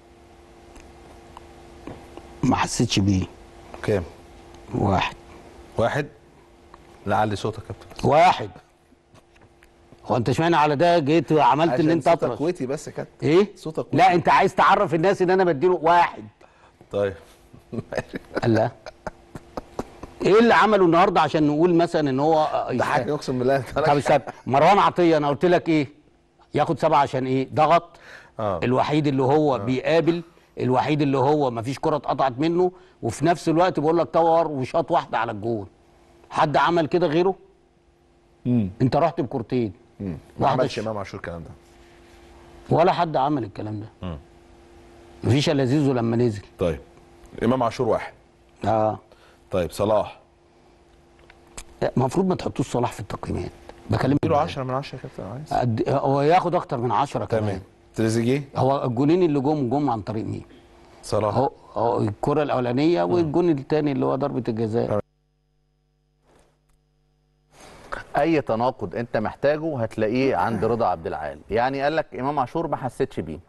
ما حسيتش بيه كام واحد واحد لا علي صوتك يا كابتن واحد هو انت اشمعنى على ده جيت وعملت ان عشان انت صوتك اطرش ويتي بس يا كابتن ايه صوتك لا انت عايز تعرف الناس ان انا بديله واحد طيب الله ايه اللي عمله النهارده عشان نقول مثلا ان هو ده حاجه اقسم بالله انت طب استنى مروان عطيه انا قلت لك ايه ياخد سبعه عشان ايه ضغط آه. الوحيد اللي هو بيقابل الوحيد اللي هو مفيش كره اتقطعت منه وفي نفس الوقت بقول لك طور وشاط واحده على الجون حد عمل كده غيره امم انت رحت بكورتين ما واحدة عملش ش- امام عاشور الكلام ده ولا حد عمل الكلام ده مم. مفيش الا زيزو لما نزل طيب امام عاشور واحد اه طيب صلاح المفروض ما تحطوش صلاح في التقييمات بكلم اديله 10 من 10 يا كابتن عايز قد- هو ياخد اكتر من 10 كمان تمام تريزيجيه هو الجونين اللي جم جم عن طريق مين؟ صلاح هو هو الكره الاولانيه والجون الثاني اللي هو ضربه الجزاء اي تناقض انت محتاجه هتلاقيه عند رضا عبد العال يعني قال لك امام عاشور ما حسيتش بيه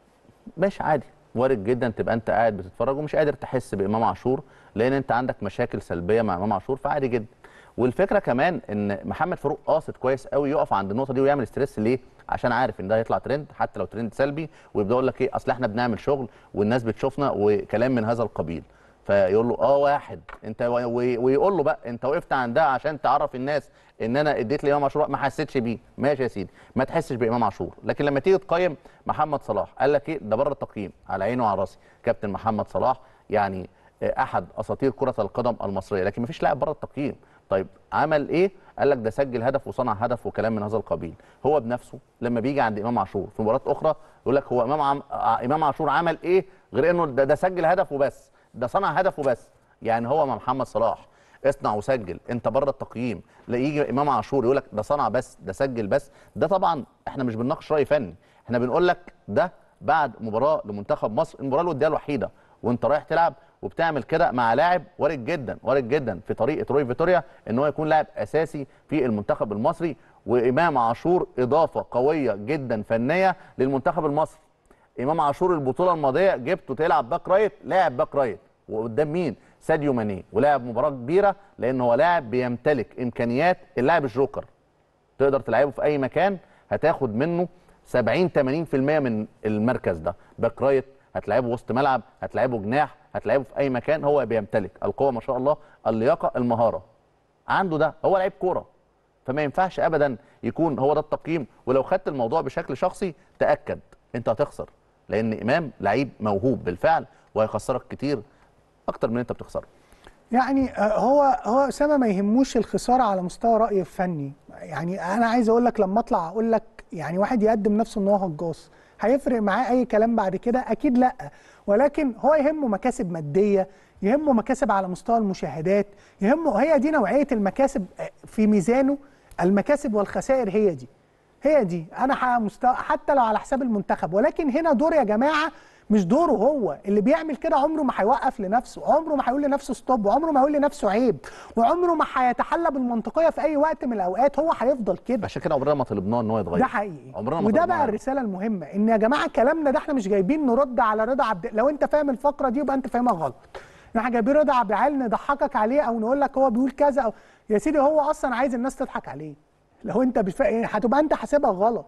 ماشي عادي وارد جدا تبقى انت قاعد بتتفرج ومش قادر تحس بامام عاشور لان انت عندك مشاكل سلبيه مع امام عاشور فعادي جدا والفكره كمان ان محمد فاروق قاصد كويس قوي يقف عند النقطه دي ويعمل ستريس ليه عشان عارف ان ده هيطلع ترند حتى لو ترند سلبي ويبدا يقول لك ايه اصل احنا بنعمل شغل والناس بتشوفنا وكلام من هذا القبيل فيقول له اه واحد انت و- و- ويقول له بقى انت وقفت عندها عشان تعرف الناس ان انا اديت لامام عاشور ما حسيتش بيه ماشي يا سيدي ما تحسش بامام عاشور لكن لما تيجي تقيم محمد صلاح قال لك ايه ده بره التقييم على عيني وعلى راسي كابتن محمد صلاح يعني آه، احد اساطير كره القدم المصريه لكن ما فيش لاعب بره التقييم طيب عمل ايه قال لك ده سجل هدف وصنع هدف وكلام من هذا القبيل هو بنفسه لما بيجي عند امام عاشور في مباراه اخرى يقول لك هو امام عم... آه، امام عاشور عمل ايه غير انه ده, ده سجل هدف وبس ده صنع هدف وبس يعني هو مع محمد صلاح اصنع وسجل انت بره التقييم لا يجي امام عاشور يقول لك ده صنع بس ده سجل بس ده طبعا احنا مش بنناقش راي فني احنا بنقول لك ده بعد مباراه لمنتخب مصر المباراه الوديه الوحيده وانت رايح تلعب وبتعمل كده مع لاعب وارد جدا وارد جدا في طريقه روي فيتوريا ان هو يكون لاعب اساسي في المنتخب المصري وامام عاشور اضافه قويه جدا فنيه للمنتخب المصري امام عاشور البطوله الماضيه جبته تلعب باك رايت لاعب باك رايت وقدام مين ساديو ماني ولعب مباراه كبيره لان هو لاعب بيمتلك امكانيات اللاعب الجوكر تقدر تلعبه في اي مكان هتاخد منه 70 80% من المركز ده باك رايت هتلعبه وسط ملعب هتلعبه جناح هتلعبه في اي مكان هو بيمتلك القوه ما شاء الله اللياقه المهاره عنده ده هو لعيب كوره فما ينفعش ابدا يكون هو ده التقييم ولو خدت الموضوع بشكل شخصي تاكد انت هتخسر لان امام لعيب موهوب بالفعل وهيخسرك كتير اكتر من انت بتخسره يعني آه، هو هو اسامه ما يهموش الخساره على مستوى رايه الفني يعني انا عايز اقول لك لما اطلع اقول لك يعني واحد يقدم نفسه ان هو هجاص هيفرق معاه اي كلام بعد كده اكيد لا ولكن هو يهمه مكاسب ماديه يهمه مكاسب على مستوى المشاهدات يهمه هي دي نوعيه المكاسب آه، في ميزانه المكاسب والخسائر هي دي هي دي انا ح- مستوى حتى لو على حساب المنتخب ولكن هنا دور يا جماعه مش دوره هو اللي بيعمل كده عمره ما هيوقف لنفسه عمره ما هيقول لنفسه ستوب وعمره ما هيقول لنفسه عيب وعمره ما هيتحلى بالمنطقيه في اي وقت من الاوقات هو هيفضل كده عشان كده عمرنا ما طلبناه ان هو يتغير ده حقيقي عمرنا ما وده طلبناه بقى الرساله المهمه ان يا جماعه كلامنا ده احنا مش جايبين نرد على رضا عبد لو انت فاهم الفقره دي يبقى انت فاهمها غلط احنا جايبين رضا عبد العال نضحكك عليه او نقول لك هو بيقول كذا او يا سيدي هو اصلا عايز الناس تضحك عليه لو انت مش فا- هتبقى انت حاسبها غلط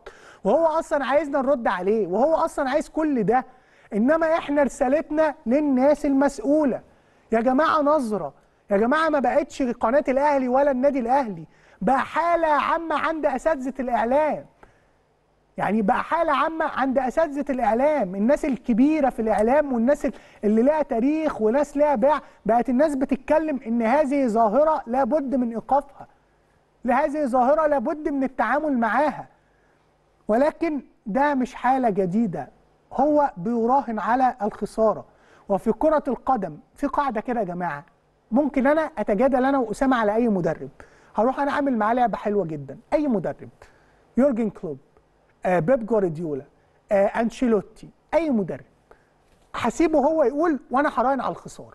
وهو اصلا عايزنا نرد عليه وهو اصلا عايز كل ده انما احنا رسالتنا للناس المسؤوله يا جماعه نظره يا جماعه ما بقتش قناه الاهلي ولا النادي الاهلي بقى حاله عامه عند اساتذه الاعلام يعني بقى حالة عامة عند أساتذة الإعلام الناس الكبيرة في الإعلام والناس اللي لها تاريخ وناس لها باع بقت الناس بتتكلم إن هذه ظاهرة لابد من إيقافها لهذه ظاهرة لابد من التعامل معاها ولكن ده مش حالة جديدة هو بيراهن على الخسارة وفي كرة القدم في قاعدة كده يا جماعة ممكن أنا أتجادل أنا وأسامة على أي مدرب هروح أنا أعمل معاه لعبة حلوة جدا أي مدرب يورجن كلوب آه بيب جوارديولا آه انشيلوتي اي مدرب هسيبه هو يقول وانا هراهن على الخساره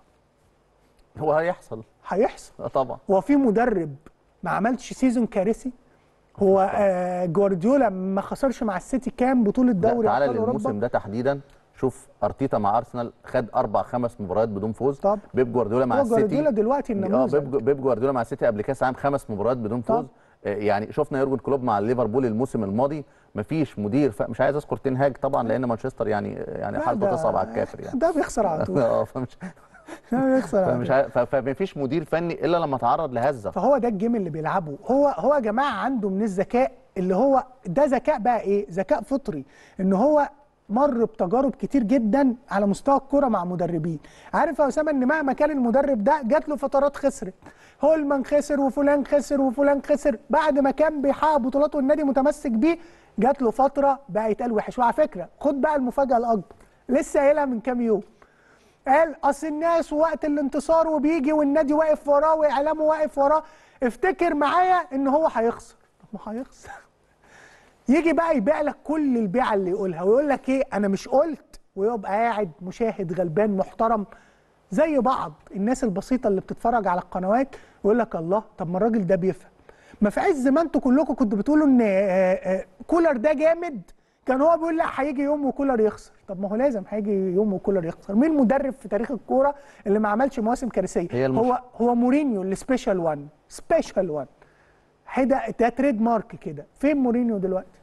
هو هيحصل هيحصل آه طبعا هو في مدرب ما عملش سيزون كارثي هو آه جوارديولا ما خسرش مع السيتي كام بطوله دوري تعالى ابطال للموسم اوروبا ده تحديدا شوف ارتيتا مع ارسنال خد اربع خمس مباريات بدون فوز طب بيب جوارديولا مع هو السيتي جوارديولا دلوقتي اه النموذج بيب بيب جوارديولا مع السيتي قبل كاس عام خمس مباريات بدون فوز آه، يعني شفنا يورجن كلوب مع ليفربول الموسم الماضي مفيش مدير ف... مش عايز اذكر تنهاج طبعا لان مانشستر يعني يعني لا حالته ده- تصعب على الكافر يعني ده بيخسر على طول اه فمش ده بيخسر على فمش طول عارف- ف- فمفيش مدير فني الا لما تعرض لهزه فهو ده الجيم اللي بيلعبه هو هو يا جماعه عنده من الذكاء اللي هو ده ذكاء بقى ايه ذكاء فطري ان هو مر بتجارب كتير جدا على مستوى الكرة مع مدربين عارف يا اسامه ان مهما كان المدرب ده جات له فترات خسرت هولمان خسر وفلان خسر وفلان خسر بعد ما كان بيحقق بطولات والنادي متمسك بيه جات له فتره بقى يتقال وحش وعلى فكره خد بقى المفاجاه الاكبر لسه قايلها من كام يوم قال اصل الناس وقت الانتصار وبيجي والنادي واقف وراه واعلامه واقف وراه افتكر معايا ان هو هيخسر طب ما هيخسر يجي بقى يبيع لك كل البيعه اللي يقولها ويقول لك ايه انا مش قلت ويبقى قاعد مشاهد غلبان محترم زي بعض الناس البسيطه اللي بتتفرج على القنوات يقول لك الله طب ما الراجل ده بيفهم ما في عز ما انتوا كلكم كنتوا بتقولوا ان آه، آه، كولر ده جامد كان هو بيقول لا هيجي يوم وكولر يخسر طب ما هو لازم هيجي يوم وكولر يخسر مين مدرب في تاريخ الكوره اللي ما عملش مواسم كارثيه هي المش- هو هو مورينيو السبيشال وان سبيشال وان ده ده تريد مارك كده فين مورينيو دلوقتي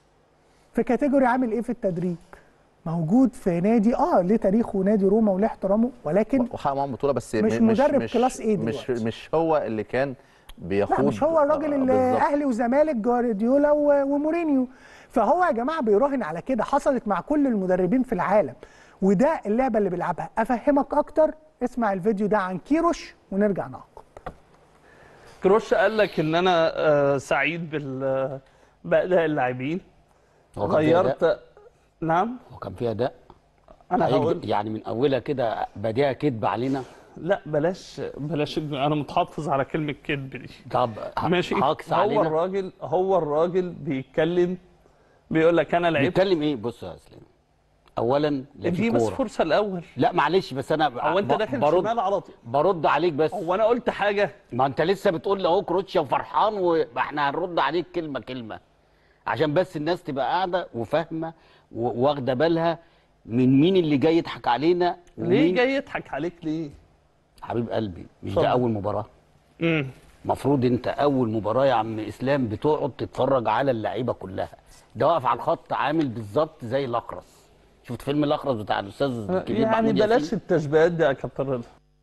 في كاتيجوري عامل ايه في التدريب موجود في نادي اه ليه تاريخه ونادي روما وليه احترامه ولكن وحقق معاهم بطوله بس مش م- مدرب مش كلاس A مش دلوقتي. مش هو اللي كان بيخوض لا مش هو الراجل آه، اللي بالظبط. اهلي وزمالك جوارديولا و- ومورينيو فهو يا جماعه بيراهن على كده حصلت مع كل المدربين في العالم وده اللعبه اللي بيلعبها افهمك اكتر اسمع الفيديو ده عن كيروش ونرجع نعقب كروش قال لك ان انا آه، سعيد بال باداء اللاعبين هو كان فيه غيرت نعم هو كان فيها اداء أنا هيكذب- هقول- يعني من اولها كده بديها كذب علينا لا بلاش بلاش انا متحفظ على كلمه كذب دي طب ماشي هاكس هو علينا الراجل هو الراجل بيتكلم بيقول لك انا لعبت بيتكلم ايه بص يا اسلام اولا لا في دي بس كورة. فرصه الاول لا معلش بس انا هو انت ب- داخل برد شمال على طول برد عليك بس هو انا قلت حاجه ما انت لسه بتقول لي اهو كروتشيا وفرحان واحنا هنرد عليك كلمه كلمه عشان بس الناس تبقى قاعده وفاهمه و- واخده بالها من مين اللي جاي يضحك علينا ليه ومين جاي يضحك عليك ليه حبيب قلبي مش اتفضل. ده اول مباراه امم المفروض انت اول مباراه يا عم اسلام بتقعد تتفرج على اللعيبه كلها ده واقف على الخط عامل بالظبط زي الاخرس شفت فيلم الاخرس بتاع الاستاذ الكبير يعني محمود بلاش ياسين التشبيهات دي يا كابتن رضا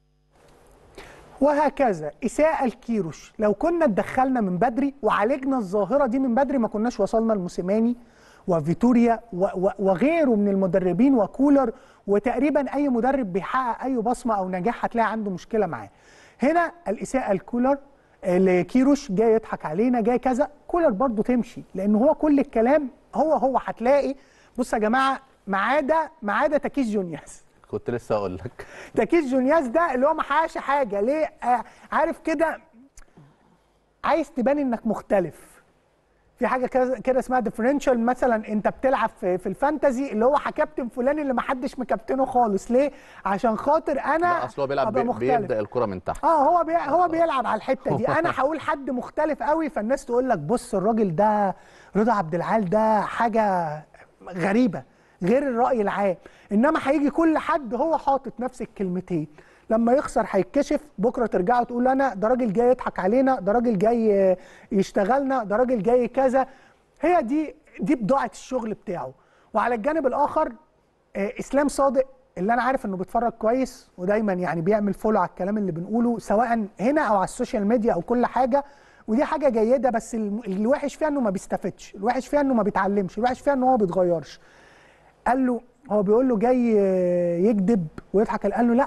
وهكذا إساءة الكيروش لو كنا اتدخلنا من بدري وعالجنا الظاهرة دي من بدري ما كناش وصلنا لموسيماني وفيتوريا و- و- وغيره من المدربين وكولر وتقريبا أي مدرب بيحقق أي بصمة أو نجاح هتلاقي عنده مشكلة معاه هنا الإساءة الكولر لكيروش جاي يضحك علينا جاي كذا كولر برضو تمشي لأن هو كل الكلام هو هو هتلاقي بص يا جماعة ما عدا ما عدا تكيس جونياس كنت لسه اقول لك تكيس جونياس ده اللي هو ما حققش حاجه ليه آه عارف كده عايز تبان انك مختلف في حاجه كده كده اسمها ديفرنشال مثلا انت بتلعب في, في الفانتزي اللي هو كابتن فلان اللي ما حدش مكابتنه خالص ليه عشان خاطر انا لا، اصل هو بيلعب أبقى بي- مختلف. بيبدا الكره من تحت اه هو بي... هو بيلعب على الحته دي انا هقول حد مختلف قوي فالناس تقول لك بص الراجل ده رضا عبد العال ده حاجه غريبه غير الراي العام انما هيجي كل حد هو حاطط نفس الكلمتين لما يخسر هيتكشف بكره ترجعوا تقول انا ده راجل جاي يضحك علينا ده راجل جاي يشتغلنا ده راجل جاي كذا هي دي دي بضاعه الشغل بتاعه وعلى الجانب الاخر آه، اسلام صادق اللي انا عارف انه بيتفرج كويس ودايما يعني بيعمل فولو على الكلام اللي بنقوله سواء هنا او على السوشيال ميديا او كل حاجه ودي حاجه جيده بس الم- الوحش فيها انه ما بيستفدش الوحش فيها انه ما بيتعلمش الوحش فيها انه هو ما بيتغيرش قال له هو بيقول له جاي آه، يكذب ويضحك قال له لا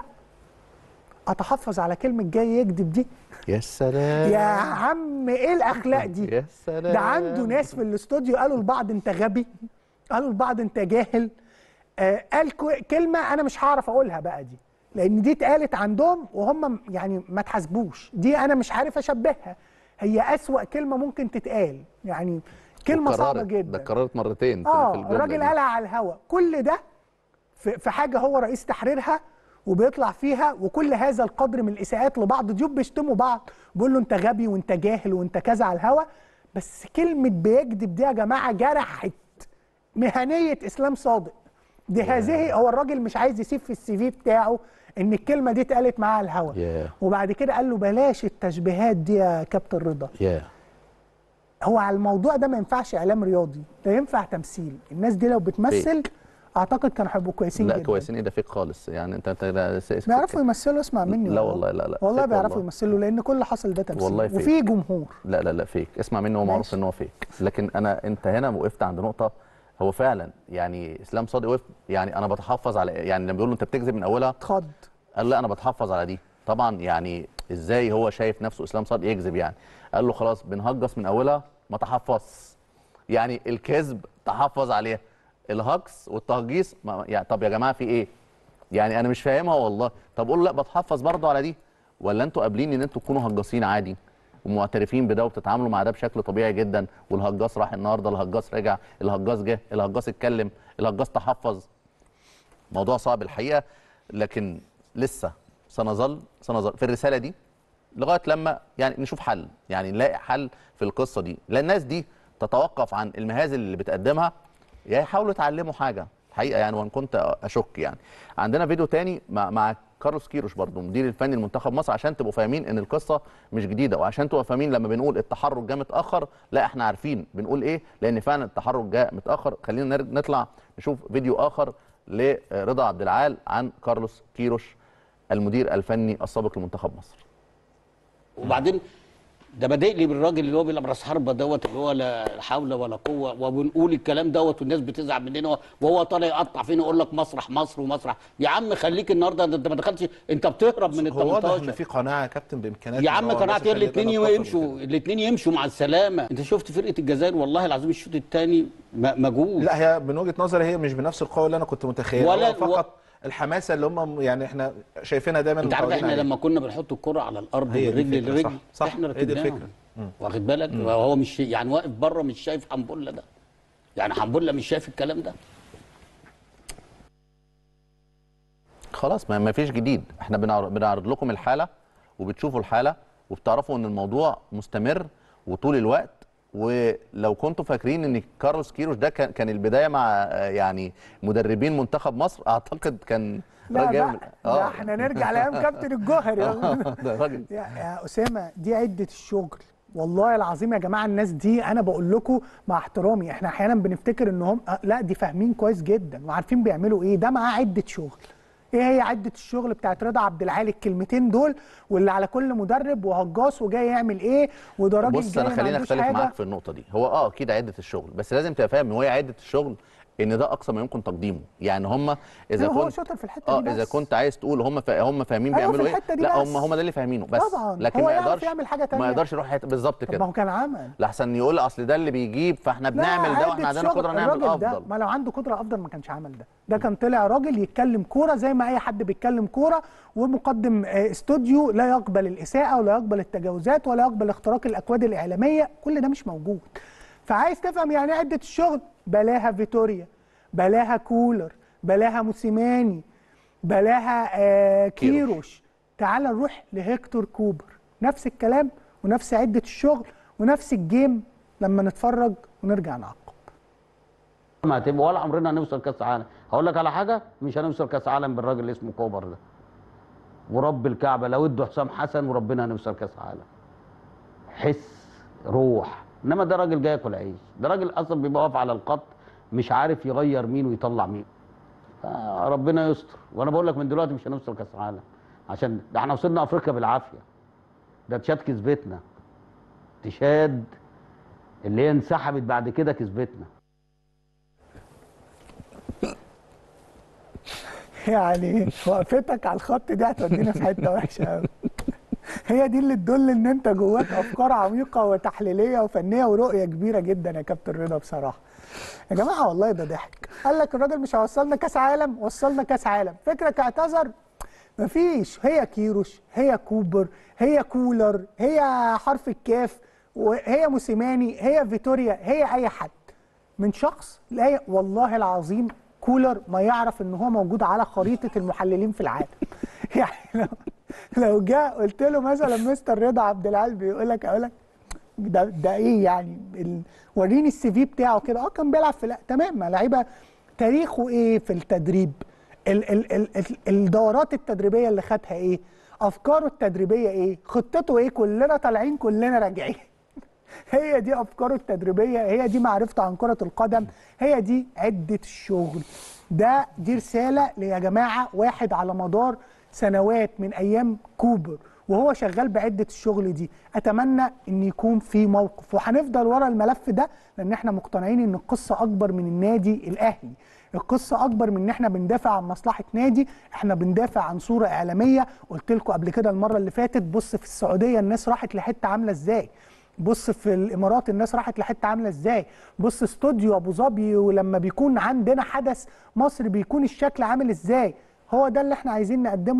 اتحفظ على كلمه جاي يكذب دي يا سلام يا عم ايه الاخلاق دي يا سلام ده عنده ناس في الاستوديو قالوا لبعض انت غبي قالوا لبعض انت جاهل آه قال كو- كلمه انا مش هعرف اقولها بقى دي لان دي اتقالت عندهم وهم يعني ما تحاسبوش دي انا مش عارف اشبهها هي اسوأ كلمه ممكن تتقال يعني كلمه صعبه وكررت- جدا ده اتكررت مرتين في- اه في الجمله الراجل دي. قالها على الهوا كل ده في, في حاجه هو رئيس تحريرها وبيطلع فيها وكل هذا القدر من الاساءات لبعض ضيوف بيشتموا بعض بيقول له انت غبي وانت جاهل وانت كذا على الهوا بس كلمه بيكذب دي يا جماعه جرحت مهنيه اسلام صادق دي هذه هو الراجل مش عايز يسيب في السي في بتاعه ان الكلمه دي اتقالت معاه على الهوا ياه وبعد كده قال له بلاش التشبيهات دي يا كابتن رضا ياه هو على الموضوع ده ما ينفعش اعلام رياضي ده ينفع تمثيل الناس دي لو بتمثل اعتقد كانوا هيبقوا كويسين لا جدا كويسين ايه ده فيك خالص يعني انت انت لا- س- س- بيعرفوا يمثلوا اسمع مني لا والله لا لا والله فيك بيعرفوا يمثلوا لان كل حصل ده تمثيل والله فيك. وفي جمهور لا لا لا فيك اسمع مني هو معروف ماشي. ان هو فيك لكن انا انت هنا وقفت عند نقطه هو فعلا يعني اسلام صادق وقف يعني انا بتحفظ على يعني لما بيقول له انت بتكذب من اولها اتخض قال لا انا بتحفظ على دي طبعا يعني ازاي هو شايف نفسه اسلام صادق يكذب يعني قال له خلاص بنهجص من اولها ما تحفظ يعني الكذب تحفظ عليها الهجص والتهجيص ما يعني طب يا جماعه في ايه يعني انا مش فاهمها والله طب قول لا بتحفظ برضه على دي ولا انتوا قابلين ان انتوا تكونوا هجاصين عادي ومعترفين بده وبتتعاملوا مع ده بشكل طبيعي جدا والهجاص راح النهارده الهجاص رجع الهجاص جه الهجاص اتكلم الهجاص تحفظ موضوع صعب الحقيقه لكن لسه سنظل سنظل في الرساله دي لغايه لما يعني نشوف حل يعني نلاقي حل في القصه دي لان الناس دي تتوقف عن المهازل اللي بتقدمها يا يحاولوا يتعلموا حاجه الحقيقه يعني وان كنت اشك يعني عندنا فيديو تاني مع مع كارلوس كيروش برضو مدير الفني لمنتخب مصر عشان تبقوا فاهمين ان القصه مش جديده وعشان تبقوا فاهمين لما بنقول التحرك جه متاخر لا احنا عارفين بنقول ايه لان فعلا التحرك جه متاخر خلينا نر- نطلع نشوف فيديو اخر لرضا عبد العال عن كارلوس كيروش المدير الفني السابق لمنتخب مصر وبعدين ده بادئ لي بالراجل اللي هو بيلعب راس حربه دوت اللي هو لا حول ولا قوه وبنقول الكلام دوت والناس بتزعل مننا وهو طالع يقطع فينا يقول لك مسرح مصر ومسرح يا عم خليك النهارده ده انت ما دخلتش انت بتهرب من ال هو واضح ان 18 في قناعه يا كابتن بامكانيات يا إن عم هو قناعتي الناس اللي الاثنين تقدر يمشوا الاثنين يمشوا مع السلامه انت شفت فرقه الجزائر والله العظيم الشوط الثاني مجهول لا هي من وجهه نظري هي مش بنفس القوه اللي انا كنت متخيلها ولا- ولا فقط الحماسه اللي هم يعني احنا شايفينها دايما انت عارف متعودين احنا عليها. لما كنا بنحط الكره على الارض هي من دي رجل الفكرة، لرجل صح، صح، احنا هي دي ركبناهم الفكرة. مم. واخد بالك مم. وهو مش يعني واقف بره مش شايف حنبله ده يعني حنبله مش شايف الكلام ده خلاص ما ما فيش جديد احنا بنعرض, بنعرض لكم الحاله وبتشوفوا الحاله وبتعرفوا ان الموضوع مستمر وطول الوقت ولو كنتوا فاكرين ان كارلوس كيروش ده كان كان البدايه مع آه، يعني مدربين منتخب مصر اعتقد كان لا راجل بقى ده احنا نرجع لايام كابتن الجوهري ده راجل يا, يا اسامه دي عده الشغل والله العظيم يا جماعه الناس دي انا بقول لكم مع احترامي احنا احيانا بنفتكر ان هم آه، لا دي فاهمين كويس جدا وعارفين بيعملوا ايه ده معاه عده شغل ايه هي عده الشغل بتاعت رضا عبد العال الكلمتين دول واللي على كل مدرب وهجاص وجاي يعمل ايه وده راجل بص جاي انا ما خليني عندوش اختلف حاجة. معاك في النقطه دي هو اه اكيد عده الشغل بس لازم تبقى فاهم ان هو عده الشغل ان ده اقصى ما يمكن تقديمه يعني هم اذا أيوة، هو كنت شاطر في الحته اه دي اذا بس. كنت عايز تقول هم فا هم فاهمين أيوة، في بيعملوا ايه الحتة دي لا بس. هم هم ده اللي فاهمينه بس طبعاً. لكن هو ما يعرف يقدرش يعمل حاجة تانية. ما يقدرش يروح حته بالظبط طب ما كده هو كان عمل لحسن يقول اصل ده اللي بيجيب فاحنا بنعمل ده واحنا عندنا قدره نعمل الراجل ده افضل ما لو عنده قدره افضل ما كانش عمل ده ده كان طلع راجل يتكلم كوره زي ما اي حد بيتكلم كوره ومقدم آه، استوديو لا يقبل الاساءه ولا يقبل التجاوزات ولا يقبل اختراق الاكواد الاعلاميه كل ده مش موجود فعايز تفهم يعني ايه عده الشغل بلاها فيتوريا بلاها كولر بلاها موسيماني بلاها آه كيروش تعال نروح لهيكتور كوبر نفس الكلام ونفس عده الشغل ونفس الجيم لما نتفرج ونرجع نعقب ما هتبقى ولا عمرنا هنوصل كاس عالم هقول لك على حاجه مش هنوصل كاس عالم بالراجل اللي اسمه كوبر ده ورب الكعبه لو ادوا حسام حسن وربنا هنوصل كاس عالم حس روح انما ده راجل جاي ياكل عيش ده راجل اصلا بيبقى واقف على الخط مش عارف يغير مين ويطلع مين آه، ربنا يستر وانا بقول لك من دلوقتي مش هنوصل كاس العالم عشان ده احنا وصلنا افريقيا بالعافيه ده تشاد كسبتنا تشاد اللي هي انسحبت بعد كده كسبتنا يعني وقفتك على الخط دي هتودينا في حته وحشه قوي هي دي اللي تدل ان انت جواك افكار عميقه وتحليليه وفنيه ورؤيه كبيره جدا يا كابتن رضا بصراحه يا جماعه والله ده ضحك قال لك الراجل مش هيوصلنا كاس عالم وصلنا كاس عالم فكرك اعتذر مفيش هي كيروش هي كوبر هي كولر هي حرف الكاف وهي موسيماني هي فيتوريا هي اي حد من شخص لا والله العظيم كولر ما يعرف ان هو موجود على خريطه المحللين في العالم يعني لو لو جاء قلت له مثلا مستر رضا عبد العال بيقول لك اقول لك ده ده ايه يعني ال- وريني السي في بتاعه كده اه كان بيلعب في لا تمام ما لعيبه تاريخه ايه في التدريب ال ال ال ال الدورات التدريبيه اللي خدها ايه افكاره التدريبيه ايه خطته ايه كلنا طالعين كلنا راجعين هي دي افكاره التدريبيه هي دي معرفته عن كره القدم هي دي عده الشغل ده دي رساله يا جماعه واحد على مدار سنوات من ايام كوبر وهو شغال بعده الشغل دي اتمنى ان يكون في موقف وهنفضل ورا الملف ده لان احنا مقتنعين ان القصه اكبر من النادي الاهلي القصه اكبر من ان احنا بندافع عن مصلحه نادي احنا بندافع عن صوره اعلاميه قلت لكم قبل كده المره اللي فاتت بص في السعوديه الناس راحت لحته عامله ازاي بص في الامارات الناس راحت لحته عامله ازاي بص استوديو ابو ظبي ولما بيكون عندنا حدث مصر بيكون الشكل عامل ازاي هو ده اللي احنا عايزين نقدمه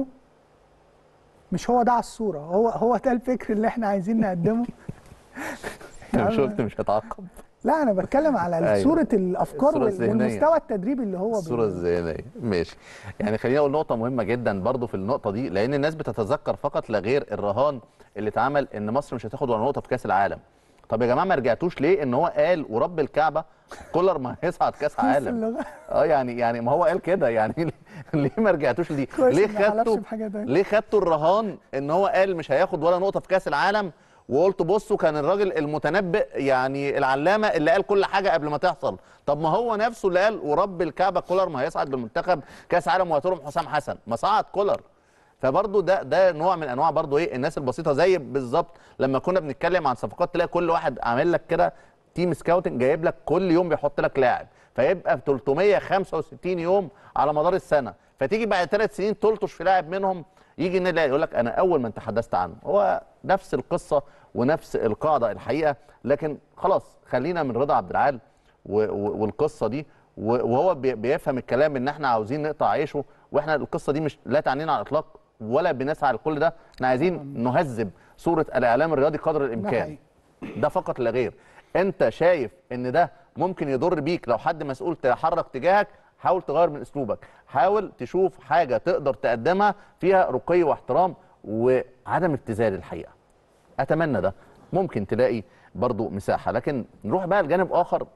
مش هو ده على الصوره هو هو ده الفكر اللي احنا عايزين نقدمه لو شفت مش هتعقب لا انا بتكلم على أيوة. صوره الافكار الصورة وال- الذهنية. والمستوى التدريبي اللي هو الصورة الذهنية ماشي يعني خليني اقول نقطة مهمة جدا برضو في النقطة دي لأن الناس بتتذكر فقط لا غير الرهان اللي اتعمل إن مصر مش هتاخد ولا نقطة في كأس العالم طب يا جماعة ما رجعتوش ليه إن هو قال ورب الكعبة كولر ما هيصعد كأس عالم اه يعني يعني ما هو قال كده يعني ليه- ليه ما رجعتوش ليه كويس ليه إني ما حلفش خدتوا بحاجة تانية. ليه خدتوا الرهان ان هو قال مش هياخد ولا نقطه في كاس العالم وقلت بصوا كان الراجل المتنبئ يعني العلامه اللي قال كل حاجه قبل ما تحصل طب ما هو نفسه اللي قال ورب الكعبه كولر ما هيصعد بالمنتخب كاس عالم وهترم حسام حسن ما صعد كولر فبرضه ده ده نوع من انواع برضه ايه الناس البسيطه زي بالظبط لما كنا بنتكلم عن صفقات تلاقي كل واحد عامل لك كده تيم سكاوتنج جايب لك كل يوم بيحط لك لاعب فيبقى في 365 يوم على مدار السنه فتيجي بعد ثلاث سنين تلطش في لاعب منهم يجي النادي الأهلي يقول لك انا اول من تحدثت عنه هو نفس القصه ونفس القاعده الحقيقه لكن خلاص خلينا من رضا عبد العال و- و- والقصه دي و- وهو بي- بيفهم الكلام ان احنا عاوزين نقطع عيشه واحنا القصه دي مش لا تعنينا على الاطلاق ولا بنسعى لكل ده احنا عايزين نهذب صوره الاعلام الرياضي قدر الامكان ده فقط لا غير انت شايف ان ده ممكن يضر بيك لو حد مسؤول تحرك تجاهك حاول تغير من اسلوبك حاول تشوف حاجه تقدر تقدمها فيها رقي واحترام وعدم ابتذال الحقيقه اتمنى ده ممكن تلاقي برضو مساحه لكن نروح بقى لجانب اخر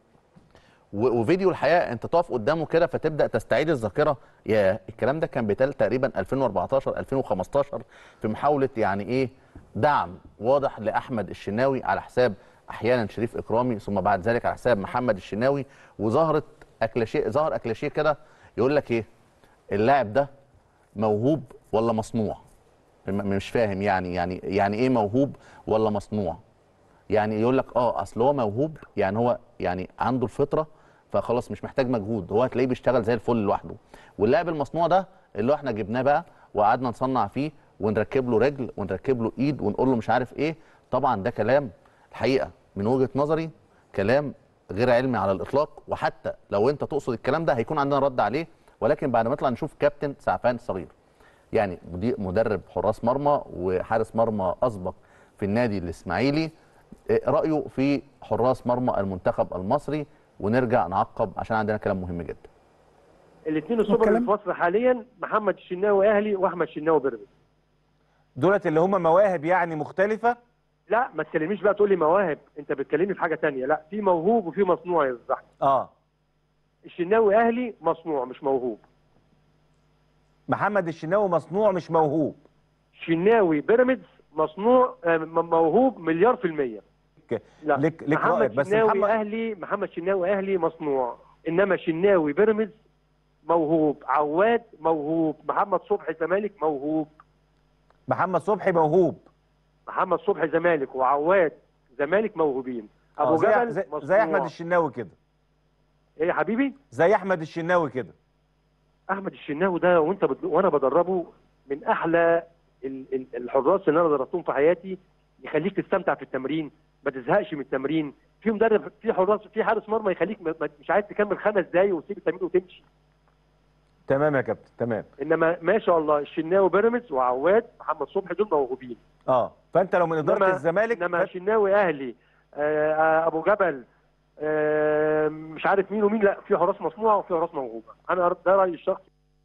و- وفيديو الحقيقه انت تقف قدامه كده فتبدا تستعيد الذاكره يا الكلام ده كان بيتقال تقريبا 2014 2015 في محاوله يعني ايه دعم واضح لاحمد الشناوي على حساب احيانا شريف اكرامي ثم بعد ذلك على حساب محمد الشناوي وظهرت اكلاشيه ظهر اكلاشيه كده يقول لك ايه اللاعب ده موهوب ولا مصنوع م- مش فاهم يعني يعني يعني ايه موهوب ولا مصنوع يعني يقول لك اه اصل هو موهوب يعني هو يعني عنده الفطره فخلاص مش محتاج مجهود هو هتلاقيه بيشتغل زي الفل لوحده واللاعب المصنوع ده اللي هو احنا جبناه بقى وقعدنا نصنع فيه ونركب له رجل ونركب له ايد ونقول له مش عارف ايه طبعا ده كلام الحقيقه من وجهه نظري كلام غير علمي على الاطلاق وحتى لو انت تقصد الكلام ده هيكون عندنا رد عليه ولكن بعد ما نطلع نشوف كابتن سعفان الصغير يعني مدير مدرب حراس مرمى وحارس مرمى اسبق في النادي الاسماعيلي إيه رايه في حراس مرمى المنتخب المصري ونرجع نعقب عشان عندنا كلام مهم جدا الاثنين السوبر اللي في مصر حاليا محمد الشناوي اهلي واحمد الشناوي بيراميدز دولت اللي هم مواهب يعني مختلفه لا ما تكلمنيش بقى تقول لي مواهب انت بتكلمني في حاجه تانية لا في موهوب وفي مصنوع يا استاذ احمد اه الشناوي اهلي مصنوع مش موهوب محمد الشناوي مصنوع مش موهوب شناوي بيراميدز مصنوع آه، م- موهوب مليار في المية لك لا لك لك محمد رايك بس شناوي محمد اهلي محمد شناوي اهلي مصنوع انما شناوي بيراميدز موهوب عواد موهوب محمد صبحي زمالك موهوب محمد صبحي موهوب محمد صبحي زمالك وعواد زمالك موهوبين ابو آه، زي جبل زي, مصنوع. زي احمد الشناوي كده ايه يا حبيبي زي احمد الشناوي كده احمد الشناوي ده وانت بد... وانا بدربه من احلى ال... ال... الحراس اللي انا دربتهم في حياتي يخليك تستمتع في التمرين ما تزهقش من التمرين في مدرب في حراس في حارس مرمى يخليك ما... ما- مش عايز تكمل خمس دقايق وتسيب التمرين وتمشي تمام يا كابتن تمام انما ما شاء الله الشناوي بيراميدز وعواد محمد صبحي دول موهوبين اه فانت لو من اداره إنما- الزمالك انما شناوي اهلي آه آه، ابو جبل آه مش عارف مين ومين لا في حراس مصنوعه وفي حراس موهوبه انا ده رايي الشخصي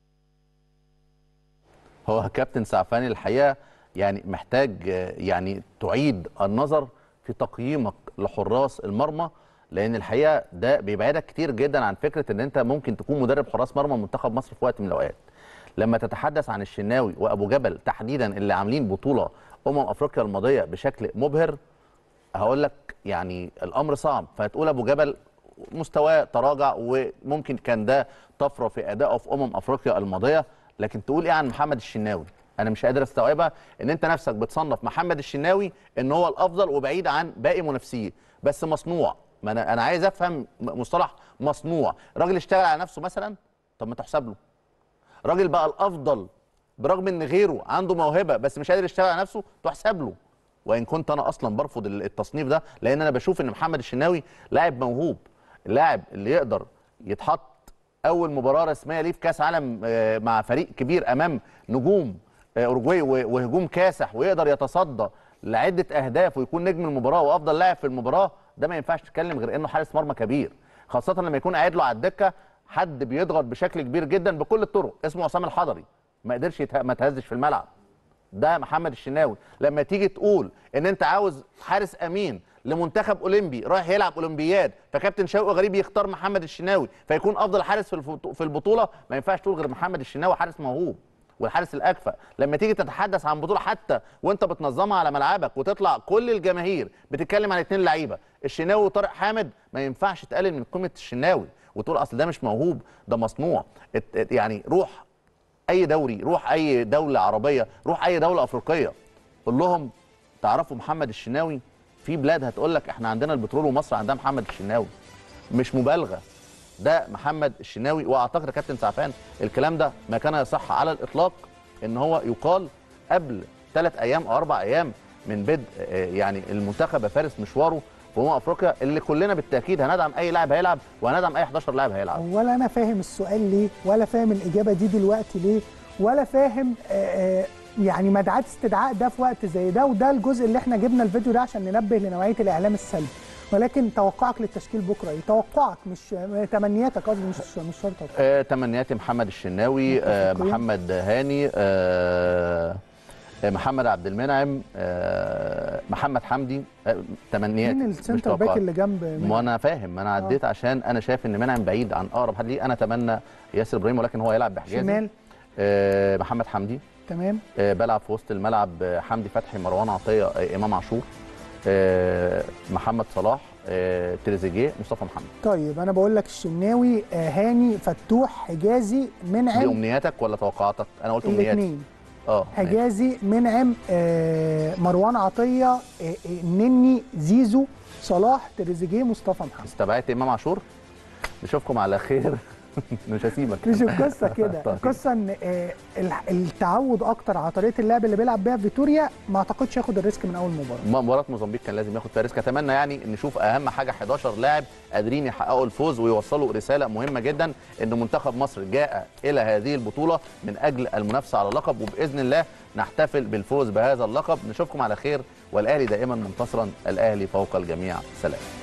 هو كابتن سعفاني الحقيقه يعني محتاج آه، يعني تعيد النظر في تقييمك لحراس المرمى لان الحقيقه ده بيبعدك كتير جدا عن فكره ان انت ممكن تكون مدرب حراس مرمى منتخب مصر في وقت من الاوقات لما تتحدث عن الشناوي وابو جبل تحديدا اللي عاملين بطوله امم افريقيا الماضيه بشكل مبهر هقول لك يعني الامر صعب فهتقول ابو جبل مستواه تراجع وممكن كان ده طفره في ادائه في امم افريقيا الماضيه لكن تقول ايه عن محمد الشناوي انا مش قادر استوعبها ان انت نفسك بتصنف محمد الشناوي ان هو الافضل وبعيد عن باقي منافسيه بس مصنوع ما انا انا عايز افهم مصطلح مصنوع راجل اشتغل على نفسه مثلا طب ما تحسب له راجل بقى الافضل برغم ان غيره عنده موهبه بس مش قادر يشتغل على نفسه تحسب له وان كنت انا اصلا برفض التصنيف ده لان انا بشوف ان محمد الشناوي لاعب موهوب اللاعب اللي يقدر يتحط اول مباراه رسميه ليه في كاس عالم آه، مع فريق كبير امام نجوم آه، اوروجواي و- وهجوم كاسح ويقدر يتصدى لعده اهداف ويكون نجم المباراه وافضل لاعب في المباراه ده ما ينفعش تتكلم غير انه حارس مرمى كبير خاصه لما يكون قاعد له على الدكه حد بيضغط بشكل كبير جدا بكل الطرق اسمه عصام الحضري ما قدرش يته... ما تهزش في الملعب ده محمد الشناوي لما تيجي تقول ان انت عاوز حارس امين لمنتخب اولمبي رايح يلعب اولمبياد فكابتن شوقي غريب يختار محمد الشناوي فيكون افضل حارس في الفط- في البطوله ما ينفعش تقول غير محمد الشناوي حارس موهوب والحارس الاكفأ لما تيجي تتحدث عن بطوله حتى وانت بتنظمها على ملعبك وتطلع كل الجماهير بتتكلم عن اتنين لعيبه الشناوي وطارق حامد ما ينفعش تقلل من قيمه الشناوي وتقول اصل ده مش موهوب ده مصنوع ات- ات- يعني روح اي دوري روح اي دوله عربيه روح اي دوله افريقيه قول لهم تعرفوا محمد الشناوي في بلاد هتقول لك احنا عندنا البترول ومصر عندها محمد الشناوي مش مبالغه ده محمد الشناوي واعتقد يا كابتن سعفان الكلام ده ما كان يصح على الاطلاق ان هو يقال قبل ثلاث ايام او اربع ايام من بدء آه، يعني المنتخب فارس مشواره في امم افريقيا اللي كلنا بالتاكيد هندعم اي لاعب هيلعب وهندعم اي 11 لاعب هيلعب ولا انا فاهم السؤال ليه ولا فاهم الاجابه دي دلوقتي ليه ولا فاهم آه، آه، يعني مدعاه استدعاء ده في وقت زي ده وده الجزء اللي احنا جبنا الفيديو ده عشان ننبه لنوعيه الاعلام السلبي ولكن توقعك للتشكيل بكره ايه توقعك مش تمنياتك قصدي مش مش شرط توقع. آه، تمنياتي محمد الشناوي آه، متفقين. محمد هاني آه، آه، محمد عبد المنعم آه، محمد حمدي آه، تمنياتي مين مش السنتر باك توقعات. اللي جنب منعم؟ ما انا فاهم انا عديت عشان انا شايف ان منعم بعيد عن اقرب حد ليه انا اتمنى ياسر ابراهيم ولكن هو يلعب بحجازي شمال آه، محمد حمدي تمام آه، بلعب في وسط الملعب آه، حمدي فتحي مروان عطيه آه، امام عاشور آه، محمد صلاح آه، تريزيجيه مصطفى محمد طيب انا بقول لك الشناوي آه، هاني فتوح حجازي دي منعم امنياتك ولا توقعاتك انا قلت امنياتي الاثنين اه ماشي. حجازي منعم آه، مروان عطيه آه، آه، نني زيزو صلاح تريزيجيه مصطفى محمد استبعدت امام عاشور نشوفكم على خير مش هسيبك مش القصه كده طيب. القصه ان آه، الح- التعود اكتر على طريقه اللعب اللي بيلعب بيها فيتوريا ما اعتقدش ياخد الريسك من اول مباراه مباراة موزمبيق كان لازم ياخد فيها ريسك اتمنى يعني نشوف اهم حاجه 11 لاعب قادرين يحققوا الفوز ويوصلوا رساله مهمه جدا ان منتخب مصر جاء الى هذه البطوله من اجل المنافسه على اللقب وباذن الله نحتفل بالفوز بهذا اللقب نشوفكم على خير والاهلي دائما منتصرا الاهلي فوق الجميع سلام